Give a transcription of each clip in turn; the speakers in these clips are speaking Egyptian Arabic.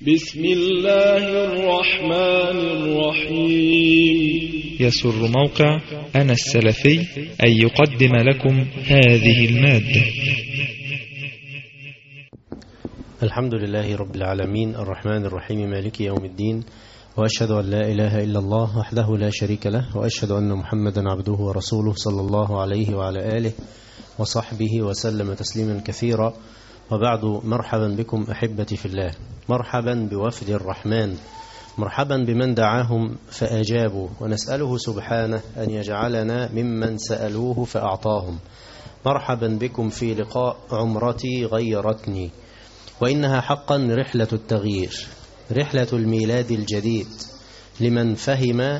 بسم الله الرحمن الرحيم يسر موقع أنا السلفي أن يقدم لكم هذه المادة الحمد لله رب العالمين الرحمن الرحيم مالك يوم الدين وأشهد أن لا إله إلا الله وحده لا شريك له وأشهد أن محمدا عبده ورسوله صلى الله عليه وعلى آله وصحبه وسلم تسليما كثيرا وبعد مرحبا بكم أحبتي في الله مرحبا بوفد الرحمن مرحبا بمن دعاهم فأجابوا ونسأله سبحانه أن يجعلنا ممن سألوه فأعطاهم مرحبا بكم في لقاء عمرتي غيرتني وإنها حقا رحلة التغيير رحلة الميلاد الجديد لمن فهم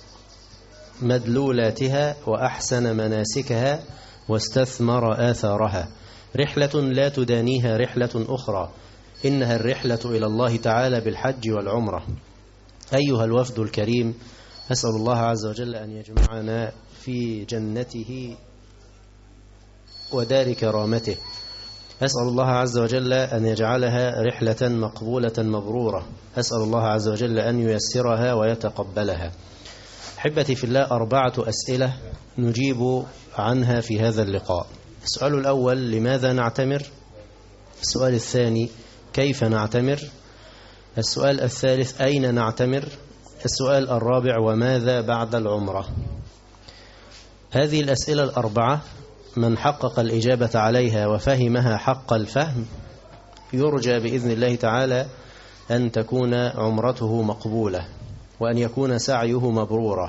مدلولاتها وأحسن مناسكها واستثمر آثارها رحلة لا تدانيها رحلة أخرى إنها الرحلة إلى الله تعالى بالحج والعمرة أيها الوفد الكريم أسأل الله عز وجل أن يجمعنا في جنته ودار كرامته أسأل الله عز وجل أن يجعلها رحلة مقبولة مبرورة أسأل الله عز وجل أن ييسرها ويتقبلها حبتي في الله أربعة أسئلة نجيب عنها في هذا اللقاء السؤال الأول لماذا نعتمر السؤال الثاني كيف نعتمر السؤال الثالث أين نعتمر السؤال الرابع وماذا بعد العمرة هذه الأسئلة الأربعة من حقق الإجابة عليها وفهمها حق الفهم يرجى بإذن الله تعالى أن تكون عمرته مقبولة وأن يكون سعيه مبرورا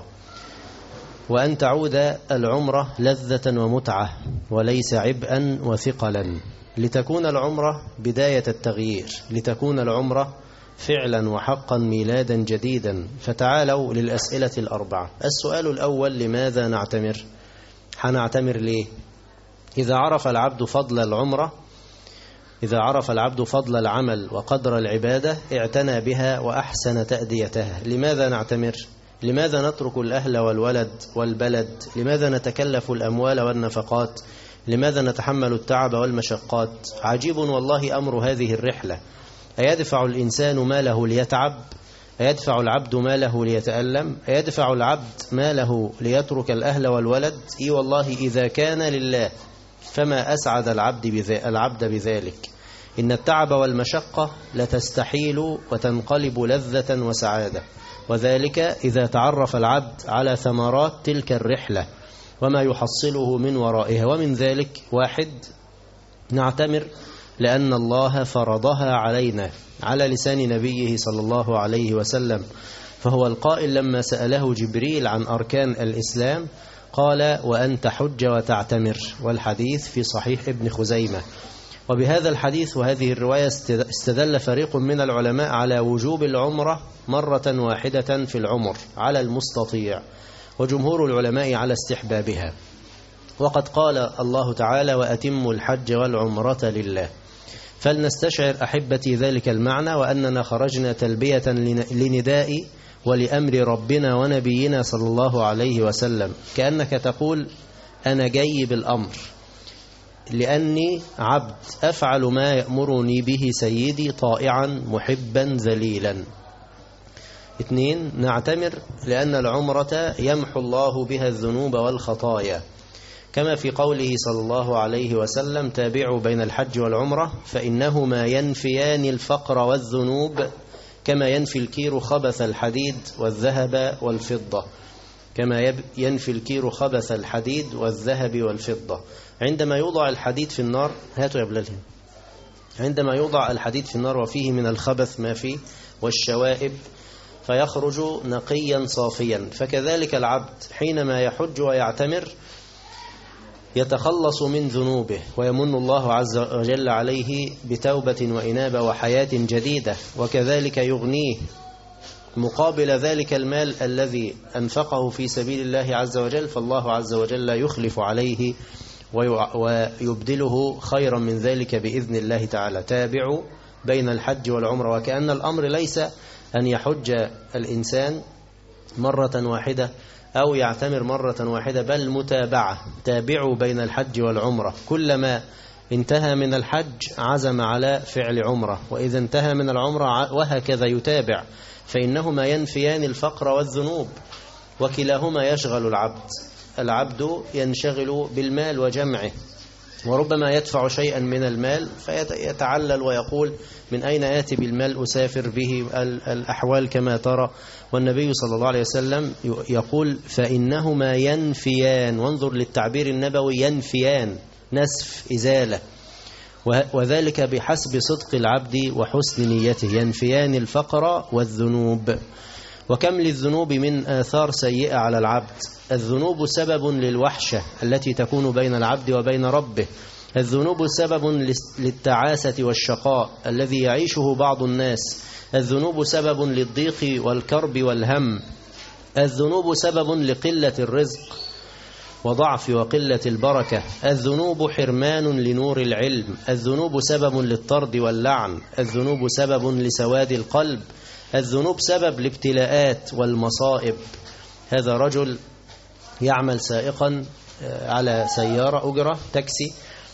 وأن تعود العمرة لذة ومتعة وليس عبئا وثقلا لتكون العمرة بداية التغيير لتكون العمرة فعلا وحقا ميلادا جديدا فتعالوا للأسئلة الأربعة السؤال الأول لماذا نعتمر حنعتمر ليه إذا عرف العبد فضل العمرة إذا عرف العبد فضل العمل وقدر العبادة اعتنى بها وأحسن تأديتها لماذا نعتمر؟ لماذا نترك الأهل والولد والبلد؟ لماذا نتكلف الأموال والنفقات؟ لماذا نتحمل التعب والمشقات؟ عجيب والله أمر هذه الرحلة أيدفع الإنسان ماله ليتعب؟ أيدفع العبد ماله ليتألم؟ أيدفع العبد ماله ليترك الأهل والولد؟ إي والله إذا كان لله فما أسعد العبد, بذا العبد بذلك إن التعب والمشقة لتستحيل وتنقلب لذة وسعادة وذلك إذا تعرف العبد على ثمرات تلك الرحلة وما يحصله من ورائها ومن ذلك واحد نعتمر لأن الله فرضها علينا على لسان نبيه صلى الله عليه وسلم فهو القائل لما سأله جبريل عن أركان الإسلام قال وأن تحج وتعتمر والحديث في صحيح ابن خزيمة وبهذا الحديث وهذه الرواية استدل فريق من العلماء على وجوب العمرة مرة واحدة في العمر على المستطيع وجمهور العلماء على استحبابها وقد قال الله تعالى وأتم الحج والعمرة لله فلنستشعر أحبتي ذلك المعنى وأننا خرجنا تلبية لنداء ولأمر ربنا ونبينا صلى الله عليه وسلم كأنك تقول أنا جاي بالأمر لأني عبد أفعل ما يأمرني به سيدي طائعا محبا ذليلا اثنين نعتمر لأن العمرة يمحو الله بها الذنوب والخطايا كما في قوله صلى الله عليه وسلم تابعوا بين الحج والعمرة فإنهما ينفيان الفقر والذنوب كما ينفي الكير خبث الحديد والذهب والفضة كما ينفي الكير خبث الحديد والذهب والفضة عندما يوضع الحديد في النار هاتوا يا بلال عندما يوضع الحديد في النار وفيه من الخبث ما فيه والشوائب فيخرج نقيا صافيا فكذلك العبد حينما يحج ويعتمر يتخلص من ذنوبه ويمن الله عز وجل عليه بتوبة وإنابة وحياة جديدة وكذلك يغنيه مقابل ذلك المال الذي أنفقه في سبيل الله عز وجل فالله عز وجل يخلف عليه ويبدله خيرا من ذلك بإذن الله تعالى تابعوا بين الحج والعمرة وكأن الأمر ليس أن يحج الإنسان مرة واحدة أو يعتمر مرة واحدة بل متابعة تابعوا بين الحج والعمرة كلما انتهى من الحج عزم على فعل عمرة وإذا انتهى من العمرة وهكذا يتابع فإنهما ينفيان الفقر والذنوب وكلاهما يشغل العبد العبد ينشغل بالمال وجمعه وربما يدفع شيئا من المال فيتعلل ويقول من أين آتي بالمال أسافر به الأحوال كما ترى والنبي صلى الله عليه وسلم يقول فإنهما ينفيان وانظر للتعبير النبوي ينفيان نسف إزالة وذلك بحسب صدق العبد وحسن نيته ينفيان الفقر والذنوب وكم للذنوب من آثار سيئة على العبد الذنوب سبب للوحشة التي تكون بين العبد وبين ربه الذنوب سبب للتعاسة والشقاء الذي يعيشه بعض الناس الذنوب سبب للضيق والكرب والهم الذنوب سبب لقلة الرزق وضعف وقلة البركة الذنوب حرمان لنور العلم الذنوب سبب للطرد واللعن الذنوب سبب لسواد القلب الذنوب سبب لابتلاءات والمصائب هذا رجل يعمل سائقا على سيارة أجرة تاكسي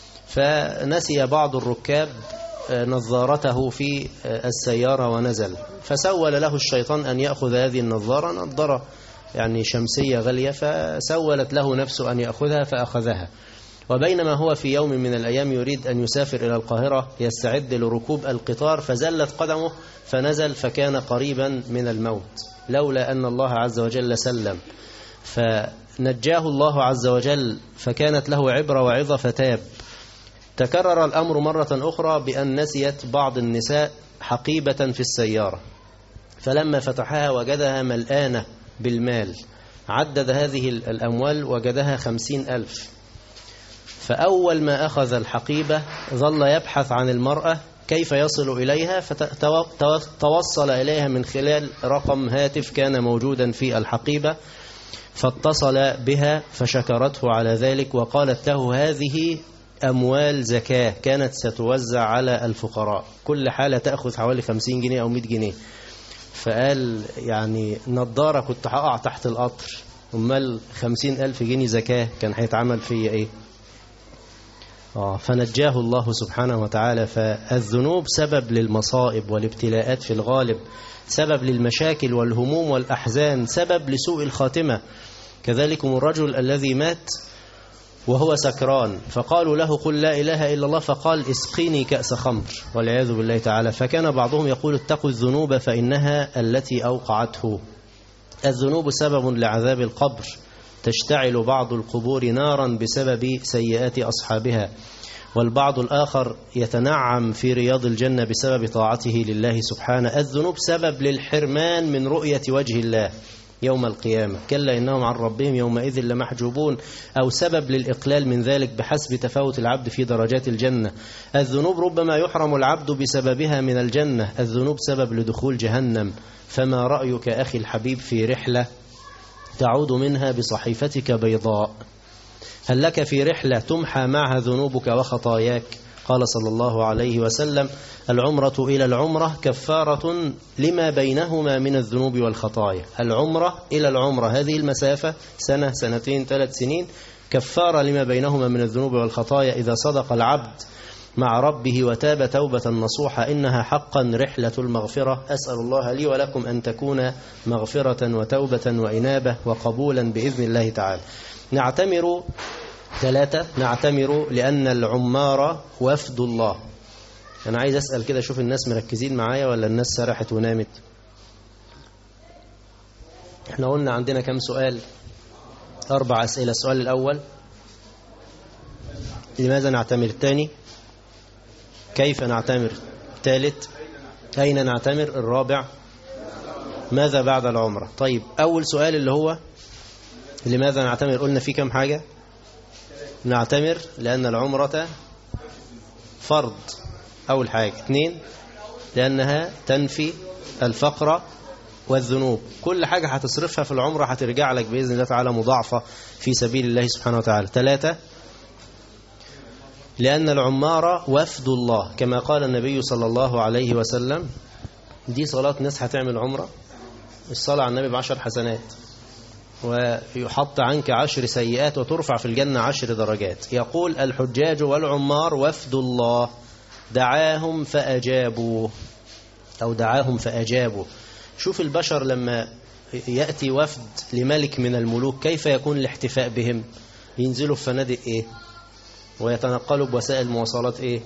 فنسي بعض الركاب نظارته في السيارة ونزل فسول له الشيطان أن يأخذ هذه النظارة نظارة يعني شمسية غالية فسولت له نفسه أن يأخذها فأخذها وبينما هو في يوم من الأيام يريد أن يسافر إلى القاهرة يستعد لركوب القطار فزلت قدمه فنزل فكان قريبا من الموت لولا أن الله عز وجل سلم فنجاه الله عز وجل فكانت له عبرة وعظة فتاب تكرر الأمر مرة أخرى بأن نسيت بعض النساء حقيبة في السيارة فلما فتحها وجدها ملآنة بالمال عدد هذه الأموال وجدها خمسين ألف فأول ما أخذ الحقيبة ظل يبحث عن المرأة كيف يصل إليها فتوصل إليها من خلال رقم هاتف كان موجودا في الحقيبة فاتصل بها فشكرته على ذلك وقالت له هذه أموال زكاة كانت ستوزع على الفقراء كل حالة تأخذ حوالي 50 جنيه أو 100 جنيه فقال يعني نضارة كنت هقع تحت القطر أمال 50 ألف جنيه زكاة كان هيتعمل فيا إيه آه فنجاه الله سبحانه وتعالى فالذنوب سبب للمصائب والابتلاءات في الغالب سبب للمشاكل والهموم والأحزان سبب لسوء الخاتمة كذلكم الرجل الذي مات وهو سكران فقالوا له قل لا إله إلا الله فقال اسقيني كأس خمر والعياذ بالله تعالى فكان بعضهم يقول اتقوا الذنوب فإنها التي أوقعته الذنوب سبب لعذاب القبر تشتعل بعض القبور نارا بسبب سيئات أصحابها والبعض الآخر يتنعم في رياض الجنة بسبب طاعته لله سبحانه الذنوب سبب للحرمان من رؤية وجه الله يوم القيامة كلا إنهم عن ربهم يومئذ لمحجوبون أو سبب للإقلال من ذلك بحسب تفاوت العبد في درجات الجنة الذنوب ربما يحرم العبد بسببها من الجنة الذنوب سبب لدخول جهنم فما رأيك أخي الحبيب في رحلة تعود منها بصحيفتك بيضاء هل لك في رحلة تمحى معها ذنوبك وخطاياك قال صلى الله عليه وسلم العمرة إلى العمرة كفارة لما بينهما من الذنوب والخطايا العمرة إلى العمرة هذه المسافة سنة سنتين ثلاث سنين كفارة لما بينهما من الذنوب والخطايا إذا صدق العبد مع ربه وتاب توبة نصوحة إنها حقا رحلة المغفرة أسأل الله لي ولكم أن تكون مغفرة وتوبة وإنابة وقبولا بإذن الله تعالى نعتمر ثلاثة نعتمر لأن العمار وفد الله أنا عايز أسأل كده شوف الناس مركزين معايا ولا الناس سرحت ونامت احنا قلنا عندنا كم سؤال أربع أسئلة السؤال الأول لماذا نعتمر الثاني كيف نعتمر الثالث أين نعتمر الرابع ماذا بعد العمرة طيب أول سؤال اللي هو لماذا نعتمر قلنا فيه كم حاجة نعتمر لأن العمرة فرض أول حاجة اثنين لأنها تنفي الفقر والذنوب كل حاجة هتصرفها في العمرة هترجع لك بإذن الله تعالى مضاعفة في سبيل الله سبحانه وتعالى ثلاثة لأن العمار وفد الله كما قال النبي صلى الله عليه وسلم دي صلاة ناس هتعمل عمرة الصلاة على النبي بعشر حسنات ويحط عنك عشر سيئات وترفع في الجنة عشر درجات يقول الحجاج والعمار وفد الله دعاهم فأجابوا أو دعاهم فأجابوا شوف البشر لما يأتي وفد لملك من الملوك كيف يكون الاحتفاء بهم ينزلوا في فنادق إيه ويتنقلوا بوسائل مواصلات إيه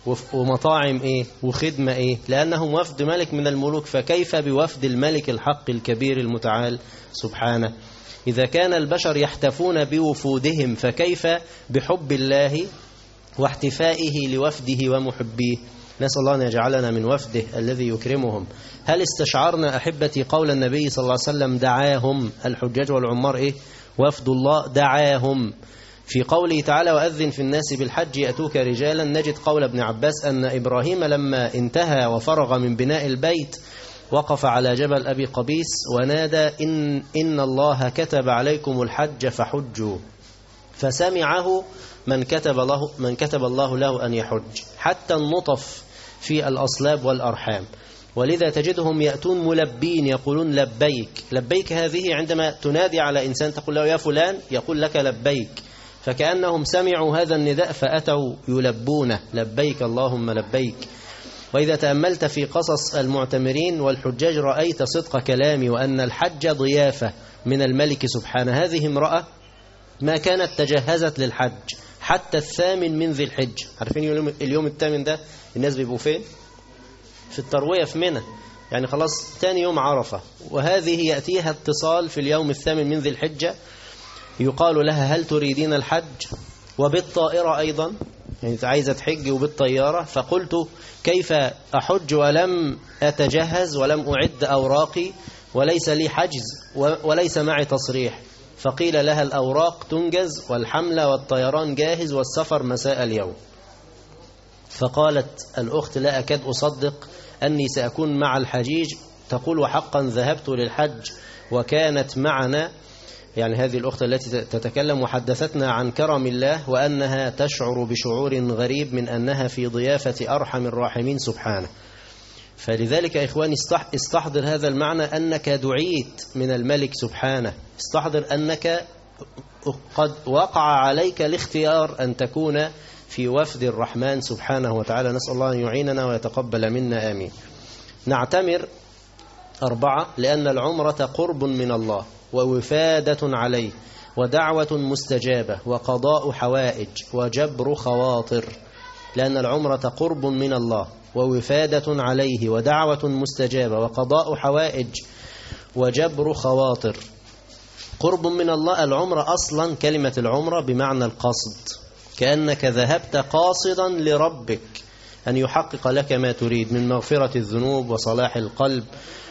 ومطاعم إيه وخدمة إيه لأنهم وفد ملك من الملوك فكيف بوفد الملك الحق الكبير المتعال سبحانه إذا كان البشر يحتفون بوفودهم فكيف بحب الله واحتفائه لوفده ومحبيه نسأل الله أن يجعلنا من وفده الذي يكرمهم هل استشعرنا أحبتي قول النبي صلى الله عليه وسلم دعاهم الحجاج والعمار إيه وفد الله دعاهم في قوله تعالى وأذن في الناس بالحج يأتوك رجالا نجد قول ابن عباس أن إبراهيم لما انتهى وفرغ من بناء البيت وقف على جبل أبي قبيس ونادى إن, إن الله كتب عليكم الحج فحجوا فسمعه من كتب, له من كتب الله له أن يحج حتى النطف في الأصلاب والأرحام ولذا تجدهم يأتون ملبين يقولون لبيك لبيك هذه عندما تنادي على إنسان تقول له يا فلان يقول لك لبيك فكأنهم سمعوا هذا النداء فأتوا يلبونه لبيك اللهم لبيك وإذا تأملت في قصص المعتمرين والحجاج رأيت صدق كلامي وأن الحج ضيافة من الملك سبحانه هذه امرأة ما كانت تجهزت للحج حتى الثامن من ذي الحج عارفين اليوم, اليوم الثامن ده الناس بيبقوا فين في التروية في منى يعني خلاص ثاني يوم عرفة وهذه يأتيها اتصال في اليوم الثامن من ذي الحجة يقال لها هل تريدين الحج وبالطائرة أيضا يعني عايزة تحج وبالطيارة فقلت كيف أحج ولم أتجهز ولم أعد أوراقي وليس لي حجز وليس معي تصريح فقيل لها الأوراق تنجز والحملة والطيران جاهز والسفر مساء اليوم فقالت الأخت لا أكاد أصدق أني سأكون مع الحجيج تقول وحقا ذهبت للحج وكانت معنا يعني هذه الأخت التي تتكلم وحدثتنا عن كرم الله وأنها تشعر بشعور غريب من أنها في ضيافة أرحم الراحمين سبحانه فلذلك يا إخواني استحضر هذا المعنى أنك دعيت من الملك سبحانه استحضر أنك قد وقع عليك الاختيار أن تكون في وفد الرحمن سبحانه وتعالى نسأل الله أن يعيننا ويتقبل منا آمين نعتمر أربعة لأن العمرة قرب من الله ووفادة عليه ودعوة مستجابة وقضاء حوائج وجبر خواطر لأن العمرة قرب من الله ووفادة عليه ودعوة مستجابة وقضاء حوائج وجبر خواطر قرب من الله العمرة أصلا كلمة العمرة بمعنى القصد كأنك ذهبت قاصدا لربك أن يحقق لك ما تريد من مغفرة الذنوب وصلاح القلب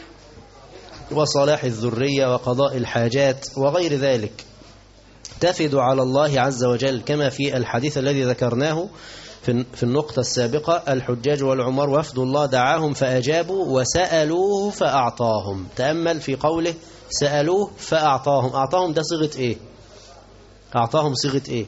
وصلاح الذرية وقضاء الحاجات وغير ذلك تفد على الله عز وجل كما في الحديث الذي ذكرناه في النقطة السابقة الحجاج والعمر وفد الله دعاهم فأجابوا وسألوه فأعطاهم تأمل في قوله سألوه فأعطاهم أعطاهم ده صيغة إيه أعطاهم صيغة إيه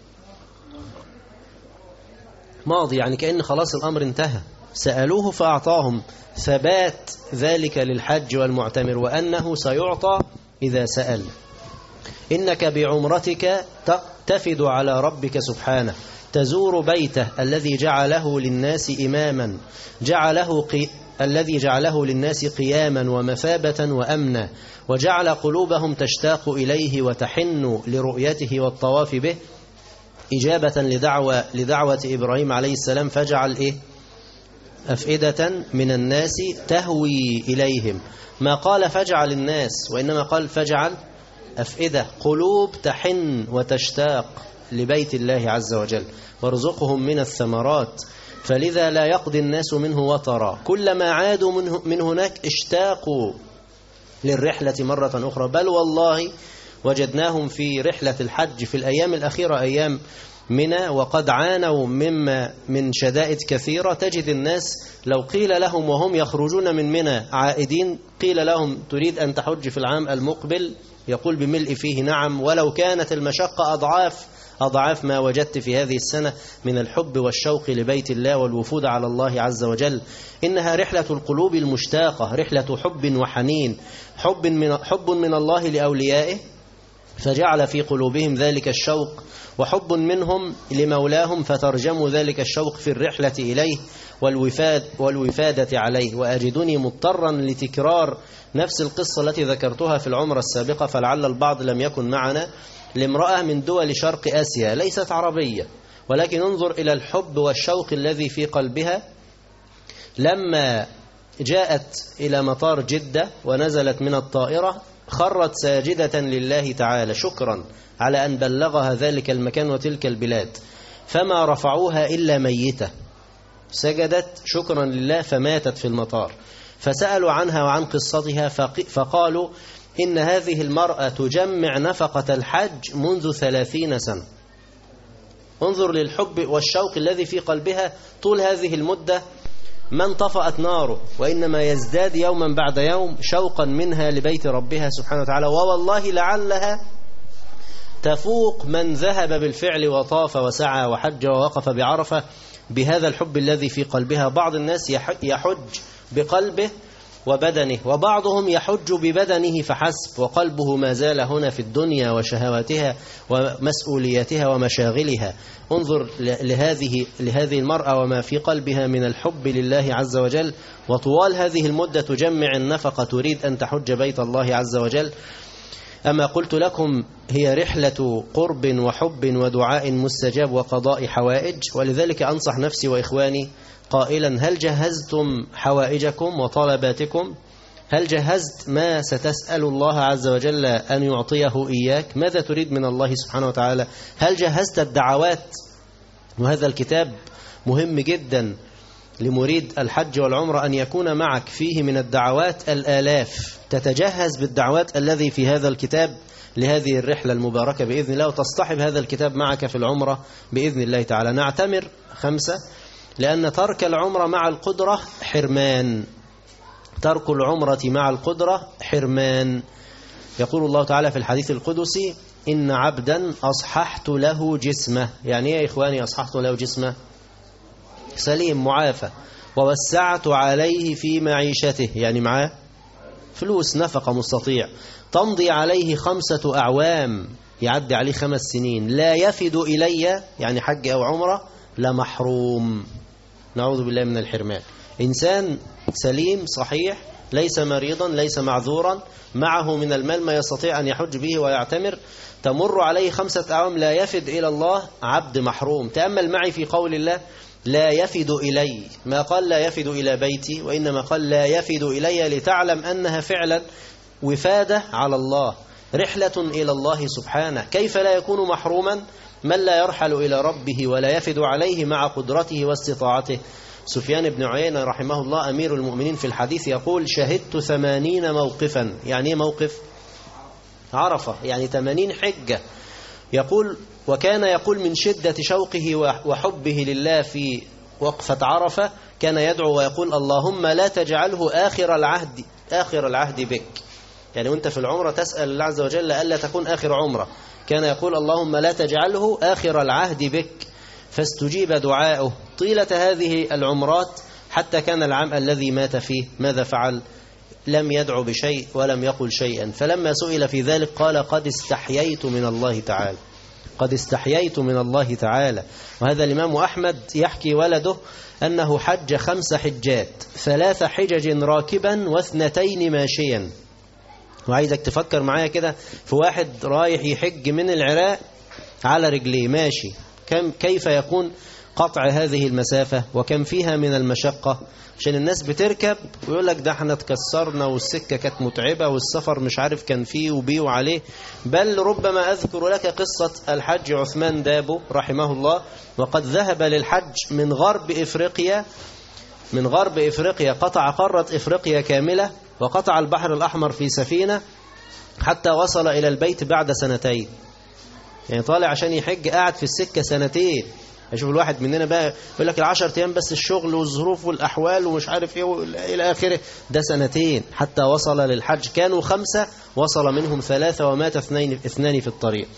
ماضي يعني كأن خلاص الأمر انتهى سألوه فأعطاهم ثبات ذلك للحج والمعتمر وأنه سيعطى إذا سأل إنك بعمرتك تفد على ربك سبحانه تزور بيته الذي جعله للناس إماما جعله قي... الذي جعله للناس قياما ومثابة وأمنا وجعل قلوبهم تشتاق إليه وتحن لرؤيته والطواف به إجابة لدعوة, لدعوة إبراهيم عليه السلام فجعل إيه أفئدة من الناس تهوي إليهم ما قال فاجعل الناس وإنما قال فاجعل أفئدة قلوب تحن وتشتاق لبيت الله عز وجل وارزقهم من الثمرات فلذا لا يقضي الناس منه وطرا كلما عادوا منه من هناك اشتاقوا للرحلة مرة أخرى بل والله وجدناهم في رحلة الحج في الأيام الأخيرة أيام منى وقد عانوا مما من شدائد كثيرة تجد الناس لو قيل لهم وهم يخرجون من منى عائدين قيل لهم تريد أن تحج في العام المقبل يقول بملء فيه نعم ولو كانت المشقة أضعاف أضعاف ما وجدت في هذه السنة من الحب والشوق لبيت الله والوفود على الله عز وجل إنها رحلة القلوب المشتاقة رحلة حب وحنين حب من, حب من الله لأوليائه فجعل في قلوبهم ذلك الشوق وحب منهم لمولاهم فترجموا ذلك الشوق في الرحلة إليه والوفاد والوفادة عليه وأجدني مضطرا لتكرار نفس القصة التي ذكرتها في العمرة السابقة فلعل البعض لم يكن معنا لامرأة من دول شرق آسيا ليست عربية ولكن انظر إلى الحب والشوق الذي في قلبها لما جاءت إلى مطار جدة ونزلت من الطائرة خرت ساجدة لله تعالى شكرا على أن بلغها ذلك المكان وتلك البلاد فما رفعوها إلا ميتة سجدت شكرا لله فماتت في المطار فسألوا عنها وعن قصتها فقالوا إن هذه المرأة تجمع نفقة الحج منذ ثلاثين سنة انظر للحب والشوق الذي في قلبها طول هذه المدة ما انطفأت ناره وإنما يزداد يوما بعد يوم شوقا منها لبيت ربها سبحانه وتعالى ووالله لعلها تفوق من ذهب بالفعل وطاف وسعى وحج ووقف بعرفة بهذا الحب الذي في قلبها بعض الناس يحج بقلبه وبدنه وبعضهم يحج ببدنه فحسب وقلبه ما زال هنا في الدنيا وشهواتها ومسؤولياتها ومشاغلها انظر لهذه لهذه المرأة وما في قلبها من الحب لله عز وجل وطوال هذه المدة تجمع النفقة تريد أن تحج بيت الله عز وجل أما قلت لكم هي رحلة قرب وحب ودعاء مستجاب وقضاء حوائج ولذلك أنصح نفسي وإخواني قائلا هل جهزتم حوائجكم وطلباتكم هل جهزت ما ستسأل الله عز وجل أن يعطيه إياك ماذا تريد من الله سبحانه وتعالى هل جهزت الدعوات وهذا الكتاب مهم جدا لمريد الحج والعمرة أن يكون معك فيه من الدعوات الآلاف تتجهز بالدعوات الذي في هذا الكتاب لهذه الرحلة المباركة بإذن الله وتصطحب هذا الكتاب معك في العمرة بإذن الله تعالى نعتمر خمسة لأن ترك العمرة مع القدرة حرمان ترك العمرة مع القدرة حرمان يقول الله تعالى في الحديث القدسي إن عبدا أصححت له جسمه يعني إيه يا إخواني أصححت له جسمه سليم معافى ووسعت عليه في معيشته يعني معاه فلوس نفقة مستطيع تمضي عليه خمسة أعوام يعدي عليه خمس سنين لا يفد إلي يعني حج أو عمرة لمحروم نعوذ بالله من الحرمان إنسان سليم صحيح ليس مريضا ليس معذورا معه من المال ما يستطيع أن يحج به ويعتمر تمر عليه خمسة أعوام لا يفد إلى الله عبد محروم تأمل معي في قول الله لا يفد إلي ما قال لا يفد إلى بيتي وإنما قال لا يفد إلي لتعلم أنها فعلا وفادة على الله رحلة إلى الله سبحانه كيف لا يكون محروما من لا يرحل إلى ربه ولا يفد عليه مع قدرته واستطاعته سفيان بن عيينة رحمه الله أمير المؤمنين في الحديث يقول شهدت ثمانين موقفا يعني ايه موقف عرفة يعني ثمانين حجة يقول وكان يقول من شدة شوقه وحبه لله في وقفة عرفة كان يدعو ويقول اللهم لا تجعله آخر العهد آخر العهد بك يعني وانت في العمرة تسأل الله عز وجل ألا تكون آخر عمرة كان يقول اللهم لا تجعله آخر العهد بك فاستجيب دعاؤه طيلة هذه العمرات حتى كان العام الذي مات فيه ماذا فعل لم يدعو بشيء ولم يقل شيئا فلما سئل في ذلك قال قد استحييت من الله تعالى قد استحييت من الله تعالى وهذا الإمام أحمد يحكي ولده أنه حج خمس حجات ثلاث حجج راكبا واثنتين ماشيا وعايزك تفكر معايا كده في واحد رايح يحج من العراق على رجليه ماشي كم كيف يكون قطع هذه المسافة وكم فيها من المشقة عشان الناس بتركب ويقول لك ده احنا اتكسرنا والسكة كانت متعبة والسفر مش عارف كان فيه وبيه وعليه بل ربما أذكر لك قصة الحج عثمان دابو رحمه الله وقد ذهب للحج من غرب إفريقيا من غرب إفريقيا قطع قارة إفريقيا كاملة وقطع البحر الأحمر في سفينة حتى وصل إلى البيت بعد سنتين يعني طالع عشان يحج قاعد في السكة سنتين اشوف الواحد مننا بقى يقول لك العشر ايام بس الشغل والظروف والاحوال ومش عارف ايه الى اخره ده سنتين حتى وصل للحج كانوا خمسة وصل منهم ثلاثة ومات اثنين اثنان في الطريق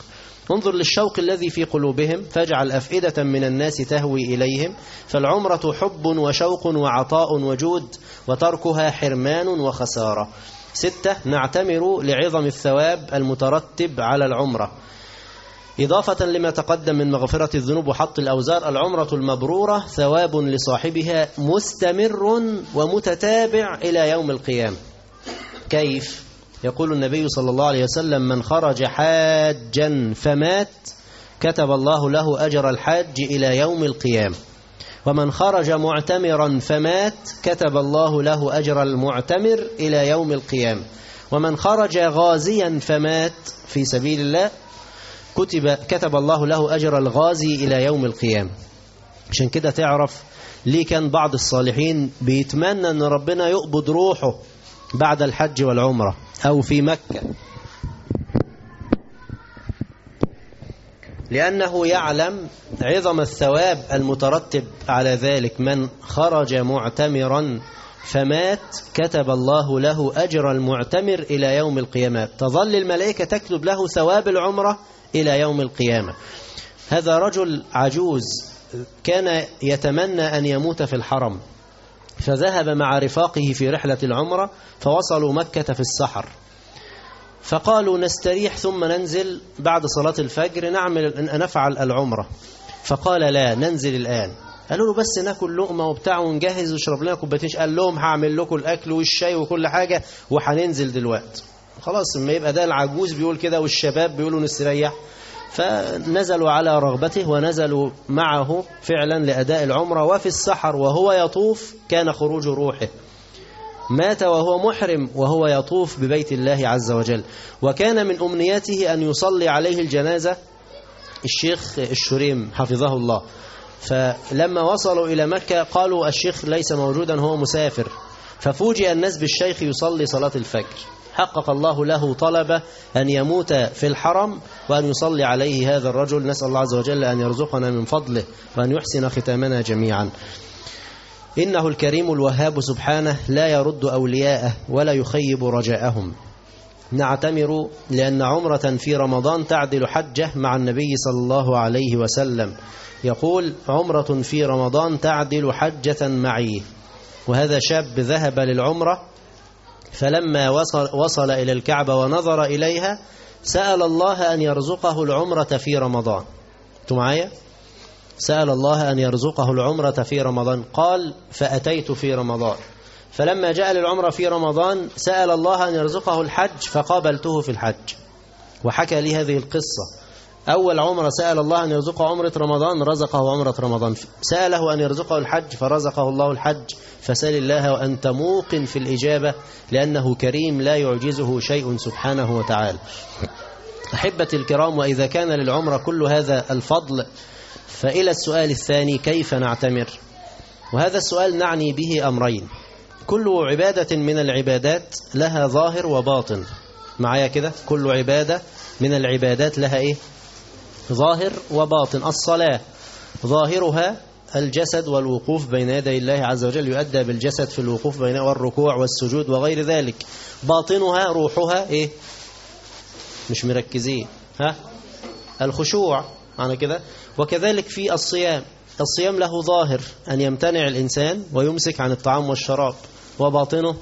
انظر للشوق الذي في قلوبهم فاجعل أفئدة من الناس تهوي إليهم فالعمرة حب وشوق وعطاء وجود وتركها حرمان وخسارة ستة نعتمر لعظم الثواب المترتب على العمرة إضافة لما تقدم من مغفرة الذنوب وحط الأوزار العمرة المبرورة ثواب لصاحبها مستمر ومتتابع إلى يوم القيامة كيف؟ يقول النبي صلى الله عليه وسلم من خرج حاجا فمات كتب الله له أجر الحاج إلى يوم القيامة ومن خرج معتمرا فمات كتب الله له أجر المعتمر إلى يوم القيامة ومن خرج غازيا فمات في سبيل الله كتب, كتب الله له أجر الغازي إلى يوم القيامة عشان كده تعرف ليه كان بعض الصالحين بيتمنى أن ربنا يقبض روحه بعد الحج والعمرة أو في مكة لأنه يعلم عظم الثواب المترتب على ذلك من خرج معتمرا فمات كتب الله له أجر المعتمر إلى يوم القيامة تظل الملائكة تكتب له ثواب العمرة إلى يوم القيامة هذا رجل عجوز كان يتمنى أن يموت في الحرم فذهب مع رفاقه في رحلة العمرة فوصلوا مكة في السحر فقالوا نستريح ثم ننزل بعد صلاة الفجر نعمل نفعل العمرة فقال لا ننزل الآن قالوا له بس ناكل لقمة وبتاع ونجهز ونشرب لنا كوبايتين قال لهم هعمل لكم الأكل والشاي وكل حاجة وهننزل دلوقتي خلاص ما يبقى ده العجوز بيقول كده والشباب بيقولوا نستريح فنزلوا على رغبته ونزلوا معه فعلا لأداء العمرة وفي السحر وهو يطوف كان خروج روحه مات وهو محرم وهو يطوف ببيت الله عز وجل وكان من أمنيته أن يصلي عليه الجنازة الشيخ الشريم حفظه الله فلما وصلوا إلى مكة قالوا الشيخ ليس موجودا هو مسافر ففوجئ الناس بالشيخ يصلي صلاة الفجر حقق الله له طلب أن يموت في الحرم وأن يصلي عليه هذا الرجل نسأل الله عز وجل أن يرزقنا من فضله وأن يحسن ختامنا جميعا إنه الكريم الوهاب سبحانه لا يرد أولياءه ولا يخيب رجاءهم نعتمر لأن عمرة في رمضان تعدل حجة مع النبي صلى الله عليه وسلم يقول عمرة في رمضان تعدل حجة معي وهذا شاب ذهب للعمرة فلما وصل, وصل إلى الكعبة ونظر إليها سأل الله أن يرزقه العمرة في رمضان أنتم معايا؟ سأل الله أن يرزقه العمرة في رمضان قال فأتيت في رمضان فلما جاء للعمرة في رمضان سأل الله أن يرزقه الحج فقابلته في الحج وحكى لي هذه القصة أول عمرة سأل الله أن يرزقه عمرة رمضان رزقه عمرة رمضان سأله أن يرزقه الحج فرزقه الله الحج فسأل الله وأنت موقن في الإجابة لأنه كريم لا يعجزه شيء سبحانه وتعالى أحبتي الكرام وإذا كان للعمرة كل هذا الفضل فإلى السؤال الثاني كيف نعتمر وهذا السؤال نعني به أمرين كل عبادة من العبادات لها ظاهر وباطن معايا كده كل عبادة من العبادات لها إيه ظاهر وباطن الصلاة ظاهرها الجسد والوقوف بين يدي الله عز وجل يؤدى بالجسد في الوقوف بين والركوع والسجود وغير ذلك باطنها روحها إيه مش مركزين ها الخشوع معنى كده وكذلك في الصيام الصيام له ظاهر أن يمتنع الإنسان ويمسك عن الطعام والشراب وباطنه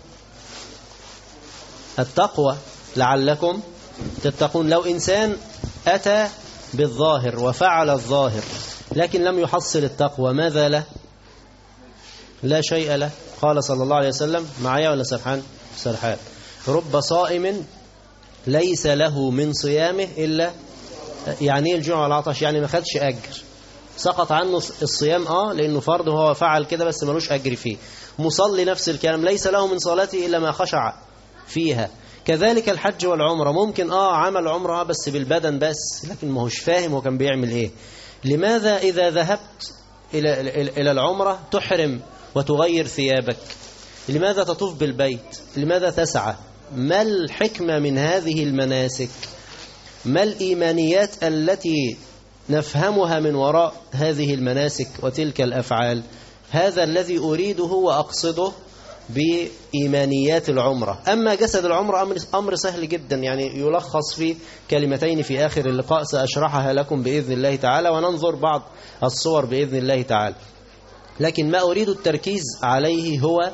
التقوى لعلكم تتقون لو إنسان أتى بالظاهر وفعل الظاهر لكن لم يحصل التقوى ماذا له لا شيء له قال صلى الله عليه وسلم معايا ولا سرحان سرحان رب صائم ليس له من صيامه إلا يعني ايه الجوع والعطش يعني ما خدش أجر سقط عنه الصيام اه لانه فرض وهو فعل كده بس ملوش اجر فيه مصلي نفس الكلام ليس له من صلاته الا ما خشع فيها كذلك الحج والعمرة ممكن اه عمل عمرة آه بس بالبدن بس لكن ما هوش فاهم هو كان بيعمل ايه لماذا اذا ذهبت الى الى العمرة تحرم وتغير ثيابك لماذا تطوف بالبيت لماذا تسعى ما الحكمة من هذه المناسك ما الإيمانيات التي نفهمها من وراء هذه المناسك وتلك الأفعال هذا الذي أريده وأقصده بإيمانيات العمرة أما جسد العمرة أمر, أمر سهل جدا يعني يلخص في كلمتين في آخر اللقاء سأشرحها لكم بإذن الله تعالى وننظر بعض الصور بإذن الله تعالى لكن ما أريد التركيز عليه هو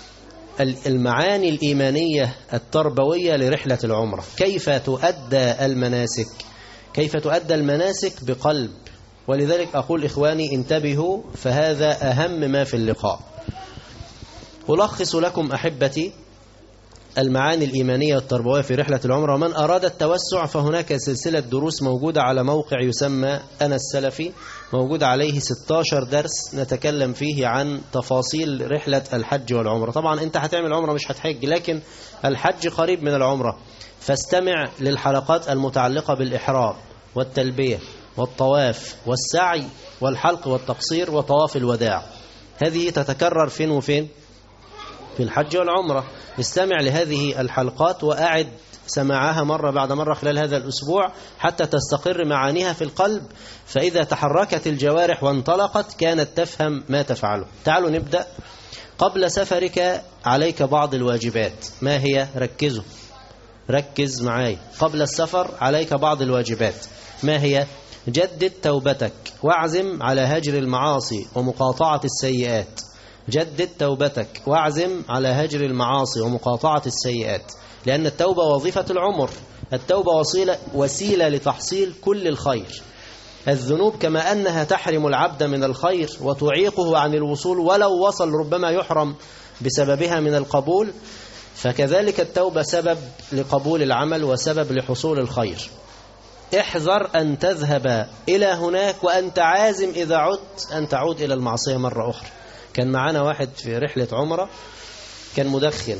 المعاني الإيمانية التربوية لرحلة العمرة كيف تؤدى المناسك كيف تؤدى المناسك بقلب ولذلك أقول إخواني انتبهوا فهذا أهم ما في اللقاء ألخص لكم أحبتي المعاني الإيمانية والتربوية في رحلة العمرة ومن أراد التوسع فهناك سلسلة دروس موجودة على موقع يسمى أنا السلفي موجود عليه 16 درس نتكلم فيه عن تفاصيل رحلة الحج والعمرة طبعا أنت هتعمل عمرة مش هتحج لكن الحج قريب من العمرة فاستمع للحلقات المتعلقة بالإحرام والتلبية والطواف والسعي والحلق والتقصير وطواف الوداع هذه تتكرر فين وفين في الحج والعمرة استمع لهذه الحلقات وأعد سماعها مرة بعد مرة خلال هذا الأسبوع حتى تستقر معانيها في القلب فإذا تحركت الجوارح وانطلقت كانت تفهم ما تفعله تعالوا نبدأ قبل سفرك عليك بعض الواجبات ما هي ركزوا ركز معاي قبل السفر عليك بعض الواجبات ما هي جدد توبتك واعزم على هجر المعاصي ومقاطعة السيئات جدد توبتك واعزم على هجر المعاصي ومقاطعة السيئات لأن التوبة وظيفة العمر التوبة وسيلة, وسيلة لتحصيل كل الخير الذنوب كما أنها تحرم العبد من الخير وتعيقه عن الوصول ولو وصل ربما يحرم بسببها من القبول فكذلك التوبة سبب لقبول العمل وسبب لحصول الخير احذر أن تذهب إلى هناك وأنت عازم إذا عدت أن تعود إلى المعصية مرة أخرى كان معانا واحد في رحلة عمرة كان مدخن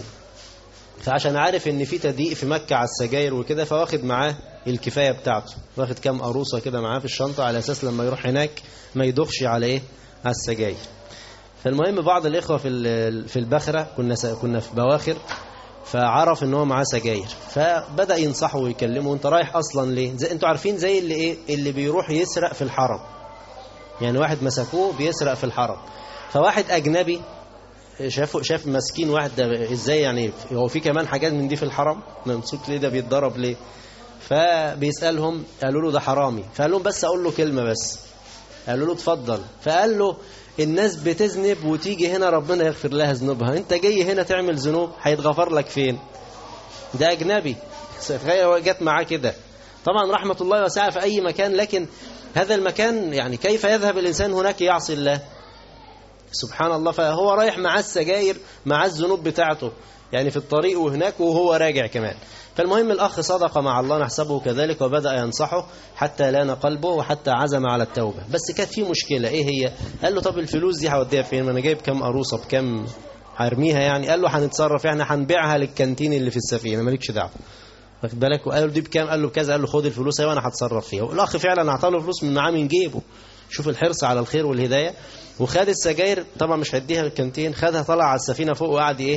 فعشان عارف ان في تضييق في مكة على السجاير وكده فواخد معاه الكفاية بتاعته واخد كام قروصة كده معاه في الشنطة على أساس لما يروح هناك ما يدخش على إيه على السجاير فالمهم بعض الإخوة في في البخرة كنا كنا في بواخر فعرف ان هو معاه سجاير فبدأ ينصحه ويكلمه انت رايح اصلا ليه زي انتوا عارفين زي اللي ايه اللي بيروح يسرق في الحرم يعني واحد مسكوه بيسرق في الحرم فواحد اجنبي شاف شاف مسكين واحد ده ازاي يعني هو في كمان حاجات من دي في الحرم ممسوك ليه ده بيتضرب ليه فبيسالهم قالوا له ده حرامي فقال لهم بس اقول له كلمه بس قالوا له اتفضل فقال له الناس بتذنب وتيجي هنا ربنا يغفر لها ذنوبها انت جاي هنا تعمل ذنوب هيتغفر لك فين ده اجنبي تخيل جت معاه كده طبعا رحمة الله واسعة في أي مكان لكن هذا المكان يعني كيف يذهب الإنسان هناك يعصي الله سبحان الله فهو رايح مع السجاير مع الذنوب بتاعته يعني في الطريق وهناك وهو راجع كمان فالمهم الأخ صدق مع الله نحسبه كذلك وبدأ ينصحه حتى لان قلبه وحتى عزم على التوبة بس كانت في مشكلة إيه هي قال له طب الفلوس دي هوديها فين ما أنا جايب كام قروصة بكام هرميها يعني قال له هنتصرف يعني هنبيعها للكانتين اللي في السفينة مالكش دعوه واخد بالك وقال له دي بكام قال له بكذا قال له خد الفلوس ايوه انا هتصرف فيها والاخ فعلا اعطى له فلوس من معاه من جيبه شوف الحرص على الخير والهدايه وخد السجاير طبعا مش هيديها للكانتين خدها طلع على السفينه فوق وقعد ايه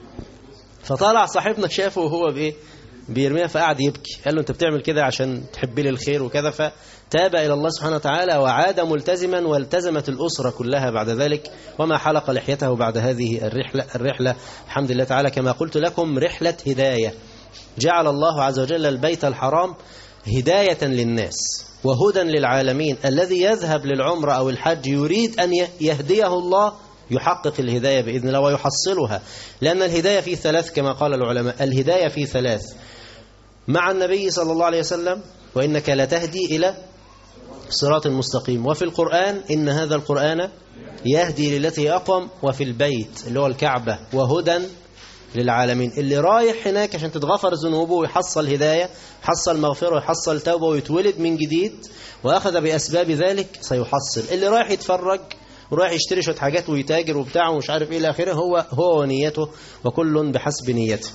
فطلع صاحبنا شافه وهو بايه بيرميها فقعد يبكي قال له انت بتعمل كده عشان تحب لي الخير وكذا فتاب الى الله سبحانه وتعالى وعاد ملتزما والتزمت الاسره كلها بعد ذلك وما حلق لحيته بعد هذه الرحله الرحله الحمد لله تعالى كما قلت لكم رحله هدايه جعل الله عز وجل البيت الحرام هدايه للناس وهدى للعالمين الذي يذهب للعمره او الحج يريد ان يهديه الله يحقق الهداية بإذن الله ويحصلها لأن الهداية في ثلاث كما قال العلماء الهداية في ثلاث مع النبي صلى الله عليه وسلم وإنك لتهدي إلى صراط مستقيم وفي القرآن إن هذا القرآن يهدي للتي أقوم وفي البيت اللي هو الكعبة وهدى للعالمين اللي رايح هناك عشان تتغفر ذنوبه ويحصل هداية حصل مغفرة ويحصل توبة ويتولد من جديد وأخذ بأسباب ذلك سيحصل اللي رايح يتفرج ورايح يشتري شويه حاجات ويتاجر وبتاع ومش عارف ايه الى اخره هو هو ونيته وكل بحسب نيته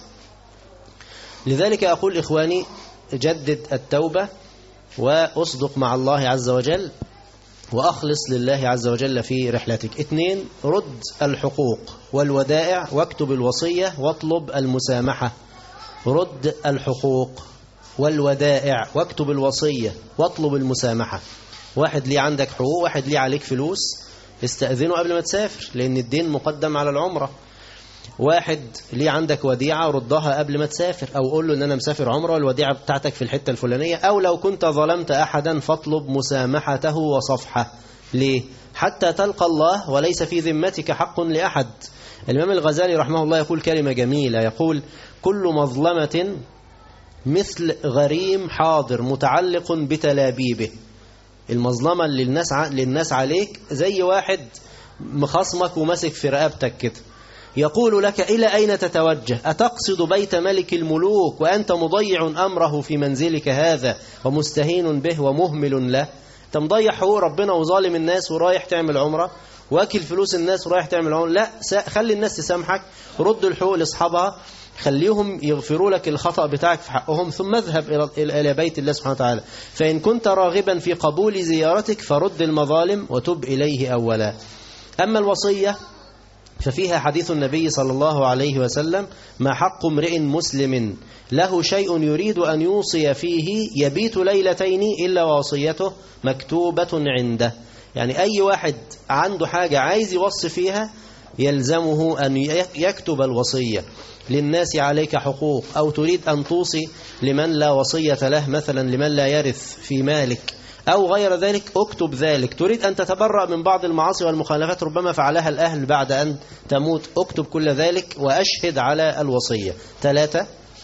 لذلك اقول اخواني جدد التوبه واصدق مع الله عز وجل واخلص لله عز وجل في رحلتك اثنين رد الحقوق والودائع واكتب الوصيه واطلب المسامحه رد الحقوق والودائع واكتب الوصيه واطلب المسامحه واحد ليه عندك حقوق واحد ليه عليك فلوس استأذنوا قبل ما تسافر لأن الدين مقدم على العمرة واحد ليه عندك وديعة ردها قبل ما تسافر أو قول له إن أنا مسافر عمره والوديعة بتاعتك في الحتة الفلانية أو لو كنت ظلمت أحدا فاطلب مسامحته وصفحه ليه؟ حتى تلقى الله وليس في ذمتك حق لأحد الإمام الغزالي رحمه الله يقول كلمة جميلة يقول كل مظلمة مثل غريم حاضر متعلق بتلابيبه المظلمة اللي الناس ع... للناس عليك زي واحد مخصمك وماسك في رقبتك كده يقول لك إلى أين تتوجه أتقصد بيت ملك الملوك وأنت مضيع أمره في منزلك هذا ومستهين به ومهمل له أنت مضيع حقوق ربنا وظالم الناس ورايح تعمل عمرة واكل فلوس الناس ورايح تعمل عمرة لا خلي الناس تسامحك رد الحقوق لأصحابها خليهم يغفروا لك الخطأ بتاعك في حقهم ثم اذهب إلى بيت الله سبحانه وتعالى فإن كنت راغبا في قبول زيارتك فرد المظالم وتب إليه أولا أما الوصية ففيها حديث النبي صلى الله عليه وسلم ما حق امرئ مسلم له شيء يريد أن يوصي فيه يبيت ليلتين إلا وصيته مكتوبة عنده يعني أي واحد عنده حاجة عايز يوصي فيها يلزمه أن يكتب الوصية للناس عليك حقوق أو تريد أن توصي لمن لا وصية له مثلا لمن لا يرث في مالك أو غير ذلك اكتب ذلك تريد أن تتبرأ من بعض المعاصي والمخالفات ربما فعلها الأهل بعد أن تموت اكتب كل ذلك وأشهد على الوصية ثلاثة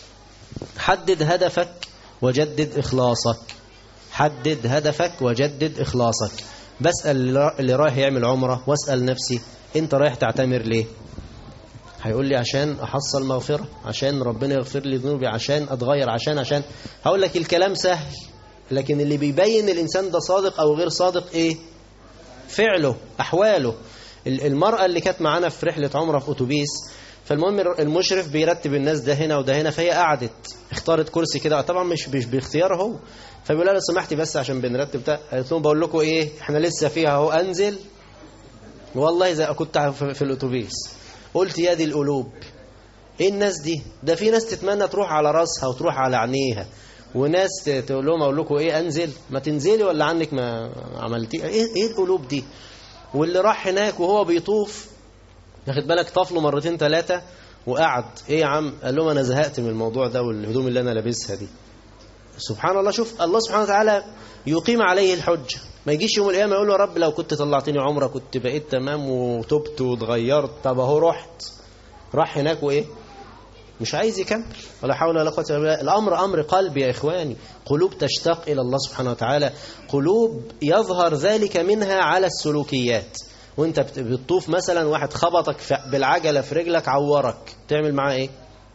حدد هدفك وجدد إخلاصك حدد هدفك وجدد إخلاصك بسأل اللي رايح يعمل عمرة واسأل نفسي انت رايح تعتمر ليه هيقول لي عشان أحصل مغفرة عشان ربنا يغفر لي ذنوبي عشان أتغير عشان عشان هقول لك الكلام سهل لكن اللي بيبين الإنسان ده صادق أو غير صادق إيه فعله أحواله المرأة اللي كانت معانا في رحلة عمرة في أتوبيس فالمهم المشرف بيرتب الناس ده هنا وده هنا فهي قعدت اختارت كرسي كده طبعا مش مش باختيارها هو فبيقول لها سمحتي بس عشان بنرتب ده قالت لهم بقول لكم ايه احنا لسه فيها اهو انزل والله زي كنت في, في الاتوبيس قلت يا دي القلوب ايه الناس دي ده في ناس تتمنى تروح على راسها وتروح على عينيها وناس تقول لهم اقول لكم ايه انزل ما تنزلي ولا عنك ما عملتي ايه ايه القلوب دي واللي راح هناك وهو بيطوف ياخد بالك طفله مرتين ثلاثه وقعد ايه يا عم قال لهم انا زهقت من الموضوع ده والهدوم اللي انا لابسها دي سبحان الله شوف الله سبحانه وتعالى يقيم عليه الحجه ما يجيش يوم القيامه يقول له يا رب لو كنت طلعتني عمره كنت بقيت تمام وتبت واتغيرت طب اهو رحت راح هناك وايه مش عايز يكمل ولا حول ولا قوه الا بالله الامر امر قلب يا اخواني قلوب تشتاق الى الله سبحانه وتعالى قلوب يظهر ذلك منها على السلوكيات وانت بتطوف مثلا واحد خبطك بالعجله في رجلك عورك تعمل معاه ايه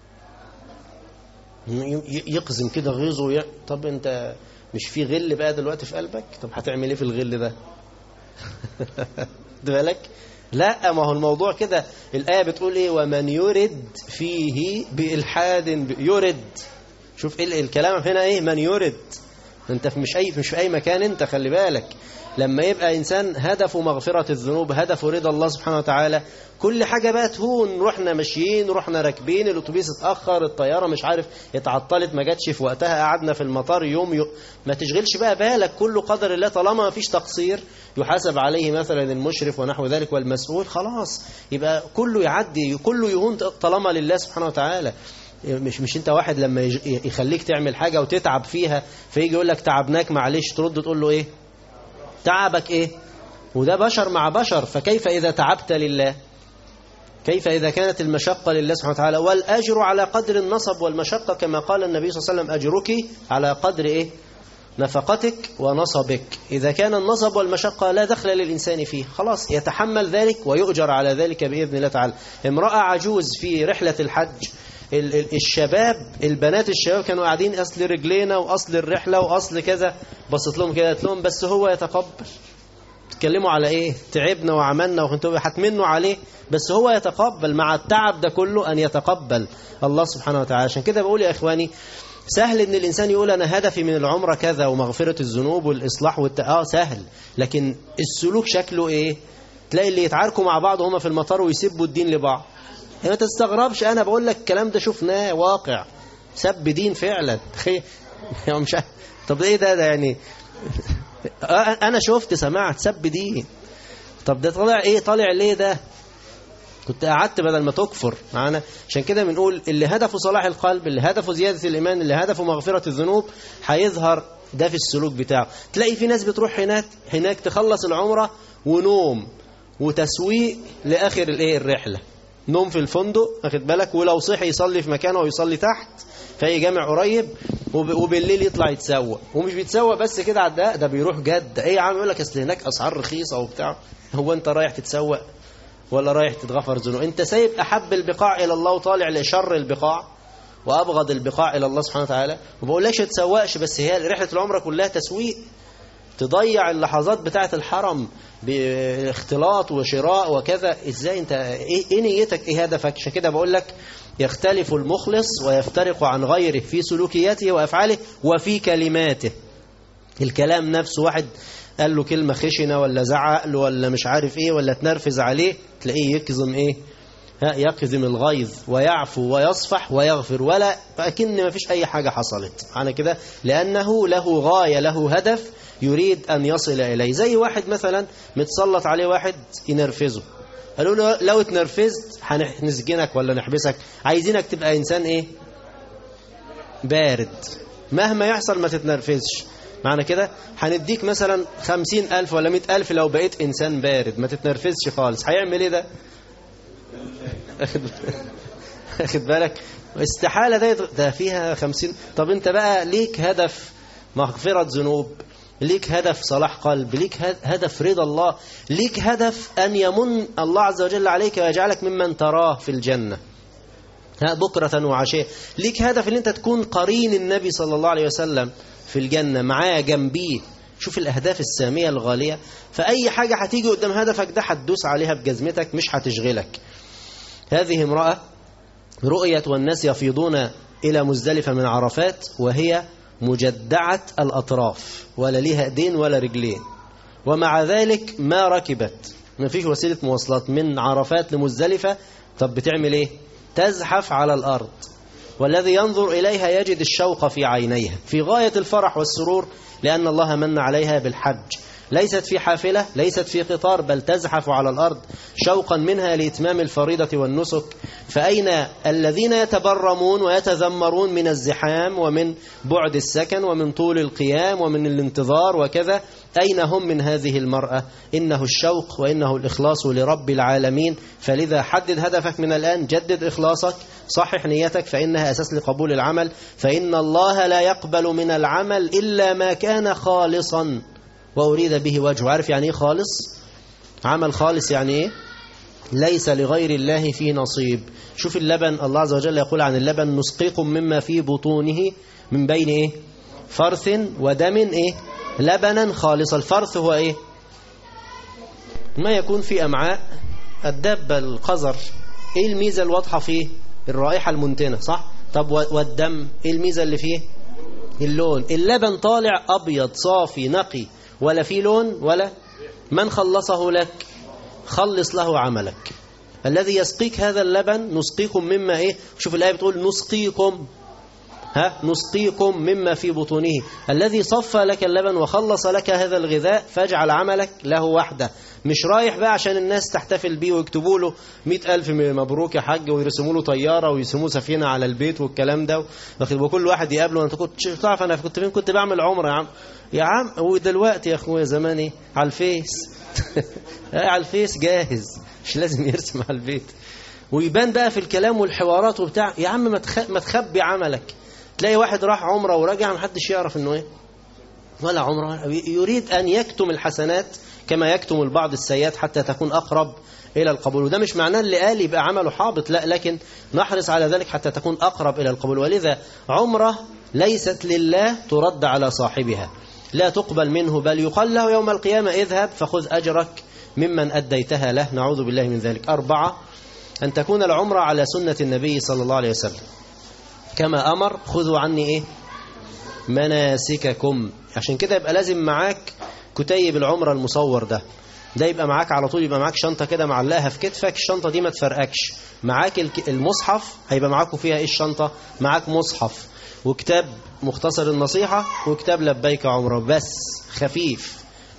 يقزم كده غيظه ي... طب انت مش في غل بقى دلوقتي في قلبك طب هتعمل ايه في الغل ده بالك لا ما هو الموضوع كده الآية بتقول ايه ومن يرد فيه بإلحاد ب... يرد شوف ايه الكلام هنا ايه من يرد انت في مش اي مش في اي مكان انت خلي بالك لما يبقى انسان هدفه مغفرة الذنوب هدفه رضا الله سبحانه وتعالى كل حاجة بقى تهون رحنا ماشيين رحنا راكبين الاتوبيس اتأخر الطيارة مش عارف اتعطلت ما جاتش في وقتها قعدنا في المطار يوم, يوم ما تشغلش بقى بالك كله قدر الله طالما ما فيش تقصير يحاسب عليه مثلا المشرف ونحو ذلك والمسؤول خلاص يبقى كله يعدي كله يهون طالما لله سبحانه وتعالى مش مش انت واحد لما يخليك تعمل حاجة وتتعب فيها فيجي يقول لك تعبناك معلش ترد تقول له ايه تعبك ايه وده بشر مع بشر فكيف إذا تعبت لله كيف إذا كانت المشقة لله سبحانه وتعالى والأجر على قدر النصب والمشقة كما قال النبي صلى الله عليه وسلم أجرك على قدر إيه نفقتك ونصبك إذا كان النصب والمشقة لا دخل للإنسان فيه خلاص يتحمل ذلك ويؤجر على ذلك بإذن الله تعالى امرأة عجوز في رحلة الحج الشباب البنات الشباب كانوا قاعدين أصل رجلينا وأصل الرحلة وأصل كذا بصت لهم كده قالت لهم بس هو يتقبل تتكلموا على ايه تعبنا وعملنا وكنتوا هتمنوا عليه بس هو يتقبل مع التعب ده كله أن يتقبل الله سبحانه وتعالى عشان كده بقول يا إخواني سهل ان الانسان يقول انا هدفي من العمره كذا ومغفره الذنوب والاصلاح والت... اه سهل لكن السلوك شكله ايه تلاقي اللي يتعاركوا مع بعض هما في المطار ويسبوا الدين لبعض ما تستغربش انا بقول لك الكلام ده شفناه واقع سب دين فعلا مش طب ايه ده ده يعني انا شفت سمعت سب دين طب ده طالع ايه طالع ليه ده كنت قعدت بدل ما تكفر معانا عشان كده بنقول اللي هدفه صلاح القلب اللي هدفه زيادة الإيمان اللي هدفه مغفرة الذنوب هيظهر ده في السلوك بتاعه تلاقي في ناس بتروح هناك هناك تخلص العمرة ونوم وتسويق لآخر الايه الرحلة نوم في الفندق واخد بالك ولو صحي يصلي في مكانه ويصلي تحت في اي جامع قريب وب- وبالليل يطلع يتسوق ومش بيتسوق بس كده على ده ده بيروح جد ايه يا عم يقول لك اصل هناك اسعار رخيصه وبتاع هو انت رايح تتسوق ولا رايح تتغفر ذنوب انت سايب احب البقاع الى الله وطالع لشر البقاع وابغض البقاع الى الله سبحانه وتعالى وما بقولكش تسوقش بس هي رحله العمره كلها تسويق تضيع اللحظات بتاعه الحرم باختلاط وشراء وكذا ازاي انت ايه, إيه نيتك ايه هدفك عشان كده بقول لك يختلف المخلص ويفترق عن غيره في سلوكياته وافعاله وفي كلماته الكلام نفسه واحد قال له كلمة خشنة ولا زعق له ولا مش عارف ايه ولا تنرفز عليه تلاقيه يكظم ايه ها يكظم الغيظ ويعفو ويصفح ويغفر ولا فأكن ما فيش أي حاجة حصلت معنى كده لأنه له غاية له هدف يريد أن يصل إليه زي واحد مثلا متسلط عليه واحد ينرفزه قالوا له لو اتنرفزت هنسجنك ولا نحبسك عايزينك تبقى إنسان إيه بارد مهما يحصل ما تتنرفزش معنى كده هنديك مثلا خمسين ألف ولا مئة ألف لو بقيت إنسان بارد ما تتنرفزش خالص هيعمل إيه ده واخد بالك استحالة ده, ده فيها خمسين طب انت بقى ليك هدف مغفرة ذنوب ليك هدف صلاح قلب ليك هدف رضا الله ليك هدف أن يمن الله عز وجل عليك ويجعلك ممن تراه في الجنة ها بكرة وعشية ليك هدف ان انت تكون قرين النبي صلى الله عليه وسلم في الجنة معاه جنبيه شوف الأهداف السامية الغالية فأي حاجة هتيجي قدام هدفك ده هتدوس عليها بجزمتك مش هتشغلك هذه امرأة رؤيت والناس يفيضون إلى مزدلفة من عرفات وهي مجدعة الأطراف ولا ليها ايدين ولا رجلين ومع ذلك ما ركبت ما فيش وسيلة مواصلات من عرفات لمزدلفة طب بتعمل ايه تزحف على الأرض والذي ينظر إليها يجد الشوق في عينيها في غاية الفرح والسرور لأن الله من عليها بالحج ليست في حافلة ليست في قطار بل تزحف على الأرض شوقا منها لإتمام الفريضة والنسك فأين الذين يتبرمون ويتذمرون من الزحام ومن بعد السكن ومن طول القيام ومن الانتظار وكذا أين هم من هذه المرأة إنه الشوق وإنه الإخلاص لرب العالمين فلذا حدد هدفك من الآن جدد إخلاصك صحح نيتك فإنها أساس لقبول العمل فإن الله لا يقبل من العمل إلا ما كان خالصا وأريد به وجهه عارف يعني إيه خالص عمل خالص يعني إيه ليس لغير الله فيه نصيب شوف اللبن الله عز وجل يقول عن اللبن نسقيكم مما في بطونه من بين إيه فرث ودم إيه لبنا خالصا الفرث هو إيه ما يكون في أمعاء الدب القذر إيه الميزة الواضحة فيه الرائحة المنتنة صح طب والدم إيه الميزة اللي فيه اللون اللبن طالع أبيض صافي نقي ولا في لون ولا من خلصه لك خلص له عملك الذي يسقيك هذا اللبن نسقيكم مما ايه شوف الآية بتقول نسقيكم ها نسقيكم مما في بطونه الذي صفى لك اللبن وخلص لك هذا الغذاء فاجعل عملك له وحده مش رايح بقى عشان الناس تحتفل بيه ويكتبوا له مئة ألف مبروك يا حاج ويرسموا له طيارة ويرسموا سفينة على البيت والكلام ده وكل واحد يقابله أنت كنت تعرف أنا كنت فين كنت بعمل عمرة يا عم يا عم ودلوقتي يا أخويا زماني على الفيس على الفيس جاهز مش لازم يرسم على البيت ويبان بقى في الكلام والحوارات وبتاع يا عم ما تخبي عملك تلاقي واحد راح عمره ورجع محدش يعرف انه ايه ولا عمره يريد ان يكتم الحسنات كما يكتم البعض السيئات حتى تكون اقرب الى القبول وده مش معناه اللي قال يبقى عمله حابط لا لكن نحرص على ذلك حتى تكون اقرب الى القبول ولذا عمره ليست لله ترد على صاحبها لا تقبل منه بل يقال له يوم القيامة اذهب فخذ أجرك ممن أديتها له نعوذ بالله من ذلك أربعة أن تكون العمرة على سنة النبي صلى الله عليه وسلم كما أمر خذوا عني إيه مناسككم عشان كده يبقى لازم معاك كتيب العمرة المصور ده ده يبقى معاك على طول يبقى معاك شنطة كده معلقها في كتفك الشنطة دي ما تفرقكش معاك المصحف هيبقى معاكوا فيها ايه الشنطة معاك مصحف وكتاب مختصر النصيحة وكتاب لبيك عمره بس خفيف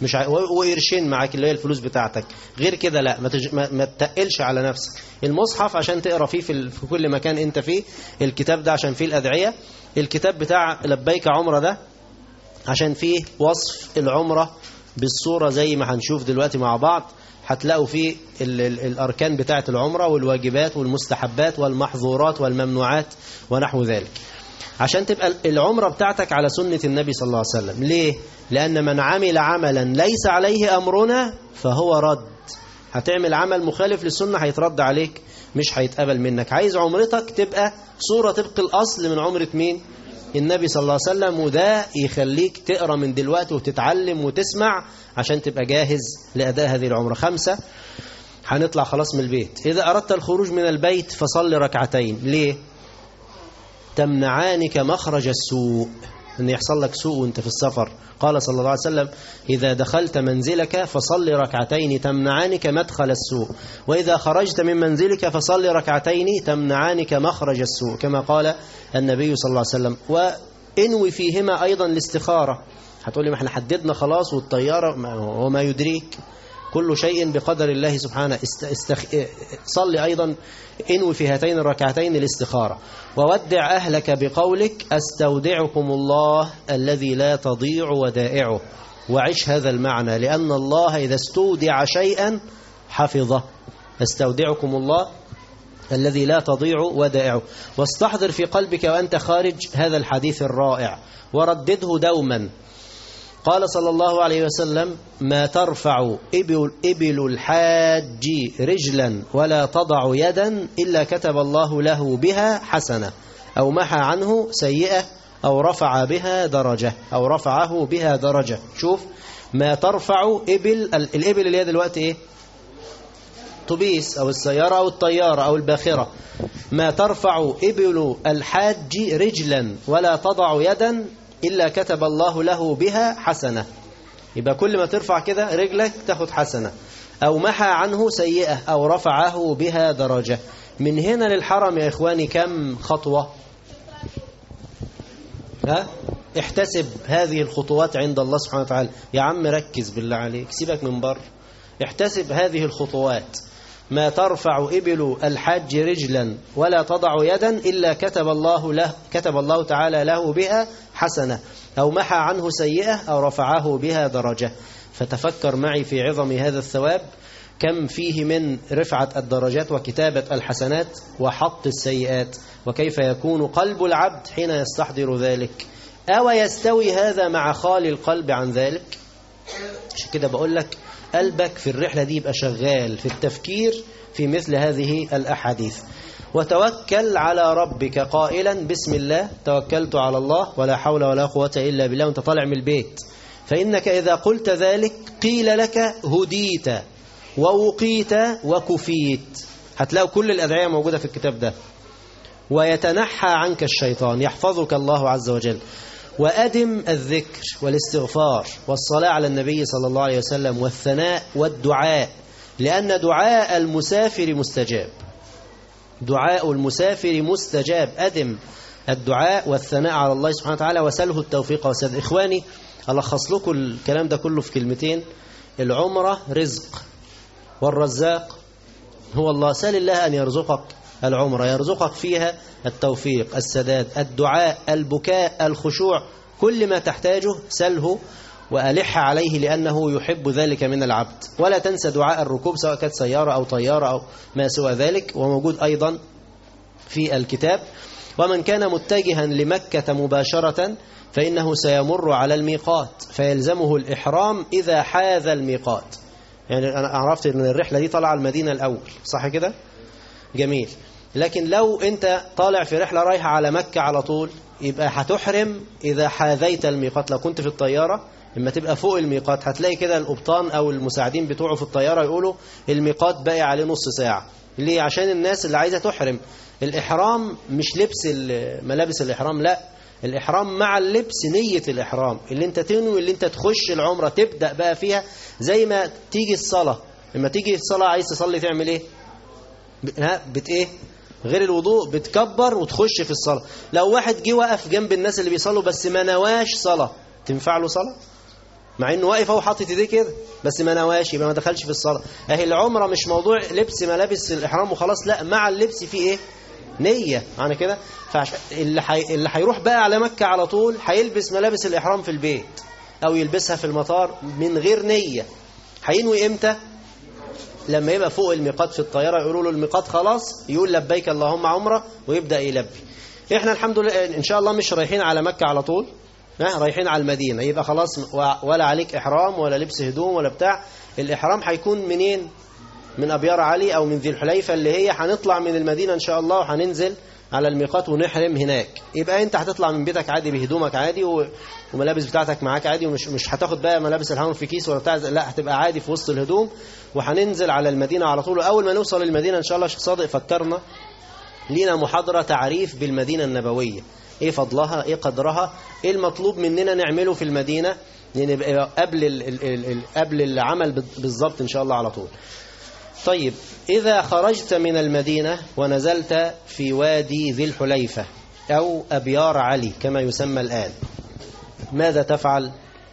مش ع... وقرشين معاك اللي هي الفلوس بتاعتك غير كده لا ما, تج... ما... ما تقلش على نفسك المصحف عشان تقرا فيه في, ال... في كل مكان انت فيه الكتاب ده عشان فيه الادعيه الكتاب بتاع لبيك عمره ده عشان فيه وصف العمره بالصوره زي ما هنشوف دلوقتي مع بعض هتلاقوا فيه ال... ال... الاركان بتاعه العمره والواجبات والمستحبات والمحظورات والممنوعات ونحو ذلك عشان تبقى العمرة بتاعتك على سنة النبي صلى الله عليه وسلم ليه؟ لأن من عمل عملا ليس عليه أمرنا فهو رد هتعمل عمل مخالف للسنة هيترد عليك مش هيتقبل منك عايز عمرتك تبقى صورة طبق الأصل من عمرة مين؟ النبي صلى الله عليه وسلم وده يخليك تقرأ من دلوقتي وتتعلم وتسمع عشان تبقى جاهز لأداء هذه العمرة خمسة هنطلع خلاص من البيت إذا أردت الخروج من البيت فصل ركعتين ليه؟ تمنعانك مخرج السوء ان يحصل لك سوء وانت في السفر قال صلى الله عليه وسلم إذا دخلت منزلك فصل ركعتين تمنعانك مدخل السوء وإذا خرجت من منزلك فصل ركعتين تمنعانك مخرج السوء كما قال النبي صلى الله عليه وسلم وانوي فيهما أيضا الاستخارة هتقولي ما احنا حددنا خلاص والطيارة وما يدريك كل شيء بقدر الله سبحانه استخ... صلي أيضا انوي في هاتين الركعتين الاستخارة وودع أهلك بقولك أستودعكم الله الذي لا تضيع ودائعه وعش هذا المعنى لأن الله إذا استودع شيئا حفظه استودعكم الله الذي لا تضيع ودائعه واستحضر في قلبك وأنت خارج هذا الحديث الرائع وردده دوما قال صلى الله عليه وسلم ما ترفع إبل, إبل الحاج رجلا ولا تضع يدا إلا كتب الله له بها حسنة أو محى عنه سيئة أو رفع بها درجة أو رفعه بها درجة شوف ما ترفع إبل الإبل اللي هي دلوقتي إيه طبيس أو السيارة أو الطيارة أو الباخرة ما ترفع إبل الحاج رجلا ولا تضع يدا إلا كتب الله له بها حسنة يبقى كل ما ترفع كده رجلك تاخد حسنة أو محى عنه سيئة أو رفعه بها درجة من هنا للحرم يا إخواني كم خطوة ها احتسب هذه الخطوات عند الله سبحانه وتعالى يا عم ركز بالله عليك سيبك من بر احتسب هذه الخطوات ما ترفع إبل الحاج رجلا ولا تضع يدا إلا كتب الله له كتب الله تعالى له بها حسنة أو محى عنه سيئة أو رفعه بها درجة فتفكر معي في عظم هذا الثواب كم فيه من رفعة الدرجات وكتابة الحسنات وحط السيئات وكيف يكون قلب العبد حين يستحضر ذلك أو يستوي هذا مع خال القلب عن ذلك عشان كده بقول لك قلبك في الرحلة دي يبقى شغال في التفكير في مثل هذه الأحاديث وتوكل على ربك قائلا بسم الله توكلت على الله ولا حول ولا قوة إلا بالله وانت طالع من البيت فإنك إذا قلت ذلك قيل لك هديت ووقيت وكفيت هتلاقوا كل الأدعية موجودة في الكتاب ده ويتنحى عنك الشيطان يحفظك الله عز وجل وأدم الذكر والاستغفار والصلاة على النبي صلى الله عليه وسلم والثناء والدعاء لأن دعاء المسافر مستجاب دعاء المسافر مستجاب أدم الدعاء والثناء على الله سبحانه وتعالى وسله التوفيق وسد إخواني ألخص لكم الكلام ده كله في كلمتين العمرة رزق والرزاق هو الله سال الله أن يرزقك العمرة يرزقك فيها التوفيق السداد الدعاء البكاء الخشوع كل ما تحتاجه سله وألح عليه لأنه يحب ذلك من العبد ولا تنسى دعاء الركوب سواء كانت سيارة أو طيارة أو ما سوى ذلك وموجود أيضا في الكتاب ومن كان متجها لمكة مباشرة فإنه سيمر على الميقات فيلزمه الإحرام إذا حاذ الميقات يعني أنا عرفت أن الرحلة دي طالعة المدينة الأول صح كده؟ جميل لكن لو أنت طالع في رحلة رايحة على مكة على طول يبقى هتحرم إذا حاذيت الميقات لو كنت في الطيارة لما تبقى فوق الميقات هتلاقي كده القبطان أو المساعدين بتوعه في الطيارة يقولوا الميقات باقي عليه نص ساعة ليه عشان الناس اللي عايزة تحرم الإحرام مش لبس ملابس الإحرام لا الإحرام مع اللبس نية الإحرام اللي انت تنوي اللي انت تخش العمرة تبدأ بقى فيها زي ما تيجي الصلاة لما تيجي الصلاة عايز تصلي تعمل ايه ها بت ايه غير الوضوء بتكبر وتخش في الصلاة لو واحد جه وقف جنب الناس اللي بيصلوا بس ما نواش صلاة تنفع له صلاة مع انه واقف اهو حاطط ايديه كده بس ما نواش يبقى ما دخلش في الصلاه اهي العمره مش موضوع لبس ملابس الاحرام وخلاص لا مع اللبس في ايه نيه معنى كده فاللي حي... اللي هيروح بقى على مكه على طول هيلبس ملابس الاحرام في البيت او يلبسها في المطار من غير نيه هينوي امتى لما يبقى فوق الميقات في الطياره يقولوا له الميقات خلاص يقول لبيك اللهم عمره ويبدا يلبي احنا الحمد لله ان شاء الله مش رايحين على مكه على طول ها رايحين على المدينة يبقى خلاص ولا عليك إحرام ولا لبس هدوم ولا بتاع الإحرام هيكون منين من أبيار علي أو من ذي الحليفة اللي هي هنطلع من المدينة إن شاء الله وهننزل على الميقات ونحرم هناك يبقى أنت هتطلع من بيتك عادي بهدومك عادي وملابس بتاعتك معاك عادي ومش مش هتاخد بقى ملابس الحرام في كيس ولا بتاع لا هتبقى عادي في وسط الهدوم وهننزل على المدينة على طول أول ما نوصل المدينة إن شاء الله شيخ صادق فكرنا لينا محاضرة تعريف بالمدينة النبوية ايه فضلها ايه قدرها ايه المطلوب مننا نعمله في المدينة نبقى قبل ال ال ال قبل العمل بالظبط ان شاء الله على طول طيب إذا خرجت من المدينة ونزلت في وادي ذي الحليفة أو أبيار علي كما يسمى الآن ماذا تفعل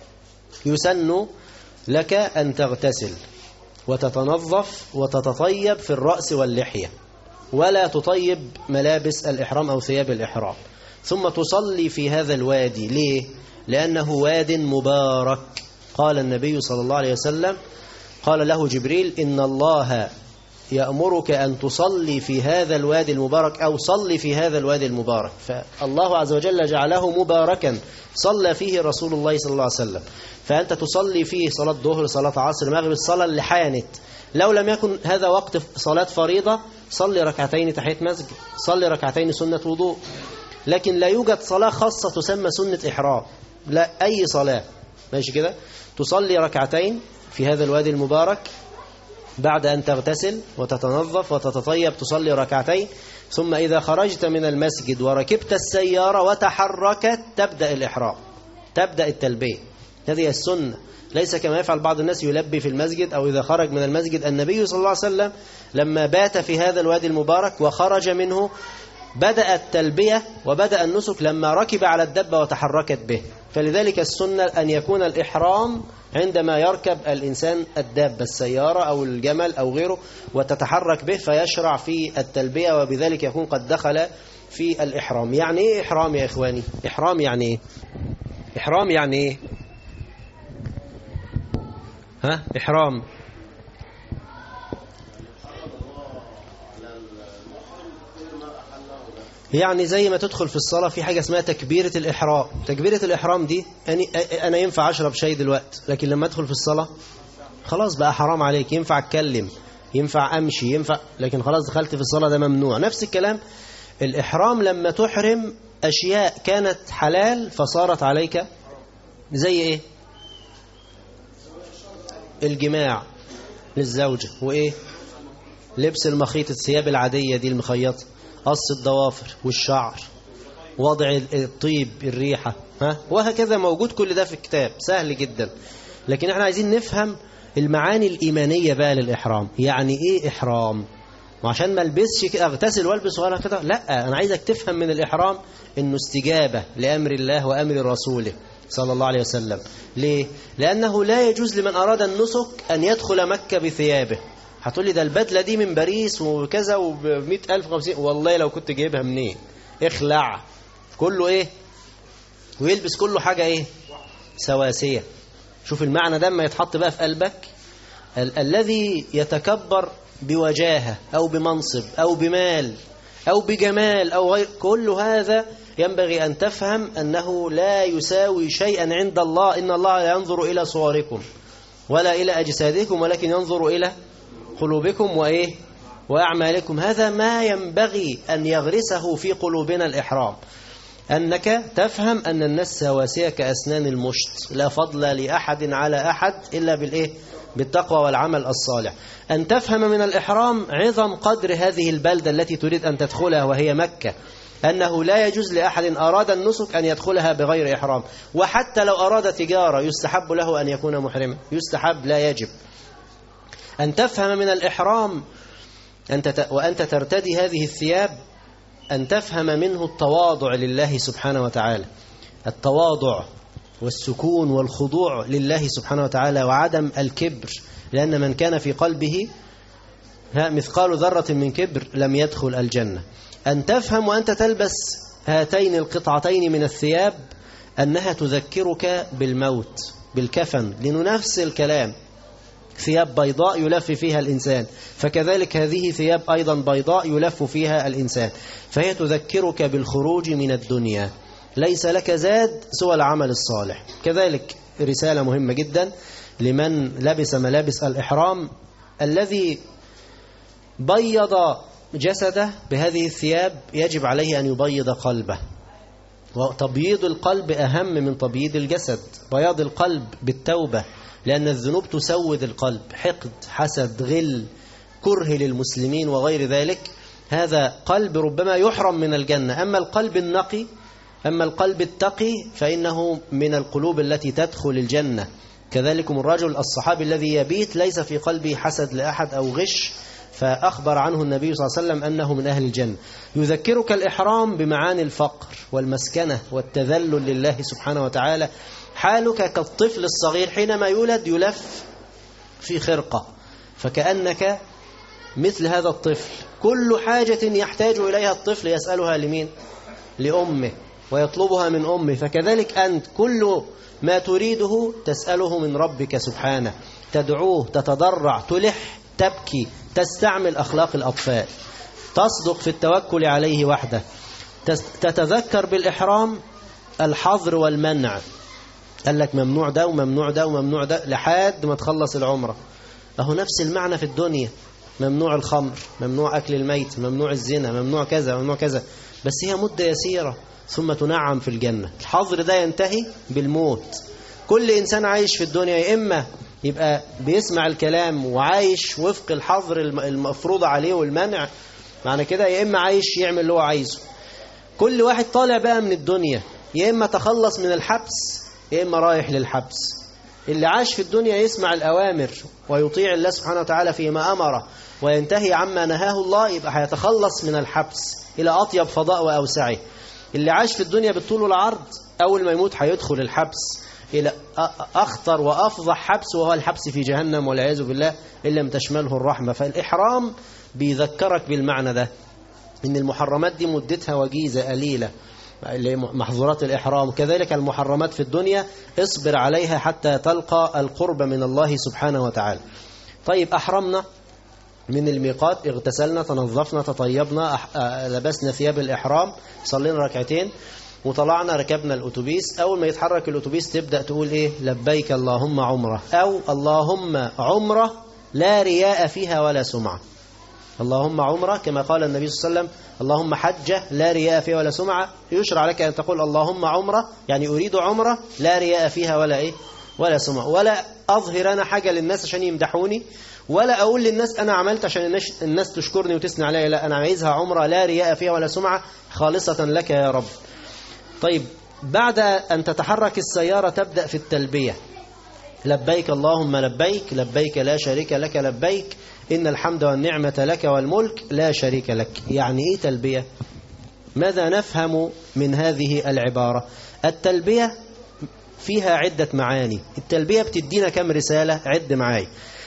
يسن لك أن تغتسل وتتنظف وتتطيب في الرأس واللحية ولا تطيب ملابس الإحرام أو ثياب الإحرام ثم تصلي في هذا الوادي ليه؟ لأنه واد مبارك قال النبي صلى الله عليه وسلم قال له جبريل إن الله يأمرك أن تصلي في هذا الوادي المبارك أو صلي في هذا الوادي المبارك فالله عز وجل جعله مباركا صلى فيه رسول الله صلى الله عليه وسلم فأنت تصلي فيه صلاة ظهر صلاة عصر مغرب الصلاة اللي حانت لو لم يكن هذا وقت صلاة فريضة صلي ركعتين تحية مسجد صلي ركعتين سنة وضوء لكن لا يوجد صلاة خاصة تسمى سنة إحرام لا أي صلاة ماشي كده تصلي ركعتين في هذا الوادي المبارك بعد أن تغتسل وتتنظف وتتطيب تصلي ركعتين ثم إذا خرجت من المسجد وركبت السيارة وتحركت تبدأ الإحرام تبدأ التلبية هذه السنة ليس كما يفعل بعض الناس يلبي في المسجد أو إذا خرج من المسجد النبي صلى الله عليه وسلم لما بات في هذا الوادي المبارك وخرج منه بدأ التلبية وبدأ النسك لما ركب على الدبة وتحركت به فلذلك السنة أن يكون الإحرام عندما يركب الإنسان الدابة السيارة أو الجمل أو غيره وتتحرك به فيشرع في التلبية وبذلك يكون قد دخل في الإحرام يعني إيه إحرام يا إخواني إحرام يعني إيه إحرام يعني إيه ها إحرام يعني زي ما تدخل في الصلاة في حاجة اسمها تكبيرة الإحرام تكبيرة الإحرام دي يعني أنا ينفع أشرب شاي دلوقتي لكن لما أدخل في الصلاة خلاص بقى حرام عليك ينفع أتكلم ينفع أمشي ينفع لكن خلاص دخلت في الصلاة ده ممنوع نفس الكلام الإحرام لما تحرم أشياء كانت حلال فصارت عليك زي إيه الجماع للزوجة وإيه لبس المخيط الثياب العادية دي المخيطة قص الضوافر والشعر وضع الطيب الريحة ها وهكذا موجود كل ده في الكتاب سهل جدا لكن احنا عايزين نفهم المعاني الإيمانية بقى للإحرام يعني إيه إحرام وعشان ما البسش اغتسل والبس ولا كده لا أنا عايزك تفهم من الإحرام إنه استجابة لأمر الله وأمر رسوله صلى الله عليه وسلم ليه؟ لأنه لا يجوز لمن أراد النسك أن يدخل مكة بثيابه هتقول لي ده البدلة دي من باريس وكذا وب ألف وخمسين والله لو كنت جايبها منين اخلع كله ايه ويلبس كله حاجة ايه سواسية شوف المعنى ده ما يتحط بقى في قلبك ال الذي يتكبر بوجاهة أو بمنصب أو بمال أو بجمال أو غير كل هذا ينبغي أن تفهم أنه لا يساوي شيئا عند الله إن الله لا ينظر إلى صوركم ولا إلى أجسادكم ولكن ينظر إلى قلوبكم وإيه وأعمالكم هذا ما ينبغي أن يغرسه في قلوبنا الإحرام أنك تفهم أن الناس سواسية كأسنان المشط لا فضل لأحد على أحد إلا بالإيه بالتقوى والعمل الصالح أن تفهم من الإحرام عظم قدر هذه البلدة التي تريد أن تدخلها وهي مكة أنه لا يجوز لأحد أراد النسك أن يدخلها بغير إحرام وحتى لو أراد تجارة يستحب له أن يكون محرما يستحب لا يجب أن تفهم من الإحرام أنت وأنت ترتدي هذه الثياب أن تفهم منه التواضع لله سبحانه وتعالى التواضع والسكون والخضوع لله سبحانه وتعالى وعدم الكبر لأن من كان في قلبه ها مثقال ذرة من كبر لم يدخل الجنة أن تفهم وأنت تلبس هاتين القطعتين من الثياب أنها تذكرك بالموت بالكفن لأنه نفس الكلام ثياب بيضاء يلف فيها الإنسان فكذلك هذه ثياب أيضا بيضاء يلف فيها الإنسان فهي تذكرك بالخروج من الدنيا ليس لك زاد سوى العمل الصالح كذلك رسالة مهمة جدا لمن لبس ملابس الإحرام الذي بيض جسده بهذه الثياب يجب عليه أن يبيض قلبه وتبييض القلب أهم من تبييض الجسد بياض القلب بالتوبة لأن الذنوب تسود القلب حقد حسد غل كره للمسلمين وغير ذلك هذا قلب ربما يحرم من الجنة أما القلب النقي أما القلب التقي فإنه من القلوب التي تدخل الجنة كذلكم الرجل الصحابي الذي يبيت ليس في قلبه حسد لأحد أو غش فأخبر عنه النبي صلى الله عليه وسلم أنه من أهل الجنة يذكرك الإحرام بمعاني الفقر والمسكنة والتذلل لله سبحانه وتعالى حالك كالطفل الصغير حينما يولد يلف في خرقة فكأنك مثل هذا الطفل كل حاجة يحتاج إليها الطفل يسألها لمين لأمه ويطلبها من أمه فكذلك أنت كل ما تريده تسأله من ربك سبحانه تدعوه تتضرع تلح تبكي تستعمل أخلاق الأطفال تصدق في التوكل عليه وحده تتذكر بالإحرام الحظر والمنع قال لك ممنوع ده وممنوع ده وممنوع ده لحد ما تخلص العمرة أهو نفس المعنى في الدنيا ممنوع الخمر ممنوع أكل الميت ممنوع الزنا ممنوع كذا ممنوع كذا بس هي مدة يسيرة ثم تنعم في الجنة الحظر ده ينتهي بالموت كل إنسان عايش في الدنيا يا إما يبقى بيسمع الكلام وعايش وفق الحظر المفروض عليه والمنع معنى كده يا إما عايش يعمل اللي هو عايزه كل واحد طالع بقى من الدنيا يا إما تخلص من الحبس يا إما رايح للحبس اللي عاش في الدنيا يسمع الأوامر ويطيع الله سبحانه وتعالى فيما أمره وينتهي عما نهاه الله يبقى هيتخلص من الحبس إلى أطيب فضاء وأوسعه اللي عاش في الدنيا بالطول والعرض أول ما يموت هيدخل الحبس إلى أخطر وأفضح حبس وهو الحبس في جهنم والعياذ بالله إن لم تشمله الرحمة فالإحرام بيذكرك بالمعنى ده إن المحرمات دي مدتها وجيزة قليلة محظورات الإحرام كذلك المحرمات في الدنيا اصبر عليها حتى تلقى القرب من الله سبحانه وتعالى طيب أحرمنا من الميقات اغتسلنا تنظفنا تطيبنا لبسنا ثياب الإحرام صلينا ركعتين وطلعنا ركبنا الأتوبيس أول ما يتحرك الأتوبيس تبدأ تقول إيه لبيك اللهم عمرة أو اللهم عمرة لا رياء فيها ولا سمعة اللهم عمرة كما قال النبي صلى الله عليه وسلم اللهم حجة لا رياء فيها ولا سمعة يشرع لك أن تقول اللهم عمرة يعني أريد عمرة لا رياء فيها ولا إيه ولا سمعة ولا أظهر أنا حاجة للناس عشان يمدحوني ولا أقول للناس أنا عملت عشان الناس تشكرني وتثني عليا لا أنا عايزها عمرة لا رياء فيها ولا سمعة خالصة لك يا رب طيب بعد أن تتحرك السيارة تبدأ في التلبية لبيك اللهم لبيك لبيك لا شريك لك لبيك إن الحمد والنعمة لك والملك لا شريك لك يعني إيه تلبية ماذا نفهم من هذه العبارة التلبية فيها عدة معاني التلبية بتدينا كم رسالة عد معاي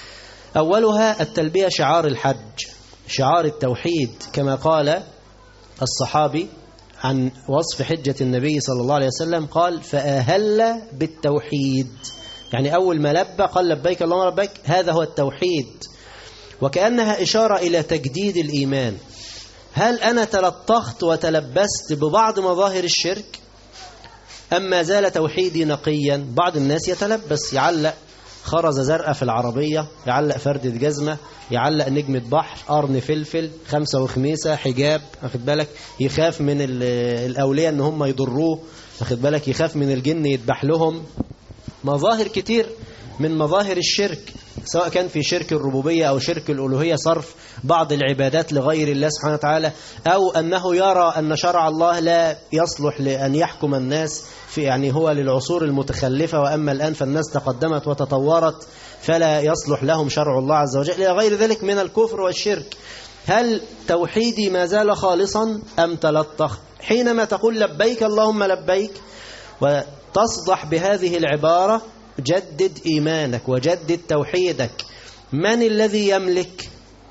أولها التلبية شعار الحج شعار التوحيد كما قال الصحابي عن وصف حجة النبي صلى الله عليه وسلم قال فأهل بالتوحيد يعني أول ما لبى قال لبيك اللهم لبيك هذا هو التوحيد وكأنها إشارة إلى تجديد الإيمان هل أنا تلطخت وتلبست ببعض مظاهر الشرك أم ما زال توحيدي نقيا بعض الناس يتلبس يعلق خرزة زرقاء في العربية يعلق فردة جزمة يعلق نجمة بحر قرن فلفل خمسة وخميسة حجاب واخد بالك يخاف من الأولياء ان هم يضروه واخد بالك يخاف من الجن يذبح لهم مظاهر كتير من مظاهر الشرك سواء كان في شرك الربوبية أو شرك الألوهية صرف بعض العبادات لغير الله سبحانه وتعالى أو أنه يرى أن شرع الله لا يصلح لأن يحكم الناس في يعني هو للعصور المتخلفة وأما الآن فالناس تقدمت وتطورت فلا يصلح لهم شرع الله عز وجل إلى غير ذلك من الكفر والشرك هل توحيدي ما زال خالصا أم تلطخ حينما تقول لبيك اللهم لبيك وتصدح بهذه العبارة جدد إيمانك وجدد توحيدك من الذي يملك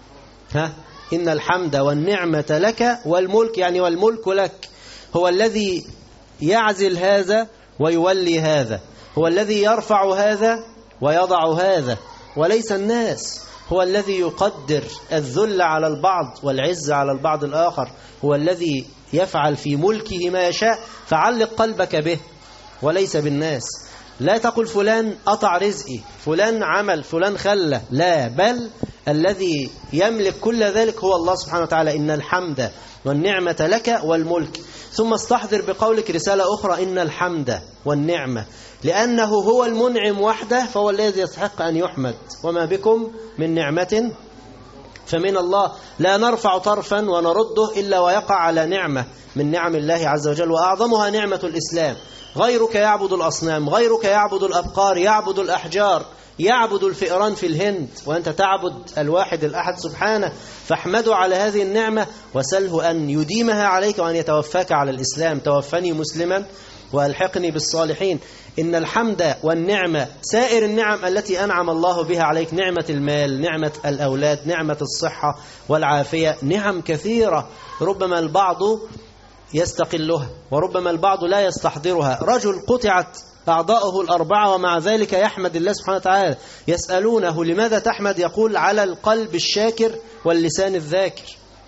ها إن الحمد والنعمة لك والملك يعني والملك لك هو الذي يعزل هذا ويولي هذا هو الذي يرفع هذا ويضع هذا وليس الناس هو الذي يقدر الذل على البعض والعز على البعض الآخر هو الذي يفعل في ملكه ما يشاء فعلق قلبك به وليس بالناس لا تقل فلان قطع رزقي فلان عمل فلان خلى لا بل الذي يملك كل ذلك هو الله سبحانه وتعالى إن الحمد والنعمة لك والملك ثم استحضر بقولك رسالة أخرى إن الحمد والنعمة لأنه هو المنعم وحده فهو الذي يستحق أن يحمد وما بكم من نعمة فمن الله لا نرفع طرفا ونرده إلا ويقع على نعمة من نعم الله عز وجل وأعظمها نعمة الإسلام غيرك يعبد الأصنام غيرك يعبد الأبقار يعبد الأحجار يعبد الفئران في الهند وأنت تعبد الواحد الأحد سبحانه فاحمدوا على هذه النعمة وسله أن يديمها عليك وأن يتوفاك على الإسلام توفني مسلما وألحقني بالصالحين إن الحمد والنعمة سائر النعم التي أنعم الله بها عليك نعمة المال نعمة الأولاد نعمة الصحة والعافية نعم كثيرة ربما البعض يستقلها وربما البعض لا يستحضرها رجل قطعت أعضاؤه الأربعة ومع ذلك يحمد الله سبحانه وتعالى يسألونه لماذا تحمد يقول على القلب الشاكر واللسان الذاكر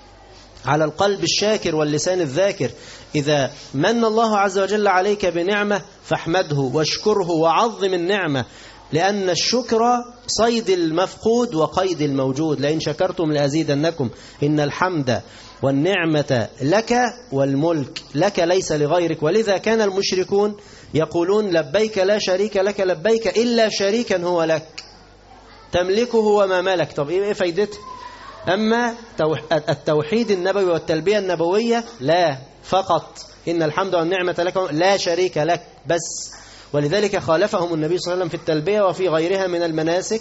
على القلب الشاكر واللسان الذاكر إذا من الله عز وجل عليك بنعمة فاحمده واشكره وعظم النعمة لأن الشكر صيد المفقود وقيد الموجود لئن شكرتم لأزيدنكم إن الحمد والنعمة لك والملك لك ليس لغيرك ولذا كان المشركون يقولون لبيك لا شريك لك لبيك إلا شريكا هو لك تملكه وما ملك طب إيه فايدته أما التوحيد النبوي والتلبية النبوية لا فقط إن الحمد والنعمة لك لا شريك لك بس ولذلك خالفهم النبي صلى الله عليه وسلم في التلبية وفي غيرها من المناسك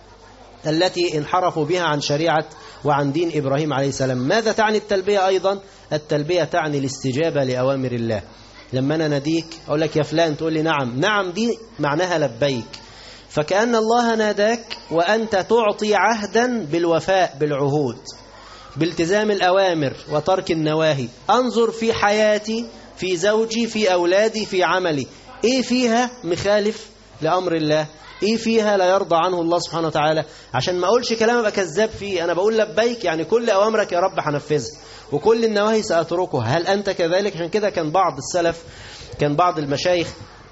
التي انحرفوا بها عن شريعة وعن دين إبراهيم عليه السلام ماذا تعني التلبية أيضا التلبية تعني الاستجابة لأوامر الله لما أنا نديك أقول لك يا فلان تقول لي نعم نعم دي معناها لبيك فكأن الله ناداك وأنت تعطي عهدا بالوفاء بالعهود بالتزام الأوامر وترك النواهي أنظر في حياتي في زوجي في أولادي في عملي إيه فيها مخالف لأمر الله إيه فيها لا يرضى عنه الله سبحانه وتعالى عشان ما أقولش كلام أبقى كذاب فيه أنا بقول لبيك يعني كل أوامرك يا رب هنفذها وكل النواهي سأتركها هل أنت كذلك عشان كده كان بعض السلف كان بعض المشايخ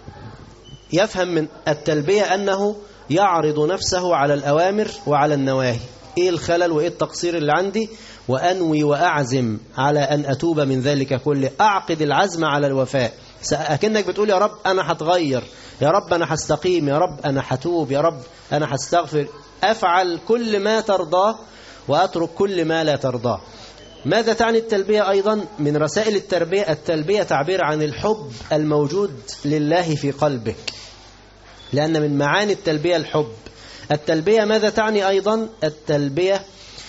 يفهم من التلبية أنه يعرض نفسه على الأوامر وعلى النواهي إيه الخلل وإيه التقصير اللي عندي وأنوي وأعزم على أن أتوب من ذلك كله أعقد العزم على الوفاء أكنك بتقول يا رب أنا هتغير يا رب أنا هستقيم يا رب أنا هتوب يا رب أنا هستغفر أفعل كل ما ترضاه وأترك كل ما لا ترضاه ماذا تعني التلبية أيضا من رسائل التربية التلبية تعبير عن الحب الموجود لله في قلبك لأن من معاني التلبية الحب التلبية ماذا تعني أيضا التلبية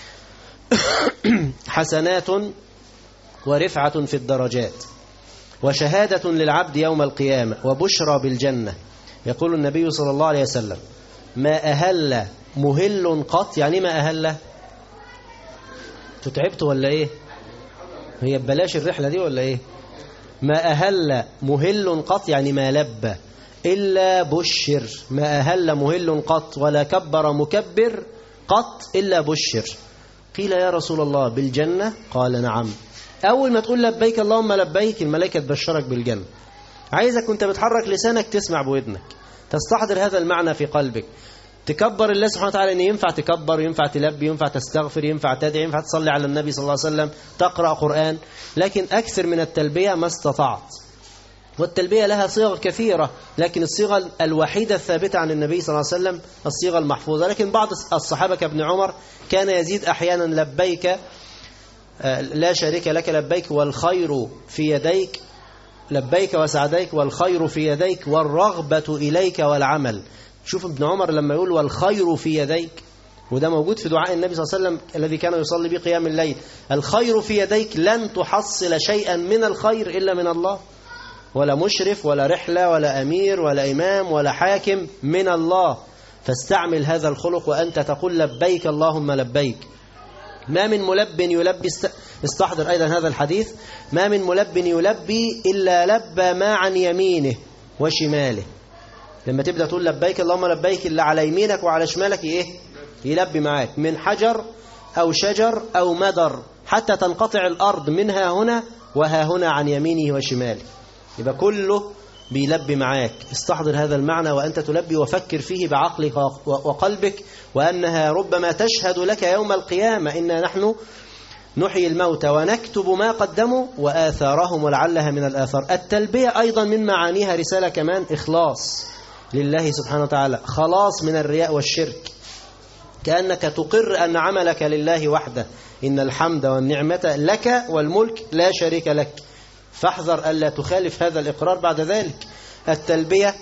حسنات ورفعة في الدرجات وشهادة للعبد يوم القيامة وبشرى بالجنة يقول النبي صلى الله عليه وسلم ما أهل مهل قط يعني ما أهل تتعبت ولا إيه هي ببلاش الرحلة دي ولا إيه ما أهل مهل قط يعني ما لبى إلا بشر ما أهل مهل قط ولا كبر مكبر قط إلا بشر قيل يا رسول الله بالجنة قال نعم أول ما تقول لبيك اللهم لبيك الملائكة تبشرك بالجنة عايزك كنت بتحرك لسانك تسمع بودنك تستحضر هذا المعنى في قلبك تكبر الله سبحانه وتعالى ان ينفع تكبر ينفع تلبي ينفع تستغفر ينفع تدعي ينفع تصلي على النبي صلى الله عليه وسلم تقرأ قرآن لكن أكثر من التلبية ما استطعت والتلبية لها صيغ كثيرة لكن الصيغة الوحيدة الثابتة عن النبي صلى الله عليه وسلم الصيغة المحفوظة لكن بعض الصحابة كابن عمر كان يزيد أحيانا لبيك لا شريك لك لبيك والخير في يديك لبيك وسعديك والخير في يديك والرغبة إليك والعمل شوف ابن عمر لما يقول والخير في يديك وده موجود في دعاء النبي صلى الله عليه وسلم الذي كان يصلي به قيام الليل الخير في يديك لن تحصل شيئا من الخير إلا من الله ولا مشرف ولا رحلة ولا أمير ولا إمام ولا حاكم من الله فاستعمل هذا الخلق وأنت تقول لبيك اللهم لبيك ما من ملب يلبي است... استحضر أيضا هذا الحديث ما من ملب يلبي إلا لبى ما عن يمينه وشماله لما تبدأ تقول لبيك اللهم لبيك اللي على يمينك وعلى شمالك إيه يلبي معاك من حجر أو شجر أو مدر حتى تنقطع الأرض منها هنا وها هنا عن يمينه وشماله يبقى كله بيلبي معاك استحضر هذا المعنى وأنت تلبي وفكر فيه بعقلك وقلبك وأنها ربما تشهد لك يوم القيامة إنا نحن نحيي الموتى ونكتب ما قدموا وآثارهم ولعلها من الآثار التلبية أيضا من معانيها رسالة كمان إخلاص لله سبحانه وتعالى خلاص من الرياء والشرك كأنك تقر أن عملك لله وحده إن الحمد والنعمة لك والملك لا شريك لك فاحذر ألا تخالف هذا الإقرار بعد ذلك التلبية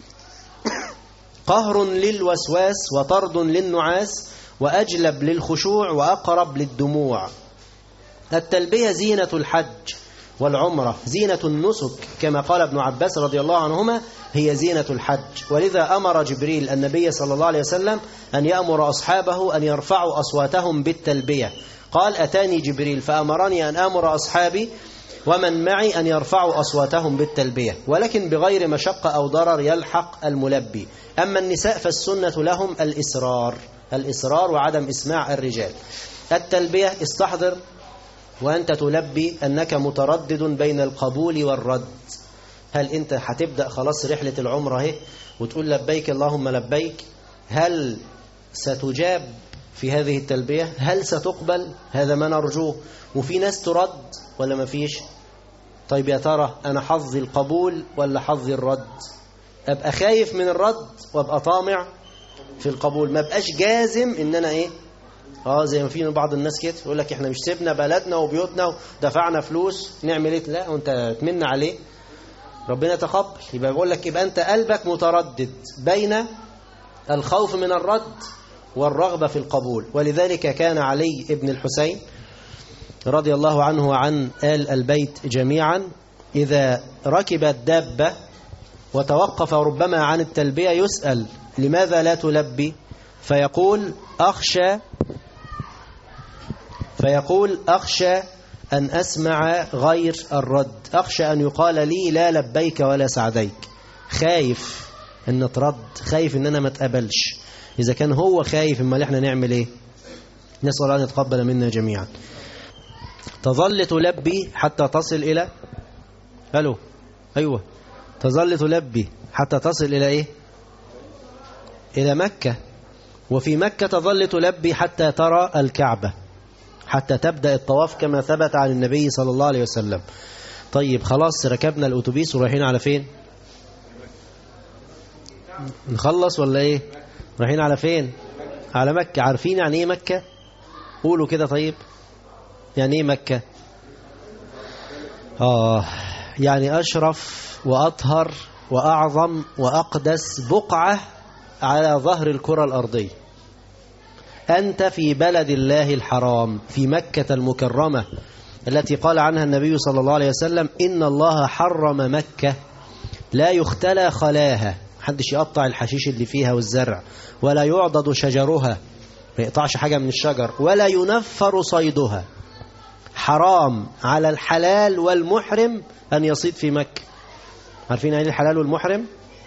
قهر للوسواس وطرد للنعاس وأجلب للخشوع وأقرب للدموع التلبية زينة الحج والعمرة زينة النسك كما قال ابن عباس رضي الله عنهما هي زينة الحج ولذا أمر جبريل النبي صلى الله عليه وسلم أن يأمر أصحابه أن يرفعوا أصواتهم بالتلبية قال أتاني جبريل فأمرني أن أمر أصحابي ومن معي أن يرفعوا أصواتهم بالتلبية ولكن بغير مشقة أو ضرر يلحق الملبي أما النساء فالسنة لهم الإسرار الإسرار وعدم إسماع الرجال التلبية استحضر وأنت تلبي أنك متردد بين القبول والرد هل أنت هتبدأ خلاص رحلة العمرة اهي وتقول لبيك اللهم لبيك هل ستجاب في هذه التلبية هل ستقبل هذا ما نرجوه وفي ناس ترد ولا ما فيش طيب يا ترى أنا حظي القبول ولا حظي الرد أبقى خايف من الرد وأبقى طامع في القبول ما بقاش جازم إن أنا إيه اه زي ما في بعض الناس كده يقول لك احنا مش سيبنا بلدنا وبيوتنا ودفعنا فلوس نعمل ايه لا وانت تمن عليه ربنا تقبل يبقى بقول لك يبقى انت قلبك متردد بين الخوف من الرد والرغبة في القبول ولذلك كان علي ابن الحسين رضي الله عنه وعن آل البيت جميعا إذا ركب الدابة وتوقف ربما عن التلبية يسأل لماذا لا تلبي فيقول أخشى فيقول أخشى أن أسمع غير الرد أخشى أن يقال لي لا لبيك ولا سعديك خايف أن ترد خايف أن أنا ما تقبلش إذا كان هو خايف إما احنا نعمل إيه نسأل الله أن يتقبل منا جميعا تظل تلبي حتى تصل إلى ألو أيوة تظل تلبي حتى تصل إلى إيه إلى مكة وفي مكة تظل تلبي حتى ترى الكعبة حتى تبدأ الطواف كما ثبت عن النبي صلى الله عليه وسلم طيب خلاص ركبنا الأتوبيس ورايحين على فين نخلص ولا ايه رايحين على فين على مكة عارفين يعني ايه مكة قولوا كده طيب يعني ايه مكة آه يعني أشرف وأطهر وأعظم وأقدس بقعة على ظهر الكرة الأرضية أنت في بلد الله الحرام في مكة المكرمة التي قال عنها النبي صلى الله عليه وسلم إن الله حرم مكة لا يختلى خلاها محدش يقطع الحشيش اللي فيها والزرع ولا يعضد شجرها ما يقطعش حاجة من الشجر ولا ينفر صيدها حرام على الحلال والمحرم أن يصيد في مكة عارفين يعني الحلال والمحرم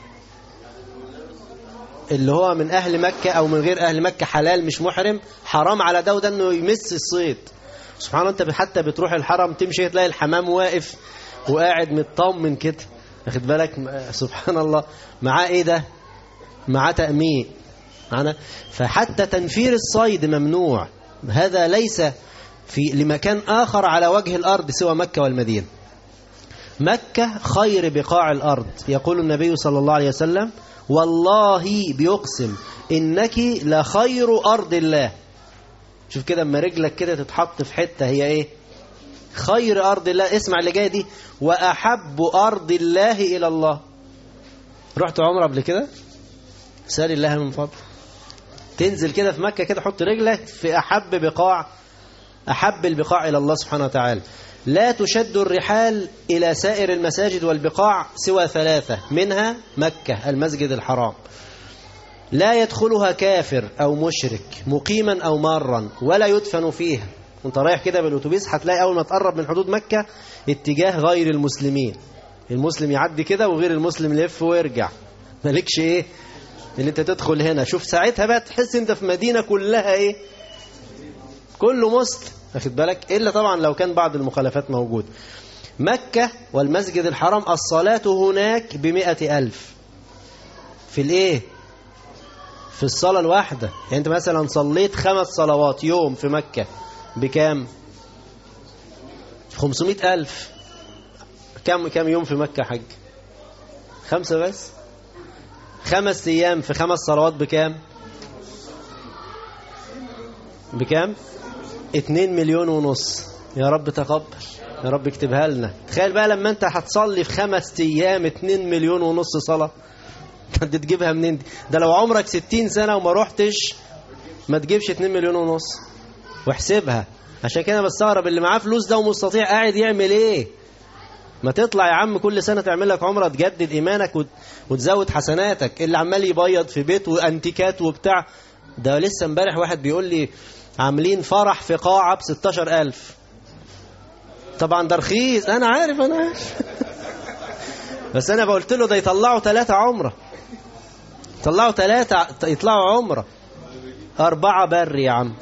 اللي هو من أهل مكة أو من غير أهل مكة حلال مش محرم حرام على ده وده أنه يمس الصيد سبحان الله أنت حتى بتروح الحرم تمشي تلاقي الحمام واقف وقاعد مطمن كده واخد بالك سبحان الله معاه ايه ده معاه تأمين معنا فحتى تنفير الصيد ممنوع هذا ليس في لمكان آخر على وجه الأرض سوى مكة والمدينة مكة خير بقاع الأرض يقول النبي صلى الله عليه وسلم والله بيقسم إنك لخير أرض الله شوف كده اما رجلك كده تتحط في حتة هي ايه خير أرض الله اسمع اللي جاي دي وأحب أرض الله إلى الله رحت عمره قبل كده سأل الله من فضل تنزل كده في مكة كده حط رجلك في أحب بقاع أحب البقاع إلى الله سبحانه وتعالى لا تشد الرحال إلى سائر المساجد والبقاع سوى ثلاثة منها مكة المسجد الحرام لا يدخلها كافر أو مشرك مقيما أو مارا ولا يدفن فيها وانت رايح كده بالأتوبيس هتلاقي أول ما تقرب من حدود مكة اتجاه غير المسلمين المسلم يعدي كده وغير المسلم يلف ويرجع مالكش ايه اللي انت تدخل هنا شوف ساعتها بقى تحس انت في مدينة كلها ايه كله مسلم واخد بالك إلا طبعا لو كان بعض المخالفات موجود مكة والمسجد الحرام الصلاة هناك بمئة ألف في الإيه في الصلاة الواحدة يعني أنت مثلا صليت خمس صلوات يوم في مكة بكام خمسمائة ألف كم كم يوم في مكة حج خمسة بس خمس أيام في خمس صلوات بكام بكام اتنين مليون ونص يا رب تقبل يا رب اكتبها لنا تخيل بقى لما انت هتصلي في خمس ايام اتنين مليون ونص صلاة انت تجيبها منين دي ده لو عمرك ستين سنة وما روحتش ما تجيبش اتنين مليون ونص واحسبها عشان كده بستغرب اللي معاه فلوس ده ومستطيع قاعد يعمل ايه ما تطلع يا عم كل سنة تعمل لك عمرة تجدد إيمانك وت... وتزود حسناتك اللي عمال يبيض في بيت وأنتيكات وبتاع ده لسه امبارح واحد بيقول لي عاملين فرح في قاعة ب 16000 طبعا ده رخيص أنا عارف أنا عارف بس أنا قلت له ده يطلعوا ثلاثة عمرة يطلعوا ثلاثة يطلعوا عمرة أربعة بر يا عم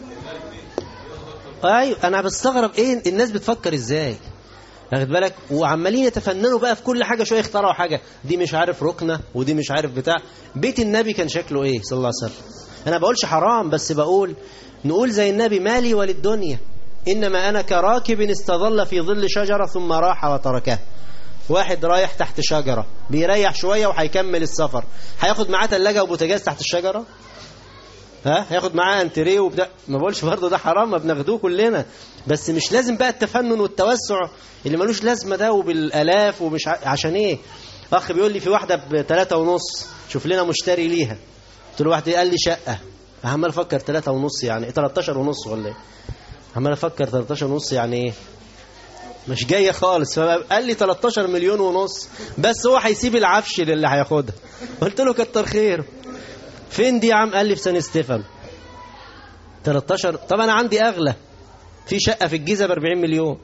أيوة أنا بستغرب إيه الناس بتفكر إزاي واخد بالك وعمالين يتفننوا بقى في كل حاجة شوية يخترعوا حاجة دي مش عارف ركنة ودي مش عارف بتاع بيت النبي كان شكله ايه صلى الله عليه وسلم انا بقولش حرام بس بقول نقول زي النبي مالي وللدنيا انما انا كراكب استظل في ظل شجرة ثم راح وتركها واحد رايح تحت شجرة بيريح شوية وهيكمل السفر هياخد معاه ثلاجة وبوتاجاز تحت الشجرة ها هياخد معاه انتريه وبتاع ما بقولش برضه ده حرام ما بناخدوه كلنا بس مش لازم بقى التفنن والتوسع اللي ملوش لازمه ده وبالالاف ومش ع... عشان ايه اخ بيقول لي في واحده بثلاثة ونص شوف لنا مشتري ليها قلت له واحد قال لي شقه عمال افكر ثلاثة ونص يعني 13 ونص ولا ايه عمال افكر 13 ونص يعني ايه مش جايه خالص فقال لي 13 مليون ونص بس هو هيسيب العفش للي هياخدها قلت له كتر خير فين دي يا عم قال لي في سان ستيفن 13 طب انا عندي اغلى في شقه في الجيزه ب 40 مليون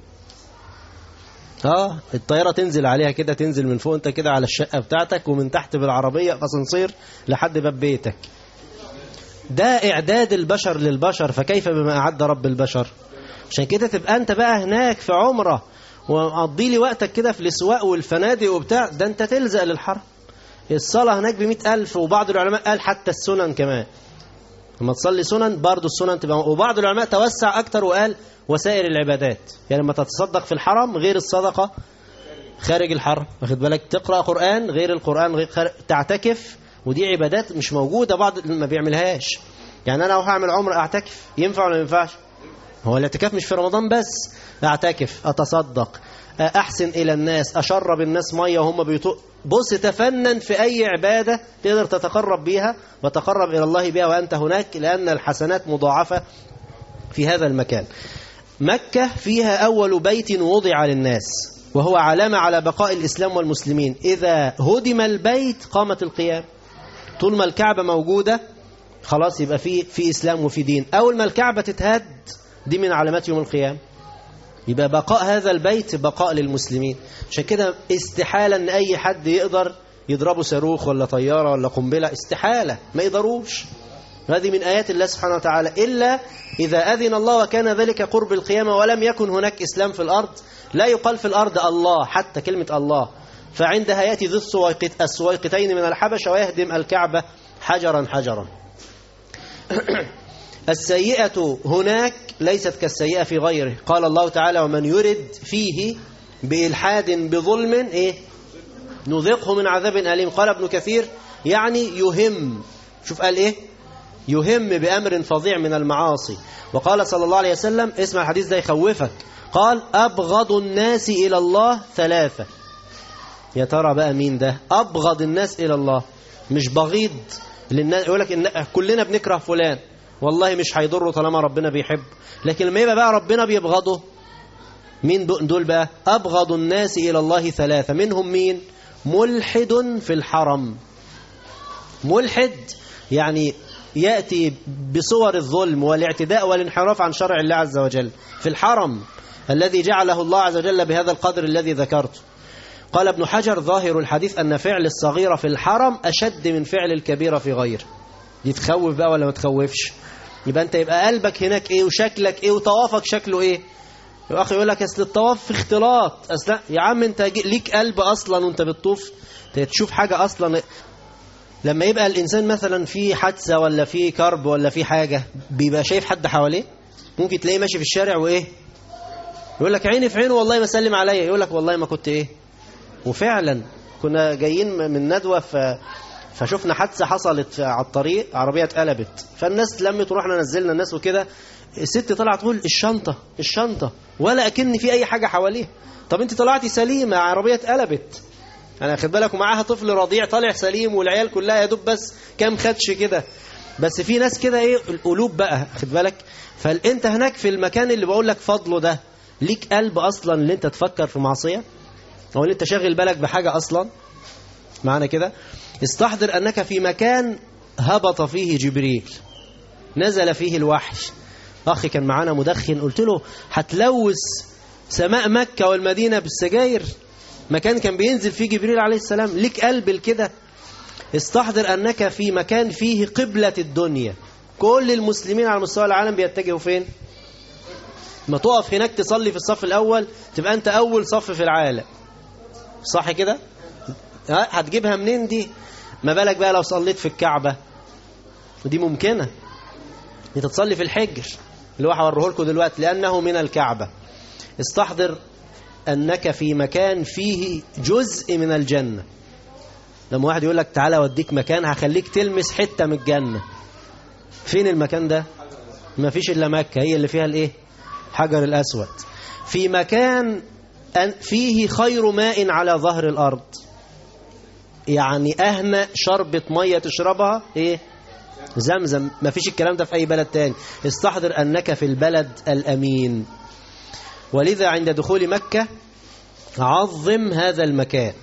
اه الطياره تنزل عليها كده تنزل من فوق انت كده على الشقه بتاعتك ومن تحت بالعربيه اسانسير لحد باب بيتك ده اعداد البشر للبشر فكيف بما اعد رب البشر عشان كده تبقى انت بقى هناك في عمره ومقضي لي وقتك كده في الاسواق والفنادق وبتاع ده انت تلزق للحرم الصلاة هناك بمئة ألف وبعض العلماء قال حتى السنن كمان لما تصلي سنن برضو السنن تبقى وبعض العلماء توسع أكتر وقال وسائر العبادات يعني لما تتصدق في الحرم غير الصدقة خارج الحرم واخد بالك تقرأ قرآن غير القرآن غير خارج تعتكف ودي عبادات مش موجودة بعض ما بيعملهاش يعني أنا لو هعمل عمرة أعتكف ينفع ولا ما ينفعش هو الاعتكاف مش في رمضان بس أعتكف أتصدق أحسن إلى الناس أشرب الناس مية وهم بيطق بص تفنن في أي عبادة تقدر تتقرب بيها وتقرب إلى الله بها وأنت هناك لأن الحسنات مضاعفة في هذا المكان مكة فيها أول بيت وضع للناس وهو علامة على بقاء الإسلام والمسلمين إذا هدم البيت قامت القيام طول ما الكعبة موجودة خلاص يبقى في في إسلام وفي دين أول ما الكعبة تتهد دي من علامات يوم القيامة يبقى بقاء هذا البيت بقاء للمسلمين عشان كده استحالة ان اي حد يقدر يضربه صاروخ ولا طيارة ولا قنبلة استحالة ما يقدروش هذه من آيات الله سبحانه وتعالى إلا إذا أذن الله وكان ذلك قرب القيامة ولم يكن هناك إسلام في الأرض لا يقال في الأرض الله حتى كلمة الله فعندها يأتي ذو السويقتين من الحبشة ويهدم الكعبة حجرا حجرا السيئة هناك ليست كالسيئة في غيره قال الله تعالى ومن يرد فيه بإلحاد بظلم إيه؟ نذقه من عذاب أليم قال ابن كثير يعني يهم شوف قال إيه يهم بأمر فظيع من المعاصي وقال صلى الله عليه وسلم اسمع الحديث ده يخوفك قال أبغض الناس إلى الله ثلاثة يا ترى بقى مين ده أبغض الناس إلى الله مش بغيض للناس يقول لك إن كلنا بنكره فلان والله مش هيضره طالما ربنا بيحبه لكن لما يبقى بقى ربنا بيبغضه مين دول بقى أبغض الناس إلى الله ثلاثة منهم مين ملحد في الحرم ملحد يعني يأتي بصور الظلم والاعتداء والانحراف عن شرع الله عز وجل في الحرم الذي جعله الله عز وجل بهذا القدر الذي ذكرته قال ابن حجر ظاهر الحديث أن فعل الصغيرة في الحرم أشد من فعل الكبيرة في غيره دي تخوف بقى ولا ما تخوفش يبقى أنت يبقى قلبك هناك إيه وشكلك إيه وطوافك شكله إيه يا أخي يقول لك أصل الطواف في اختلاط أصل يا عم أنت ليك قلب أصلا وأنت بتطوف تشوف حاجة أصلا لما يبقى الإنسان مثلا في حادثة ولا في كرب ولا في حاجة بيبقى شايف حد حواليه ممكن تلاقيه ماشي في الشارع وإيه يقول لك عيني في عينه والله ما سلم عليا يقول لك والله ما كنت إيه وفعلا كنا جايين من ندوة ف... فشفنا حادثة حصلت على الطريق عربية اتقلبت فالناس لمت ورحنا نزلنا الناس وكده الست طلعت تقول الشنطة الشنطة ولا أكن في أي حاجة حواليها طب أنت طلعتي سليمة عربية اتقلبت أنا أخد بالك ومعاها طفل رضيع طالع سليم والعيال كلها يا دوب بس كام خدش كده بس في ناس كده إيه القلوب بقى أخد بالك فأنت هناك في المكان اللي بقول لك فضله ده ليك قلب أصلا اللي أنت تفكر في معصية أو اللي أنت شاغل بالك بحاجة أصلا معنى كده استحضر أنك في مكان هبط فيه جبريل نزل فيه الوحي أخي كان معانا مدخن قلت له هتلوث سماء مكة والمدينة بالسجاير مكان كان بينزل فيه جبريل عليه السلام ليك قلب الكده استحضر أنك في مكان فيه قبلة الدنيا كل المسلمين على مستوى العالم بيتجهوا فين ما تقف هناك تصلي في الصف الأول تبقى أنت أول صف في العالم صح كده هتجيبها منين دي ما بالك بقى لو صليت في الكعبة ودي ممكنة انت تصلي في الحجر اللي هو هوريه لكم دلوقتي لأنه من الكعبة استحضر أنك في مكان فيه جزء من الجنة لما واحد يقول لك تعالى أوديك مكان هخليك تلمس حتة من الجنة فين المكان ده ما فيش إلا مكة هي اللي فيها الإيه حجر الأسود في مكان فيه خير ماء على ظهر الأرض يعني أهنى شربة مية تشربها إيه زمزم ما فيش الكلام ده في أي بلد تاني استحضر أنك في البلد الأمين ولذا عند دخول مكة عظم هذا المكان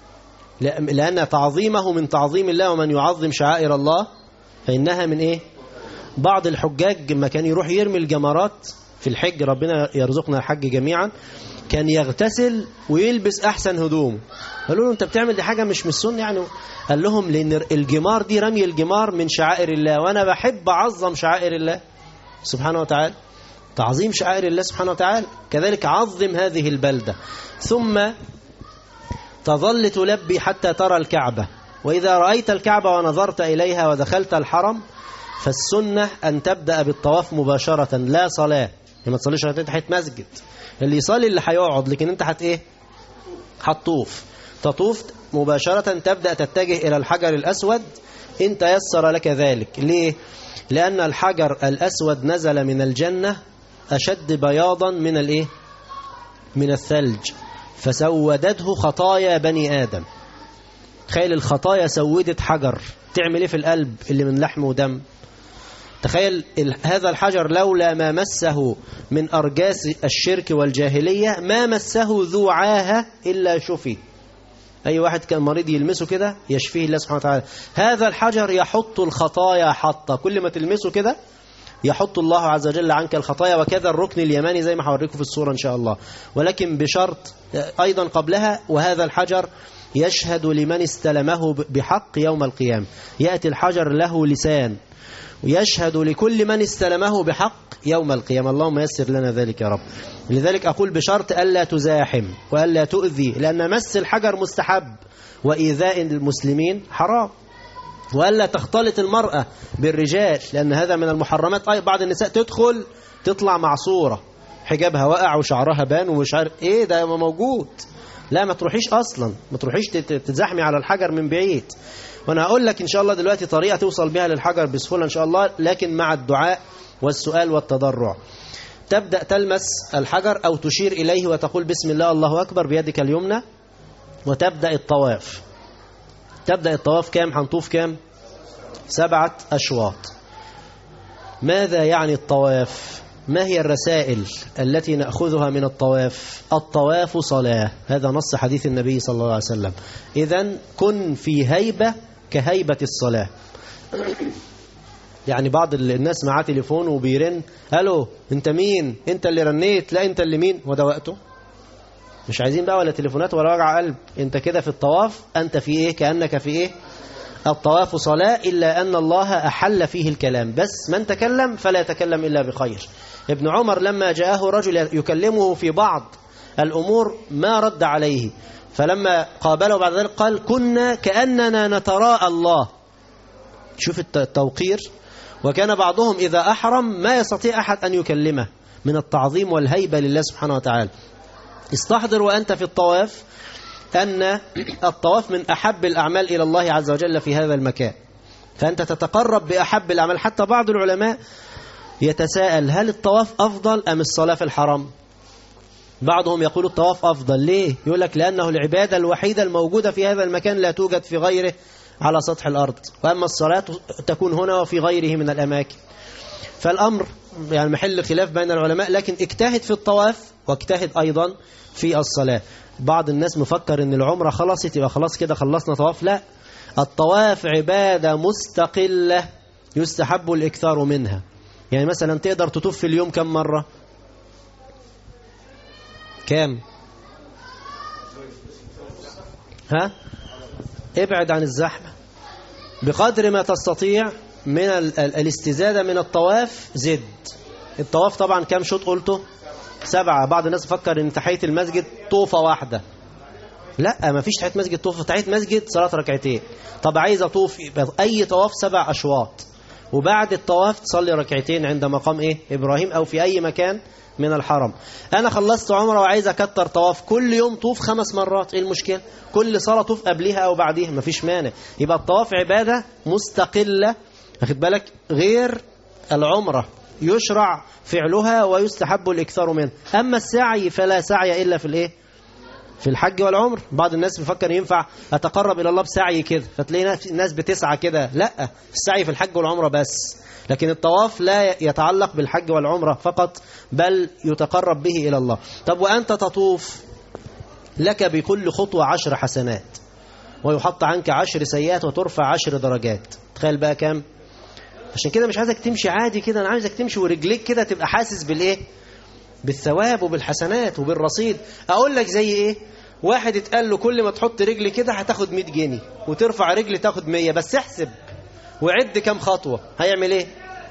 لأن تعظيمه من تعظيم الله ومن يعظم شعائر الله فإنها من إيه بعض الحجاج لما كان يروح يرمي الجمرات في الحج ربنا يرزقنا الحج جميعا كان يغتسل ويلبس أحسن هدوم قالوا له أنت بتعمل دي حاجة مش من السنة يعني قال لهم لأن الجمار دي رمي الجمار من شعائر الله وأنا بحب أعظم شعائر الله سبحانه وتعالى تعظيم شعائر الله سبحانه وتعالى كذلك عظم هذه البلدة ثم تظل تلبي حتى ترى الكعبة وإذا رأيت الكعبة ونظرت إليها ودخلت الحرم فالسنة أن تبدأ بالطواف مباشرة لا صلاة ما تصليش تحت مسجد اللي يصلي اللي هيقعد لكن انت هت ايه هتطوف تطوف مباشرة تبدأ تتجه إلى الحجر الأسود إن تيسر لك ذلك ليه؟ لأن الحجر الأسود نزل من الجنة أشد بياضا من الإيه؟ من الثلج فسودته خطايا بني آدم تخيل الخطايا سودت حجر تعمل إيه في القلب اللي من لحم ودم تخيل هذا الحجر لولا ما مسه من أرجاس الشرك والجاهلية ما مسه ذو عاهة إلا شفي أي واحد كان مريض يلمسه كده يشفيه الله سبحانه وتعالى هذا الحجر يحط الخطايا حطة كل ما تلمسه كده يحط الله عز وجل عنك الخطايا وكذا الركن اليماني زي ما هوريكم في الصورة إن شاء الله ولكن بشرط أيضا قبلها وهذا الحجر يشهد لمن استلمه بحق يوم القيامة يأتي الحجر له لسان ويشهد لكل من استلمه بحق يوم القيامة اللهم يسر لنا ذلك يا رب لذلك أقول بشرط ألا تزاحم وألا تؤذي لأن مس الحجر مستحب وإيذاء المسلمين حرام وألا تختلط المرأة بالرجال لأن هذا من المحرمات أي بعض النساء تدخل تطلع معصورة حجابها وقع وشعرها بان ومش عارف ايه ده موجود لا ما تروحيش اصلا ما تروحيش تتزحمي على الحجر من بعيد وانا هقول لك ان شاء الله دلوقتي طريقه توصل بها للحجر بسهوله ان شاء الله لكن مع الدعاء والسؤال والتضرع تبدا تلمس الحجر او تشير اليه وتقول بسم الله الله اكبر بيدك اليمنى وتبدا الطواف تبدا الطواف كام هنطوف كام سبعه اشواط ماذا يعني الطواف ما هي الرسائل التي نأخذها من الطواف الطواف صلاة هذا نص حديث النبي صلى الله عليه وسلم إذا كن في هيبة كهيبة الصلاة يعني بعض الناس معاه تليفون وبيرن الو انت مين انت اللي رنيت لا انت اللي مين وده وقته مش عايزين بقى ولا تليفونات ولا وجع قلب انت كده في الطواف انت في ايه كأنك في ايه الطواف صلاة إلا أن الله أحل فيه الكلام بس من تكلم فلا يتكلم إلا بخير ابن عمر لما جاءه رجل يكلمه في بعض الأمور ما رد عليه فلما قابله بعد ذلك قال كنا كأننا نتراءى الله شوف التوقير وكان بعضهم إذا أحرم ما يستطيع أحد أن يكلمه من التعظيم والهيبة لله سبحانه وتعالى استحضر وأنت في الطواف أن الطواف من أحب الأعمال إلى الله عز وجل في هذا المكان فأنت تتقرب بأحب الأعمال حتى بعض العلماء يتساءل هل الطواف أفضل أم الصلاة في الحرم بعضهم يقول الطواف أفضل ليه يقول لك لأنه العبادة الوحيدة الموجودة في هذا المكان لا توجد في غيره على سطح الأرض وأما الصلاة تكون هنا وفي غيره من الأماكن فالأمر يعني محل خلاف بين العلماء لكن اجتهد في الطواف واجتهد أيضا في الصلاة بعض الناس مفكر ان العمرة خلصت يبقى خلاص كده خلصنا طواف لا الطواف عبادة مستقلة يستحب الإكثار منها يعني مثلا تقدر تطوف في اليوم كم مرة كام ها ابعد عن الزحمة بقدر ما تستطيع من ال ال الاستزادة من الطواف زد الطواف طبعا كم شوط قلته سبعة بعض الناس فكر ان تحية المسجد طوفة واحدة لا ما فيش تحية مسجد طوفة تحية مسجد صلاة ركعتين طب عايز اطوف اي طواف سبع اشواط وبعد الطواف تصلي ركعتين عند مقام ايه ابراهيم او في اي مكان من الحرم انا خلصت عمره وعايز اكتر طواف كل يوم طوف خمس مرات ايه المشكله كل صلاه طوف قبلها او بعديها مفيش مانع يبقى الطواف عباده مستقله واخد بالك غير العمره يشرع فعلها ويستحب الاكثار منها اما السعي فلا سعي الا في الايه في الحج والعمر بعض الناس بيفكر ينفع اتقرب الى الله بسعي كده فتلاقي الناس بتسعى كده لا السعي في الحج والعمره بس لكن الطواف لا يتعلق بالحج والعمره فقط بل يتقرب به الى الله طب وانت تطوف لك بكل خطوه عشر حسنات ويحط عنك عشر سيئات وترفع عشر درجات تخيل بقى كام عشان كده مش عايزك تمشي عادي كده انا عايزك تمشي ورجليك كده تبقى حاسس بالايه بالثواب وبالحسنات وبالرصيد اقول لك زي ايه واحد اتقال له كل ما تحط رجل كده هتاخد 100 جنيه وترفع رجل تاخد 100 بس احسب وعد كام خطوة هيعمل ايه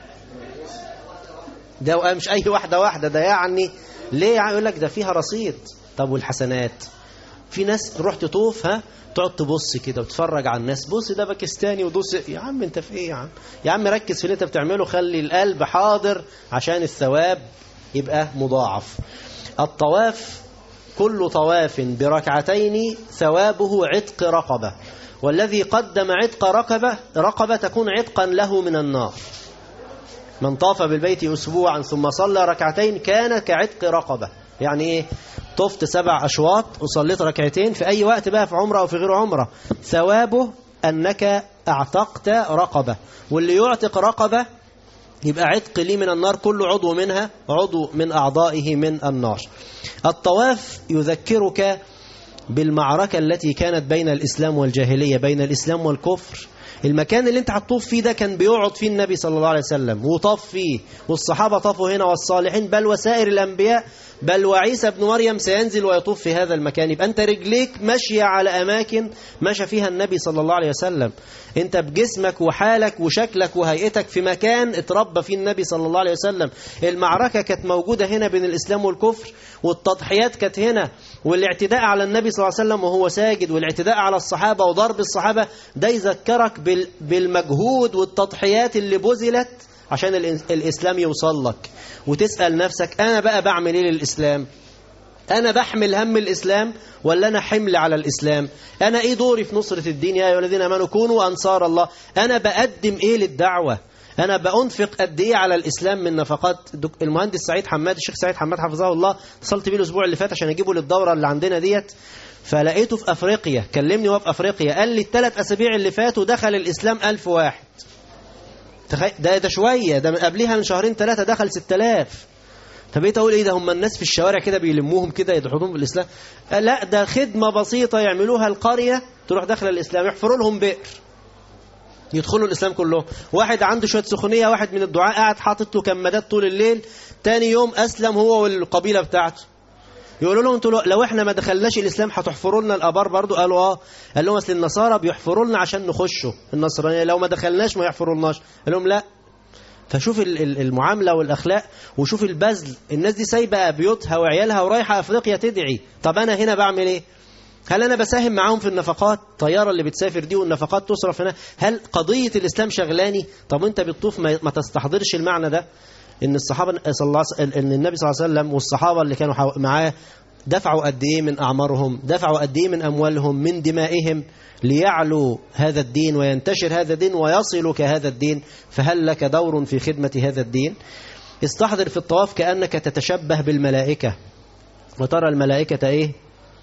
ده مش اي واحدة واحدة ده يعني ليه يعني يقول لك ده فيها رصيد طب والحسنات في ناس تروح تطوف ها تقعد تبص كده وتتفرج على الناس بص ده باكستاني ودوس يا عم انت في ايه يا عم يا عم ركز في اللي انت بتعمله خلي القلب حاضر عشان الثواب يبقى مضاعف الطواف كل طواف بركعتين ثوابه عتق رقبة والذي قدم عتق رقبة رقبة تكون عتقا له من النار من طاف بالبيت أسبوعا ثم صلى ركعتين كان كعتق رقبة يعني إيه طفت سبع أشواط وصليت ركعتين في أي وقت بقى في عمرة أو في غير عمرة ثوابه أنك اعتقت رقبة واللي يعتق رقبة يبقى عتق لي من النار كل عضو منها عضو من أعضائه من النار الطواف يذكرك بالمعركة التي كانت بين الإسلام والجاهلية بين الإسلام والكفر المكان اللي انت هتطوف فيه ده كان بيقعد فيه النبي صلى الله عليه وسلم وطاف فيه والصحابة طافوا هنا والصالحين بل وسائر الأنبياء بل وعيسى بن مريم سينزل ويطوف في هذا المكان يبقى انت رجليك ماشية على أماكن مشى فيها النبي صلى الله عليه وسلم انت بجسمك وحالك وشكلك وهيئتك في مكان اتربى فيه النبي صلى الله عليه وسلم المعركة كانت موجودة هنا بين الإسلام والكفر والتضحيات كانت هنا والاعتداء على النبي صلى الله عليه وسلم وهو ساجد والاعتداء على الصحابة وضرب الصحابة ده يذكرك بالمجهود والتضحيات اللي بذلت عشان الإسلام يوصل لك وتسأل نفسك أنا بقى بعمل إيه للإسلام أنا بحمل هم الإسلام ولا أنا حمل على الإسلام أنا إيه دوري في نصرة الدين يا أيها الذين آمنوا كونوا أنصار الله أنا بقدم إيه للدعوة أنا بأنفق قد إيه على الإسلام من نفقات المهندس سعيد حماد الشيخ سعيد حماد حفظه الله اتصلت بيه الأسبوع اللي فات عشان أجيبه للدورة اللي عندنا ديت فلقيته في أفريقيا كلمني وهو في أفريقيا قال لي الثلاث أسابيع اللي فاتوا دخل الإسلام ألف واحد تخيل ده ده شوية ده من قبلها من شهرين ثلاثة دخل 6000 فبقيت اقول ايه ده هم الناس في الشوارع كده بيلموهم كده يدحضون بالاسلام آه لا ده خدمه بسيطه يعملوها القريه تروح داخله الاسلام يحفروا لهم بئر يدخلوا الاسلام كلهم واحد عنده شويه سخونيه واحد من الدعاء قاعد حاطط له كمادات طول الليل تاني يوم اسلم هو والقبيله بتاعته يقولوا لهم انتوا لو احنا ما دخلناش الاسلام هتحفروا لنا الابار برضو قالوا اه قال لهم اصل النصارى بيحفروا لنا عشان نخشوا النصرانيه لو ما دخلناش ما يحفروا لناش قال لهم لا فشوف المعاملة والأخلاق وشوف البذل الناس دي سايبة بيوتها وعيالها ورايحة أفريقيا تدعي طب أنا هنا بعمل إيه هل أنا بساهم معاهم في النفقات الطيارة اللي بتسافر دي والنفقات تصرف هنا هل قضية الإسلام شغلاني طب أنت بتطوف ما تستحضرش المعنى ده إن الصحابة صلى الله إن النبي صلى الله عليه وسلم والصحابة اللي كانوا معاه دفعوا قد إيه من أعمارهم دفعوا قد إيه من أموالهم من دمائهم ليعلو هذا الدين وينتشر هذا الدين ويصل كهذا الدين فهل لك دور في خدمة هذا الدين استحضر في الطواف كأنك تتشبه بالملائكة وترى الملائكة إيه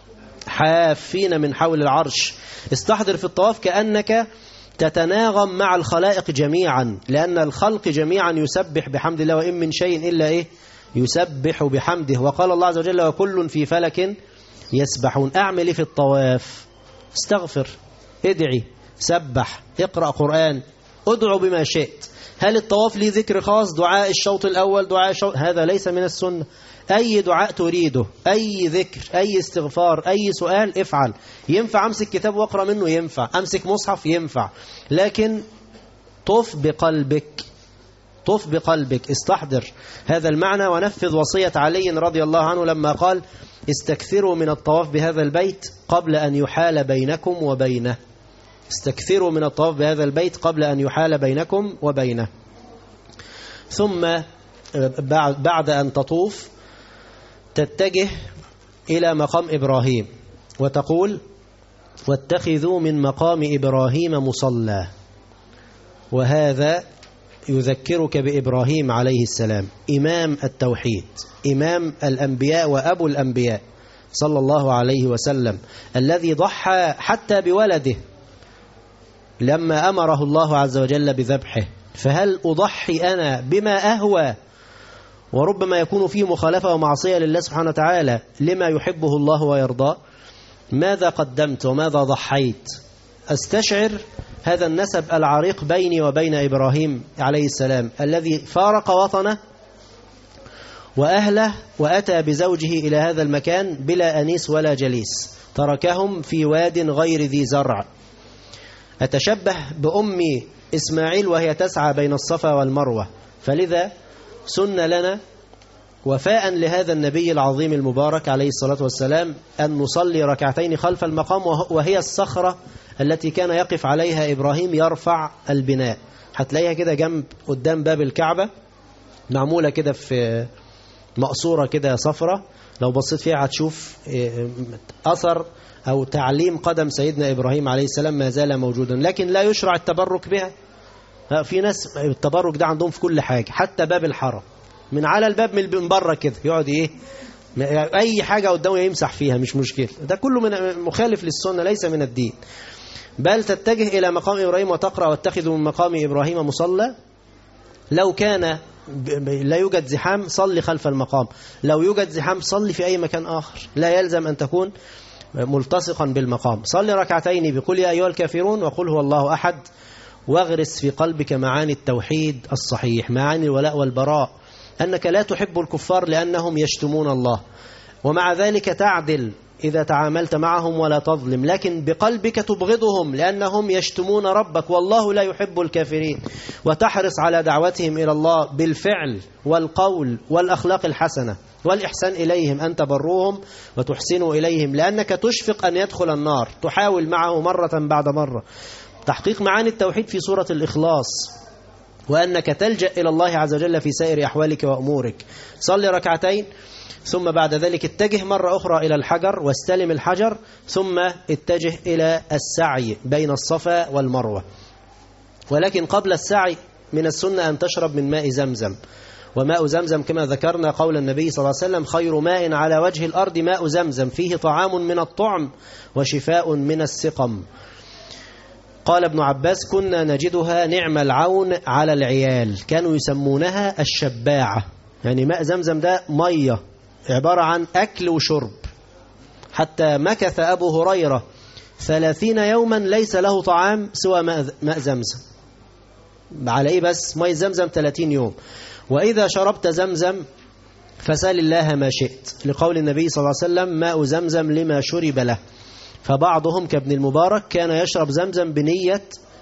حافين من حول العرش استحضر في الطواف كأنك تتناغم مع الخلائق جميعا لأن الخلق جميعا يسبح بحمد الله وإن من شيء إلا إيه يسبح بحمده وقال الله عز وجل وكل في فلك يسبحون أعمل إيه في الطواف استغفر ادعي سبح اقرأ قرآن ادعو بما شئت هل الطواف لي ذكر خاص دعاء الشوط الأول دعاء الشوط هذا ليس من السنة أي دعاء تريده أي ذكر أي استغفار أي سؤال افعل ينفع أمسك كتاب وأقرأ منه ينفع أمسك مصحف ينفع لكن طف بقلبك طف بقلبك استحضر هذا المعنى ونفذ وصية علي رضي الله عنه لما قال استكثروا من الطواف بهذا البيت قبل أن يحال بينكم وبينه استكثروا من الطواف بهذا البيت قبل أن يحال بينكم وبينه ثم بعد أن تطوف تتجه إلى مقام إبراهيم وتقول واتخذوا من مقام إبراهيم مصلى وهذا يذكرك بإبراهيم عليه السلام إمام التوحيد إمام الأنبياء وأبو الأنبياء صلى الله عليه وسلم الذي ضحى حتى بولده لما أمره الله عز وجل بذبحه فهل أضحي أنا بما أهوى وربما يكون فيه مخالفة ومعصية لله سبحانه وتعالى لما يحبه الله ويرضاه ماذا قدمت وماذا ضحيت أستشعر هذا النسب العريق بيني وبين إبراهيم عليه السلام الذي فارق وطنه وأهله وأتى بزوجه إلى هذا المكان بلا أنيس ولا جليس تركهم في واد غير ذي زرع أتشبه بأمي إسماعيل وهي تسعى بين الصفا والمروة فلذا سن لنا وفاء لهذا النبي العظيم المبارك عليه الصلاة والسلام أن نصلي ركعتين خلف المقام وهي الصخرة التي كان يقف عليها إبراهيم يرفع البناء هتلاقيها كده جنب قدام باب الكعبة معمولة كده في مقصورة كده صفرة لو بصيت فيها هتشوف أثر أو تعليم قدم سيدنا إبراهيم عليه السلام ما زال موجودا لكن لا يشرع التبرك بها في ناس التبرك ده عندهم في كل حاجة حتى باب الحرم من على الباب من بره كده يقعد ايه اي حاجة قدامه يمسح فيها مش مشكلة ده كله من مخالف للسنة ليس من الدين بل تتجه إلى مقام إبراهيم وتقرأ واتخذوا من مقام إبراهيم مصلى لو كان لا يوجد زحام صلي خلف المقام لو يوجد زحام صلي في أي مكان آخر لا يلزم أن تكون ملتصقا بالمقام صلي ركعتين بقول يا أيها الكافرون وقل هو الله أحد واغرس في قلبك معاني التوحيد الصحيح معاني الولاء والبراء أنك لا تحب الكفار لأنهم يشتمون الله ومع ذلك تعدل إذا تعاملت معهم ولا تظلم لكن بقلبك تبغضهم لأنهم يشتمون ربك والله لا يحب الكافرين وتحرص على دعوتهم إلى الله بالفعل والقول والأخلاق الحسنة والإحسان إليهم أن تبروهم وتحسنوا إليهم لأنك تشفق أن يدخل النار تحاول معه مرة بعد مرة تحقيق معاني التوحيد في سورة الإخلاص وأنك تلجأ إلى الله عز وجل في سائر أحوالك وأمورك صل ركعتين ثم بعد ذلك اتجه مرة أخرى إلى الحجر واستلم الحجر ثم اتجه إلى السعي بين الصفا والمروة ولكن قبل السعي من السنة أن تشرب من ماء زمزم وماء زمزم كما ذكرنا قول النبي صلى الله عليه وسلم خير ماء على وجه الأرض ماء زمزم فيه طعام من الطعم وشفاء من السقم قال ابن عباس كنا نجدها نعم العون على العيال كانوا يسمونها الشباعة يعني ماء زمزم ده مية عبارة عن أكل وشرب حتى مكث أبو هريرة ثلاثين يوما ليس له طعام سوى ماء زمزم على إيه بس ماء زمزم ثلاثين يوم وإذا شربت زمزم فسال الله ما شئت لقول النبي صلى الله عليه وسلم ماء زمزم لما شرب له فبعضهم كابن المبارك كان يشرب زمزم بنية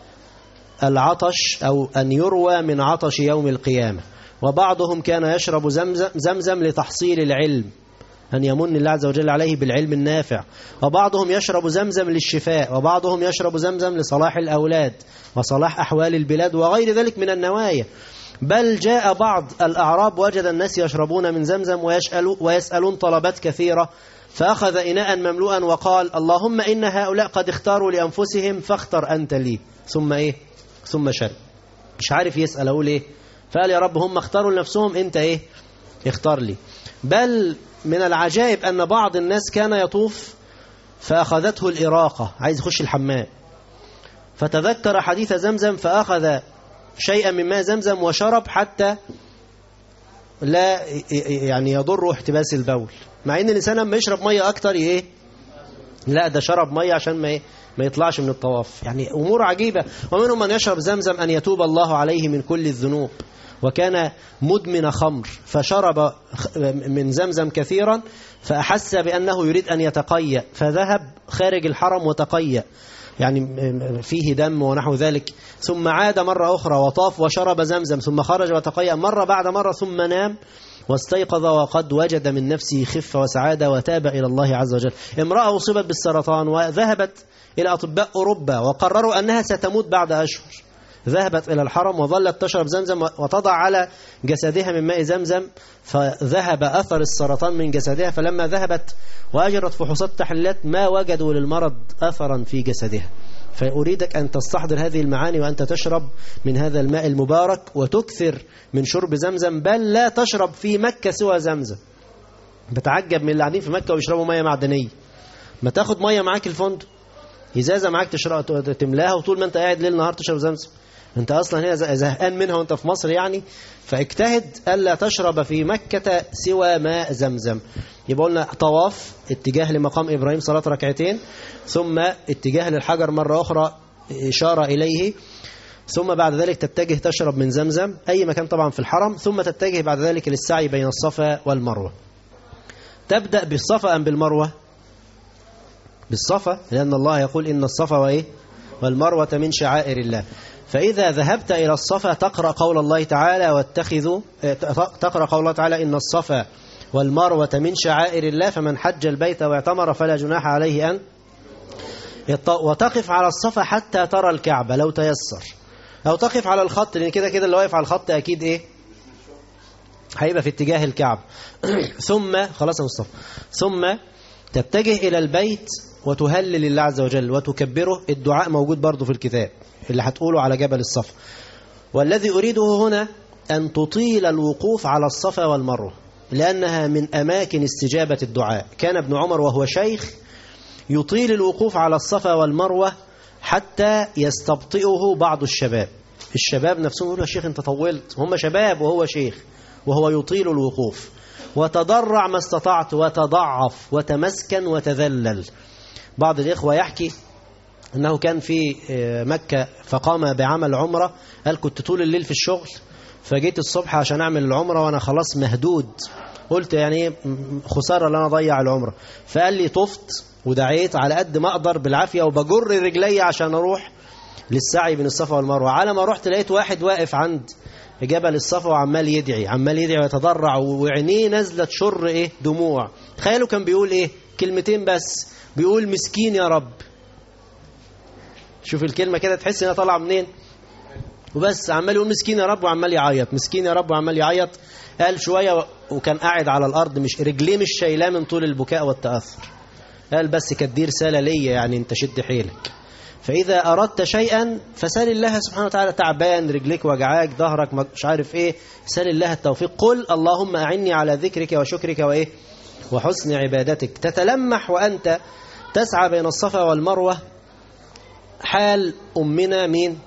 العطش أو أن يروى من عطش يوم القيامة وبعضهم كان يشرب زمزم, زمزم لتحصيل العلم أن يمن الله عز وجل عليه بالعلم النافع وبعضهم يشرب زمزم للشفاء وبعضهم يشرب زمزم لصلاح الأولاد وصلاح أحوال البلاد وغير ذلك من النوايا بل جاء بعض الأعراب وجد الناس يشربون من زمزم ويسألون, ويسألون طلبات كثيرة فأخذ إناء مملوءا وقال اللهم إن هؤلاء قد اختاروا لأنفسهم فاختر أنت لي ثم إيه ثم شرب مش عارف يسأل أقول إيه فقال يا رب هم اختاروا لنفسهم أنت إيه اختار لي بل من العجائب أن بعض الناس كان يطوف فأخذته الإراقة عايز يخش الحمام فتذكر حديث زمزم فأخذ شيئا من ماء زمزم وشرب حتى لا يعني يضر احتباس البول مع ان الانسان لما يشرب ميه اكتر ايه لا ده شرب ميه عشان ما ايه ما يطلعش من الطواف يعني امور عجيبه ومنهم من يشرب زمزم ان يتوب الله عليه من كل الذنوب وكان مدمن خمر فشرب من زمزم كثيرا فأحس بأنه يريد أن يتقيأ فذهب خارج الحرم وتقيأ يعني فيه دم ونحو ذلك ثم عاد مرة أخرى وطاف وشرب زمزم ثم خرج وتقيأ مرة بعد مرة ثم نام واستيقظ وقد وجد من نفسه خفة وسعادة وتاب إلى الله عز وجل امرأة أصيبت بالسرطان وذهبت إلى أطباء أوروبا وقرروا أنها ستموت بعد أشهر ذهبت إلى الحرم وظلت تشرب زمزم وتضع على جسدها من ماء زمزم فذهب أثر السرطان من جسدها فلما ذهبت وأجرت فحوصات تحليلات ما وجدوا للمرض أثرا في جسدها فأريدك أن تستحضر هذه المعاني وأنت تشرب من هذا الماء المبارك وتكثر من شرب زمزم بل لا تشرب في مكة سوى زمزم بتعجب من اللي قاعدين في مكة ويشربوا مية معدنية ما تاخد مية معاك الفندق إزازة معاك تشرب تملاها وطول ما أنت قاعد ليل نهار تشرب زمزم أنت أصلا هنا زهقان منها وأنت في مصر يعني فاجتهد ألا تشرب في مكة سوى ماء زمزم يبقى قلنا طواف اتجاه لمقام إبراهيم صلاة ركعتين ثم اتجاه للحجر مرة أخرى إشارة إليه ثم بعد ذلك تتجه تشرب من زمزم أي مكان طبعا في الحرم ثم تتجه بعد ذلك للسعي بين الصفا والمروة تبدأ بالصفا أم بالمروة بالصفا لأن الله يقول إن الصفا وإيه والمروة من شعائر الله فإذا ذهبت إلى الصفا تقرأ قول الله تعالى واتخذوا تقرأ قول الله تعالى إن الصفا والمروة من شعائر الله فمن حج البيت واعتمر فلا جناح عليه أن وتقف على الصفا حتى ترى الكعبة لو تيسر أو تقف على الخط لأن كده كده اللي واقف على الخط أكيد إيه هيبقى في اتجاه الكعبة ثم خلاص يا مصطفى ثم تتجه إلى البيت وتهلل الله عز وجل وتكبره الدعاء موجود برضه في الكتاب اللي هتقوله على جبل الصفا والذي أريده هنا أن تطيل الوقوف على الصفا والمروة لأنها من أماكن استجابة الدعاء كان ابن عمر وهو شيخ يطيل الوقوف على الصفا والمروة حتى يستبطئه بعض الشباب الشباب نفسهم يقولوا يا شيخ انت طولت هم شباب وهو شيخ وهو يطيل الوقوف وتضرع ما استطعت وتضعف وتمسكن وتذلل بعض الإخوة يحكي أنه كان في مكة فقام بعمل عمرة قال كنت طول الليل في الشغل فجيت الصبح عشان أعمل العمرة وأنا خلاص مهدود قلت يعني خسارة اللي أنا أضيع العمرة فقال لي طفت ودعيت على قد ما أقدر بالعافية وبجر رجلي عشان أروح للسعي بين الصفا والمروة على ما رحت لقيت واحد واقف عند جبل الصفا وعمال يدعي عمال يدعي ويتضرع وعينيه نازله تشر ايه دموع تخيلوا كان بيقول ايه كلمتين بس بيقول مسكين يا رب شوف الكلمه كده تحس انها طالعه منين وبس عمال يقول مسكين يا رب وعمال يعيط مسكين يا رب وعمال يعيط قال شويه وكان قاعد على الارض مش رجليه مش شايلاه من طول البكاء والتاثر قال بس كانت دي رساله ليا يعني انت شد حيلك فإذا أردت شيئا فسال الله سبحانه وتعالى تعبان رجليك وجعاك ظهرك مش عارف إيه سال الله التوفيق قل اللهم أعني على ذكرك وشكرك وإيه وحسن عبادتك تتلمح وأنت تسعى بين الصفا والمروة حال أمنا مين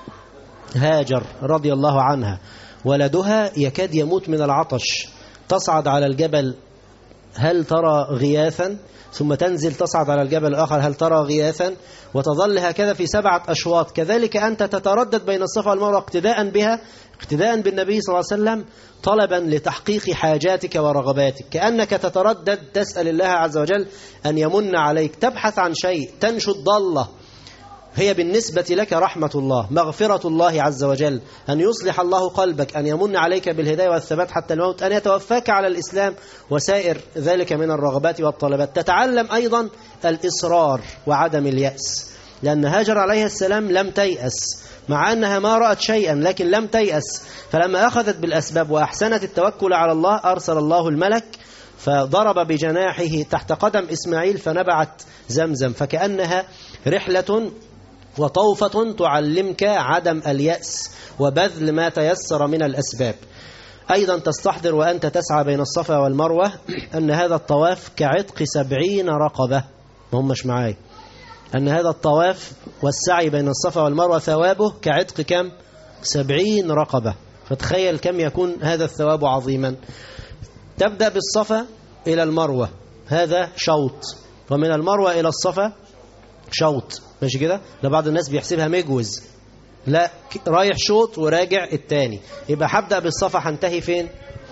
هاجر رضي الله عنها ولدها يكاد يموت من العطش تصعد على الجبل هل ترى غياثا ثم تنزل تصعد على الجبل الآخر هل ترى غياثا وتظل هكذا في سبعة أشواط كذلك أنت تتردد بين الصفا والمروة اقتداء بها اقتداء بالنبي صلى الله عليه وسلم طلبا لتحقيق حاجاتك ورغباتك كأنك تتردد تسأل الله عز وجل أن يمن عليك تبحث عن شيء تنشد ضالة هي بالنسبة لك رحمة الله مغفرة الله عز وجل أن يصلح الله قلبك أن يمن عليك بالهداية والثبات حتى الموت أن يتوفاك على الإسلام وسائر ذلك من الرغبات والطلبات تتعلم أيضا الإصرار وعدم اليأس لأن هاجر عليه السلام لم تيأس مع أنها ما رأت شيئا لكن لم تيأس فلما أخذت بالأسباب وأحسنت التوكل على الله أرسل الله الملك فضرب بجناحه تحت قدم إسماعيل فنبعت زمزم فكأنها رحلة وطوفة تعلمك عدم اليأس وبذل ما تيسر من الأسباب أيضا تستحضر وأنت تسعى بين الصفا والمروة أن هذا الطواف كعتق سبعين رقبة ما همش معاي أن هذا الطواف والسعي بين الصفا والمروة ثوابه كعتق كم سبعين رقبة فتخيل كم يكون هذا الثواب عظيما تبدأ بالصفا إلى المروة هذا شوط ومن المروة إلى الصفا شوط ماشي كده ده بعض الناس بيحسبها مجوز لا رايح شوط وراجع التاني يبقى هبدأ بالصفا هنتهي فين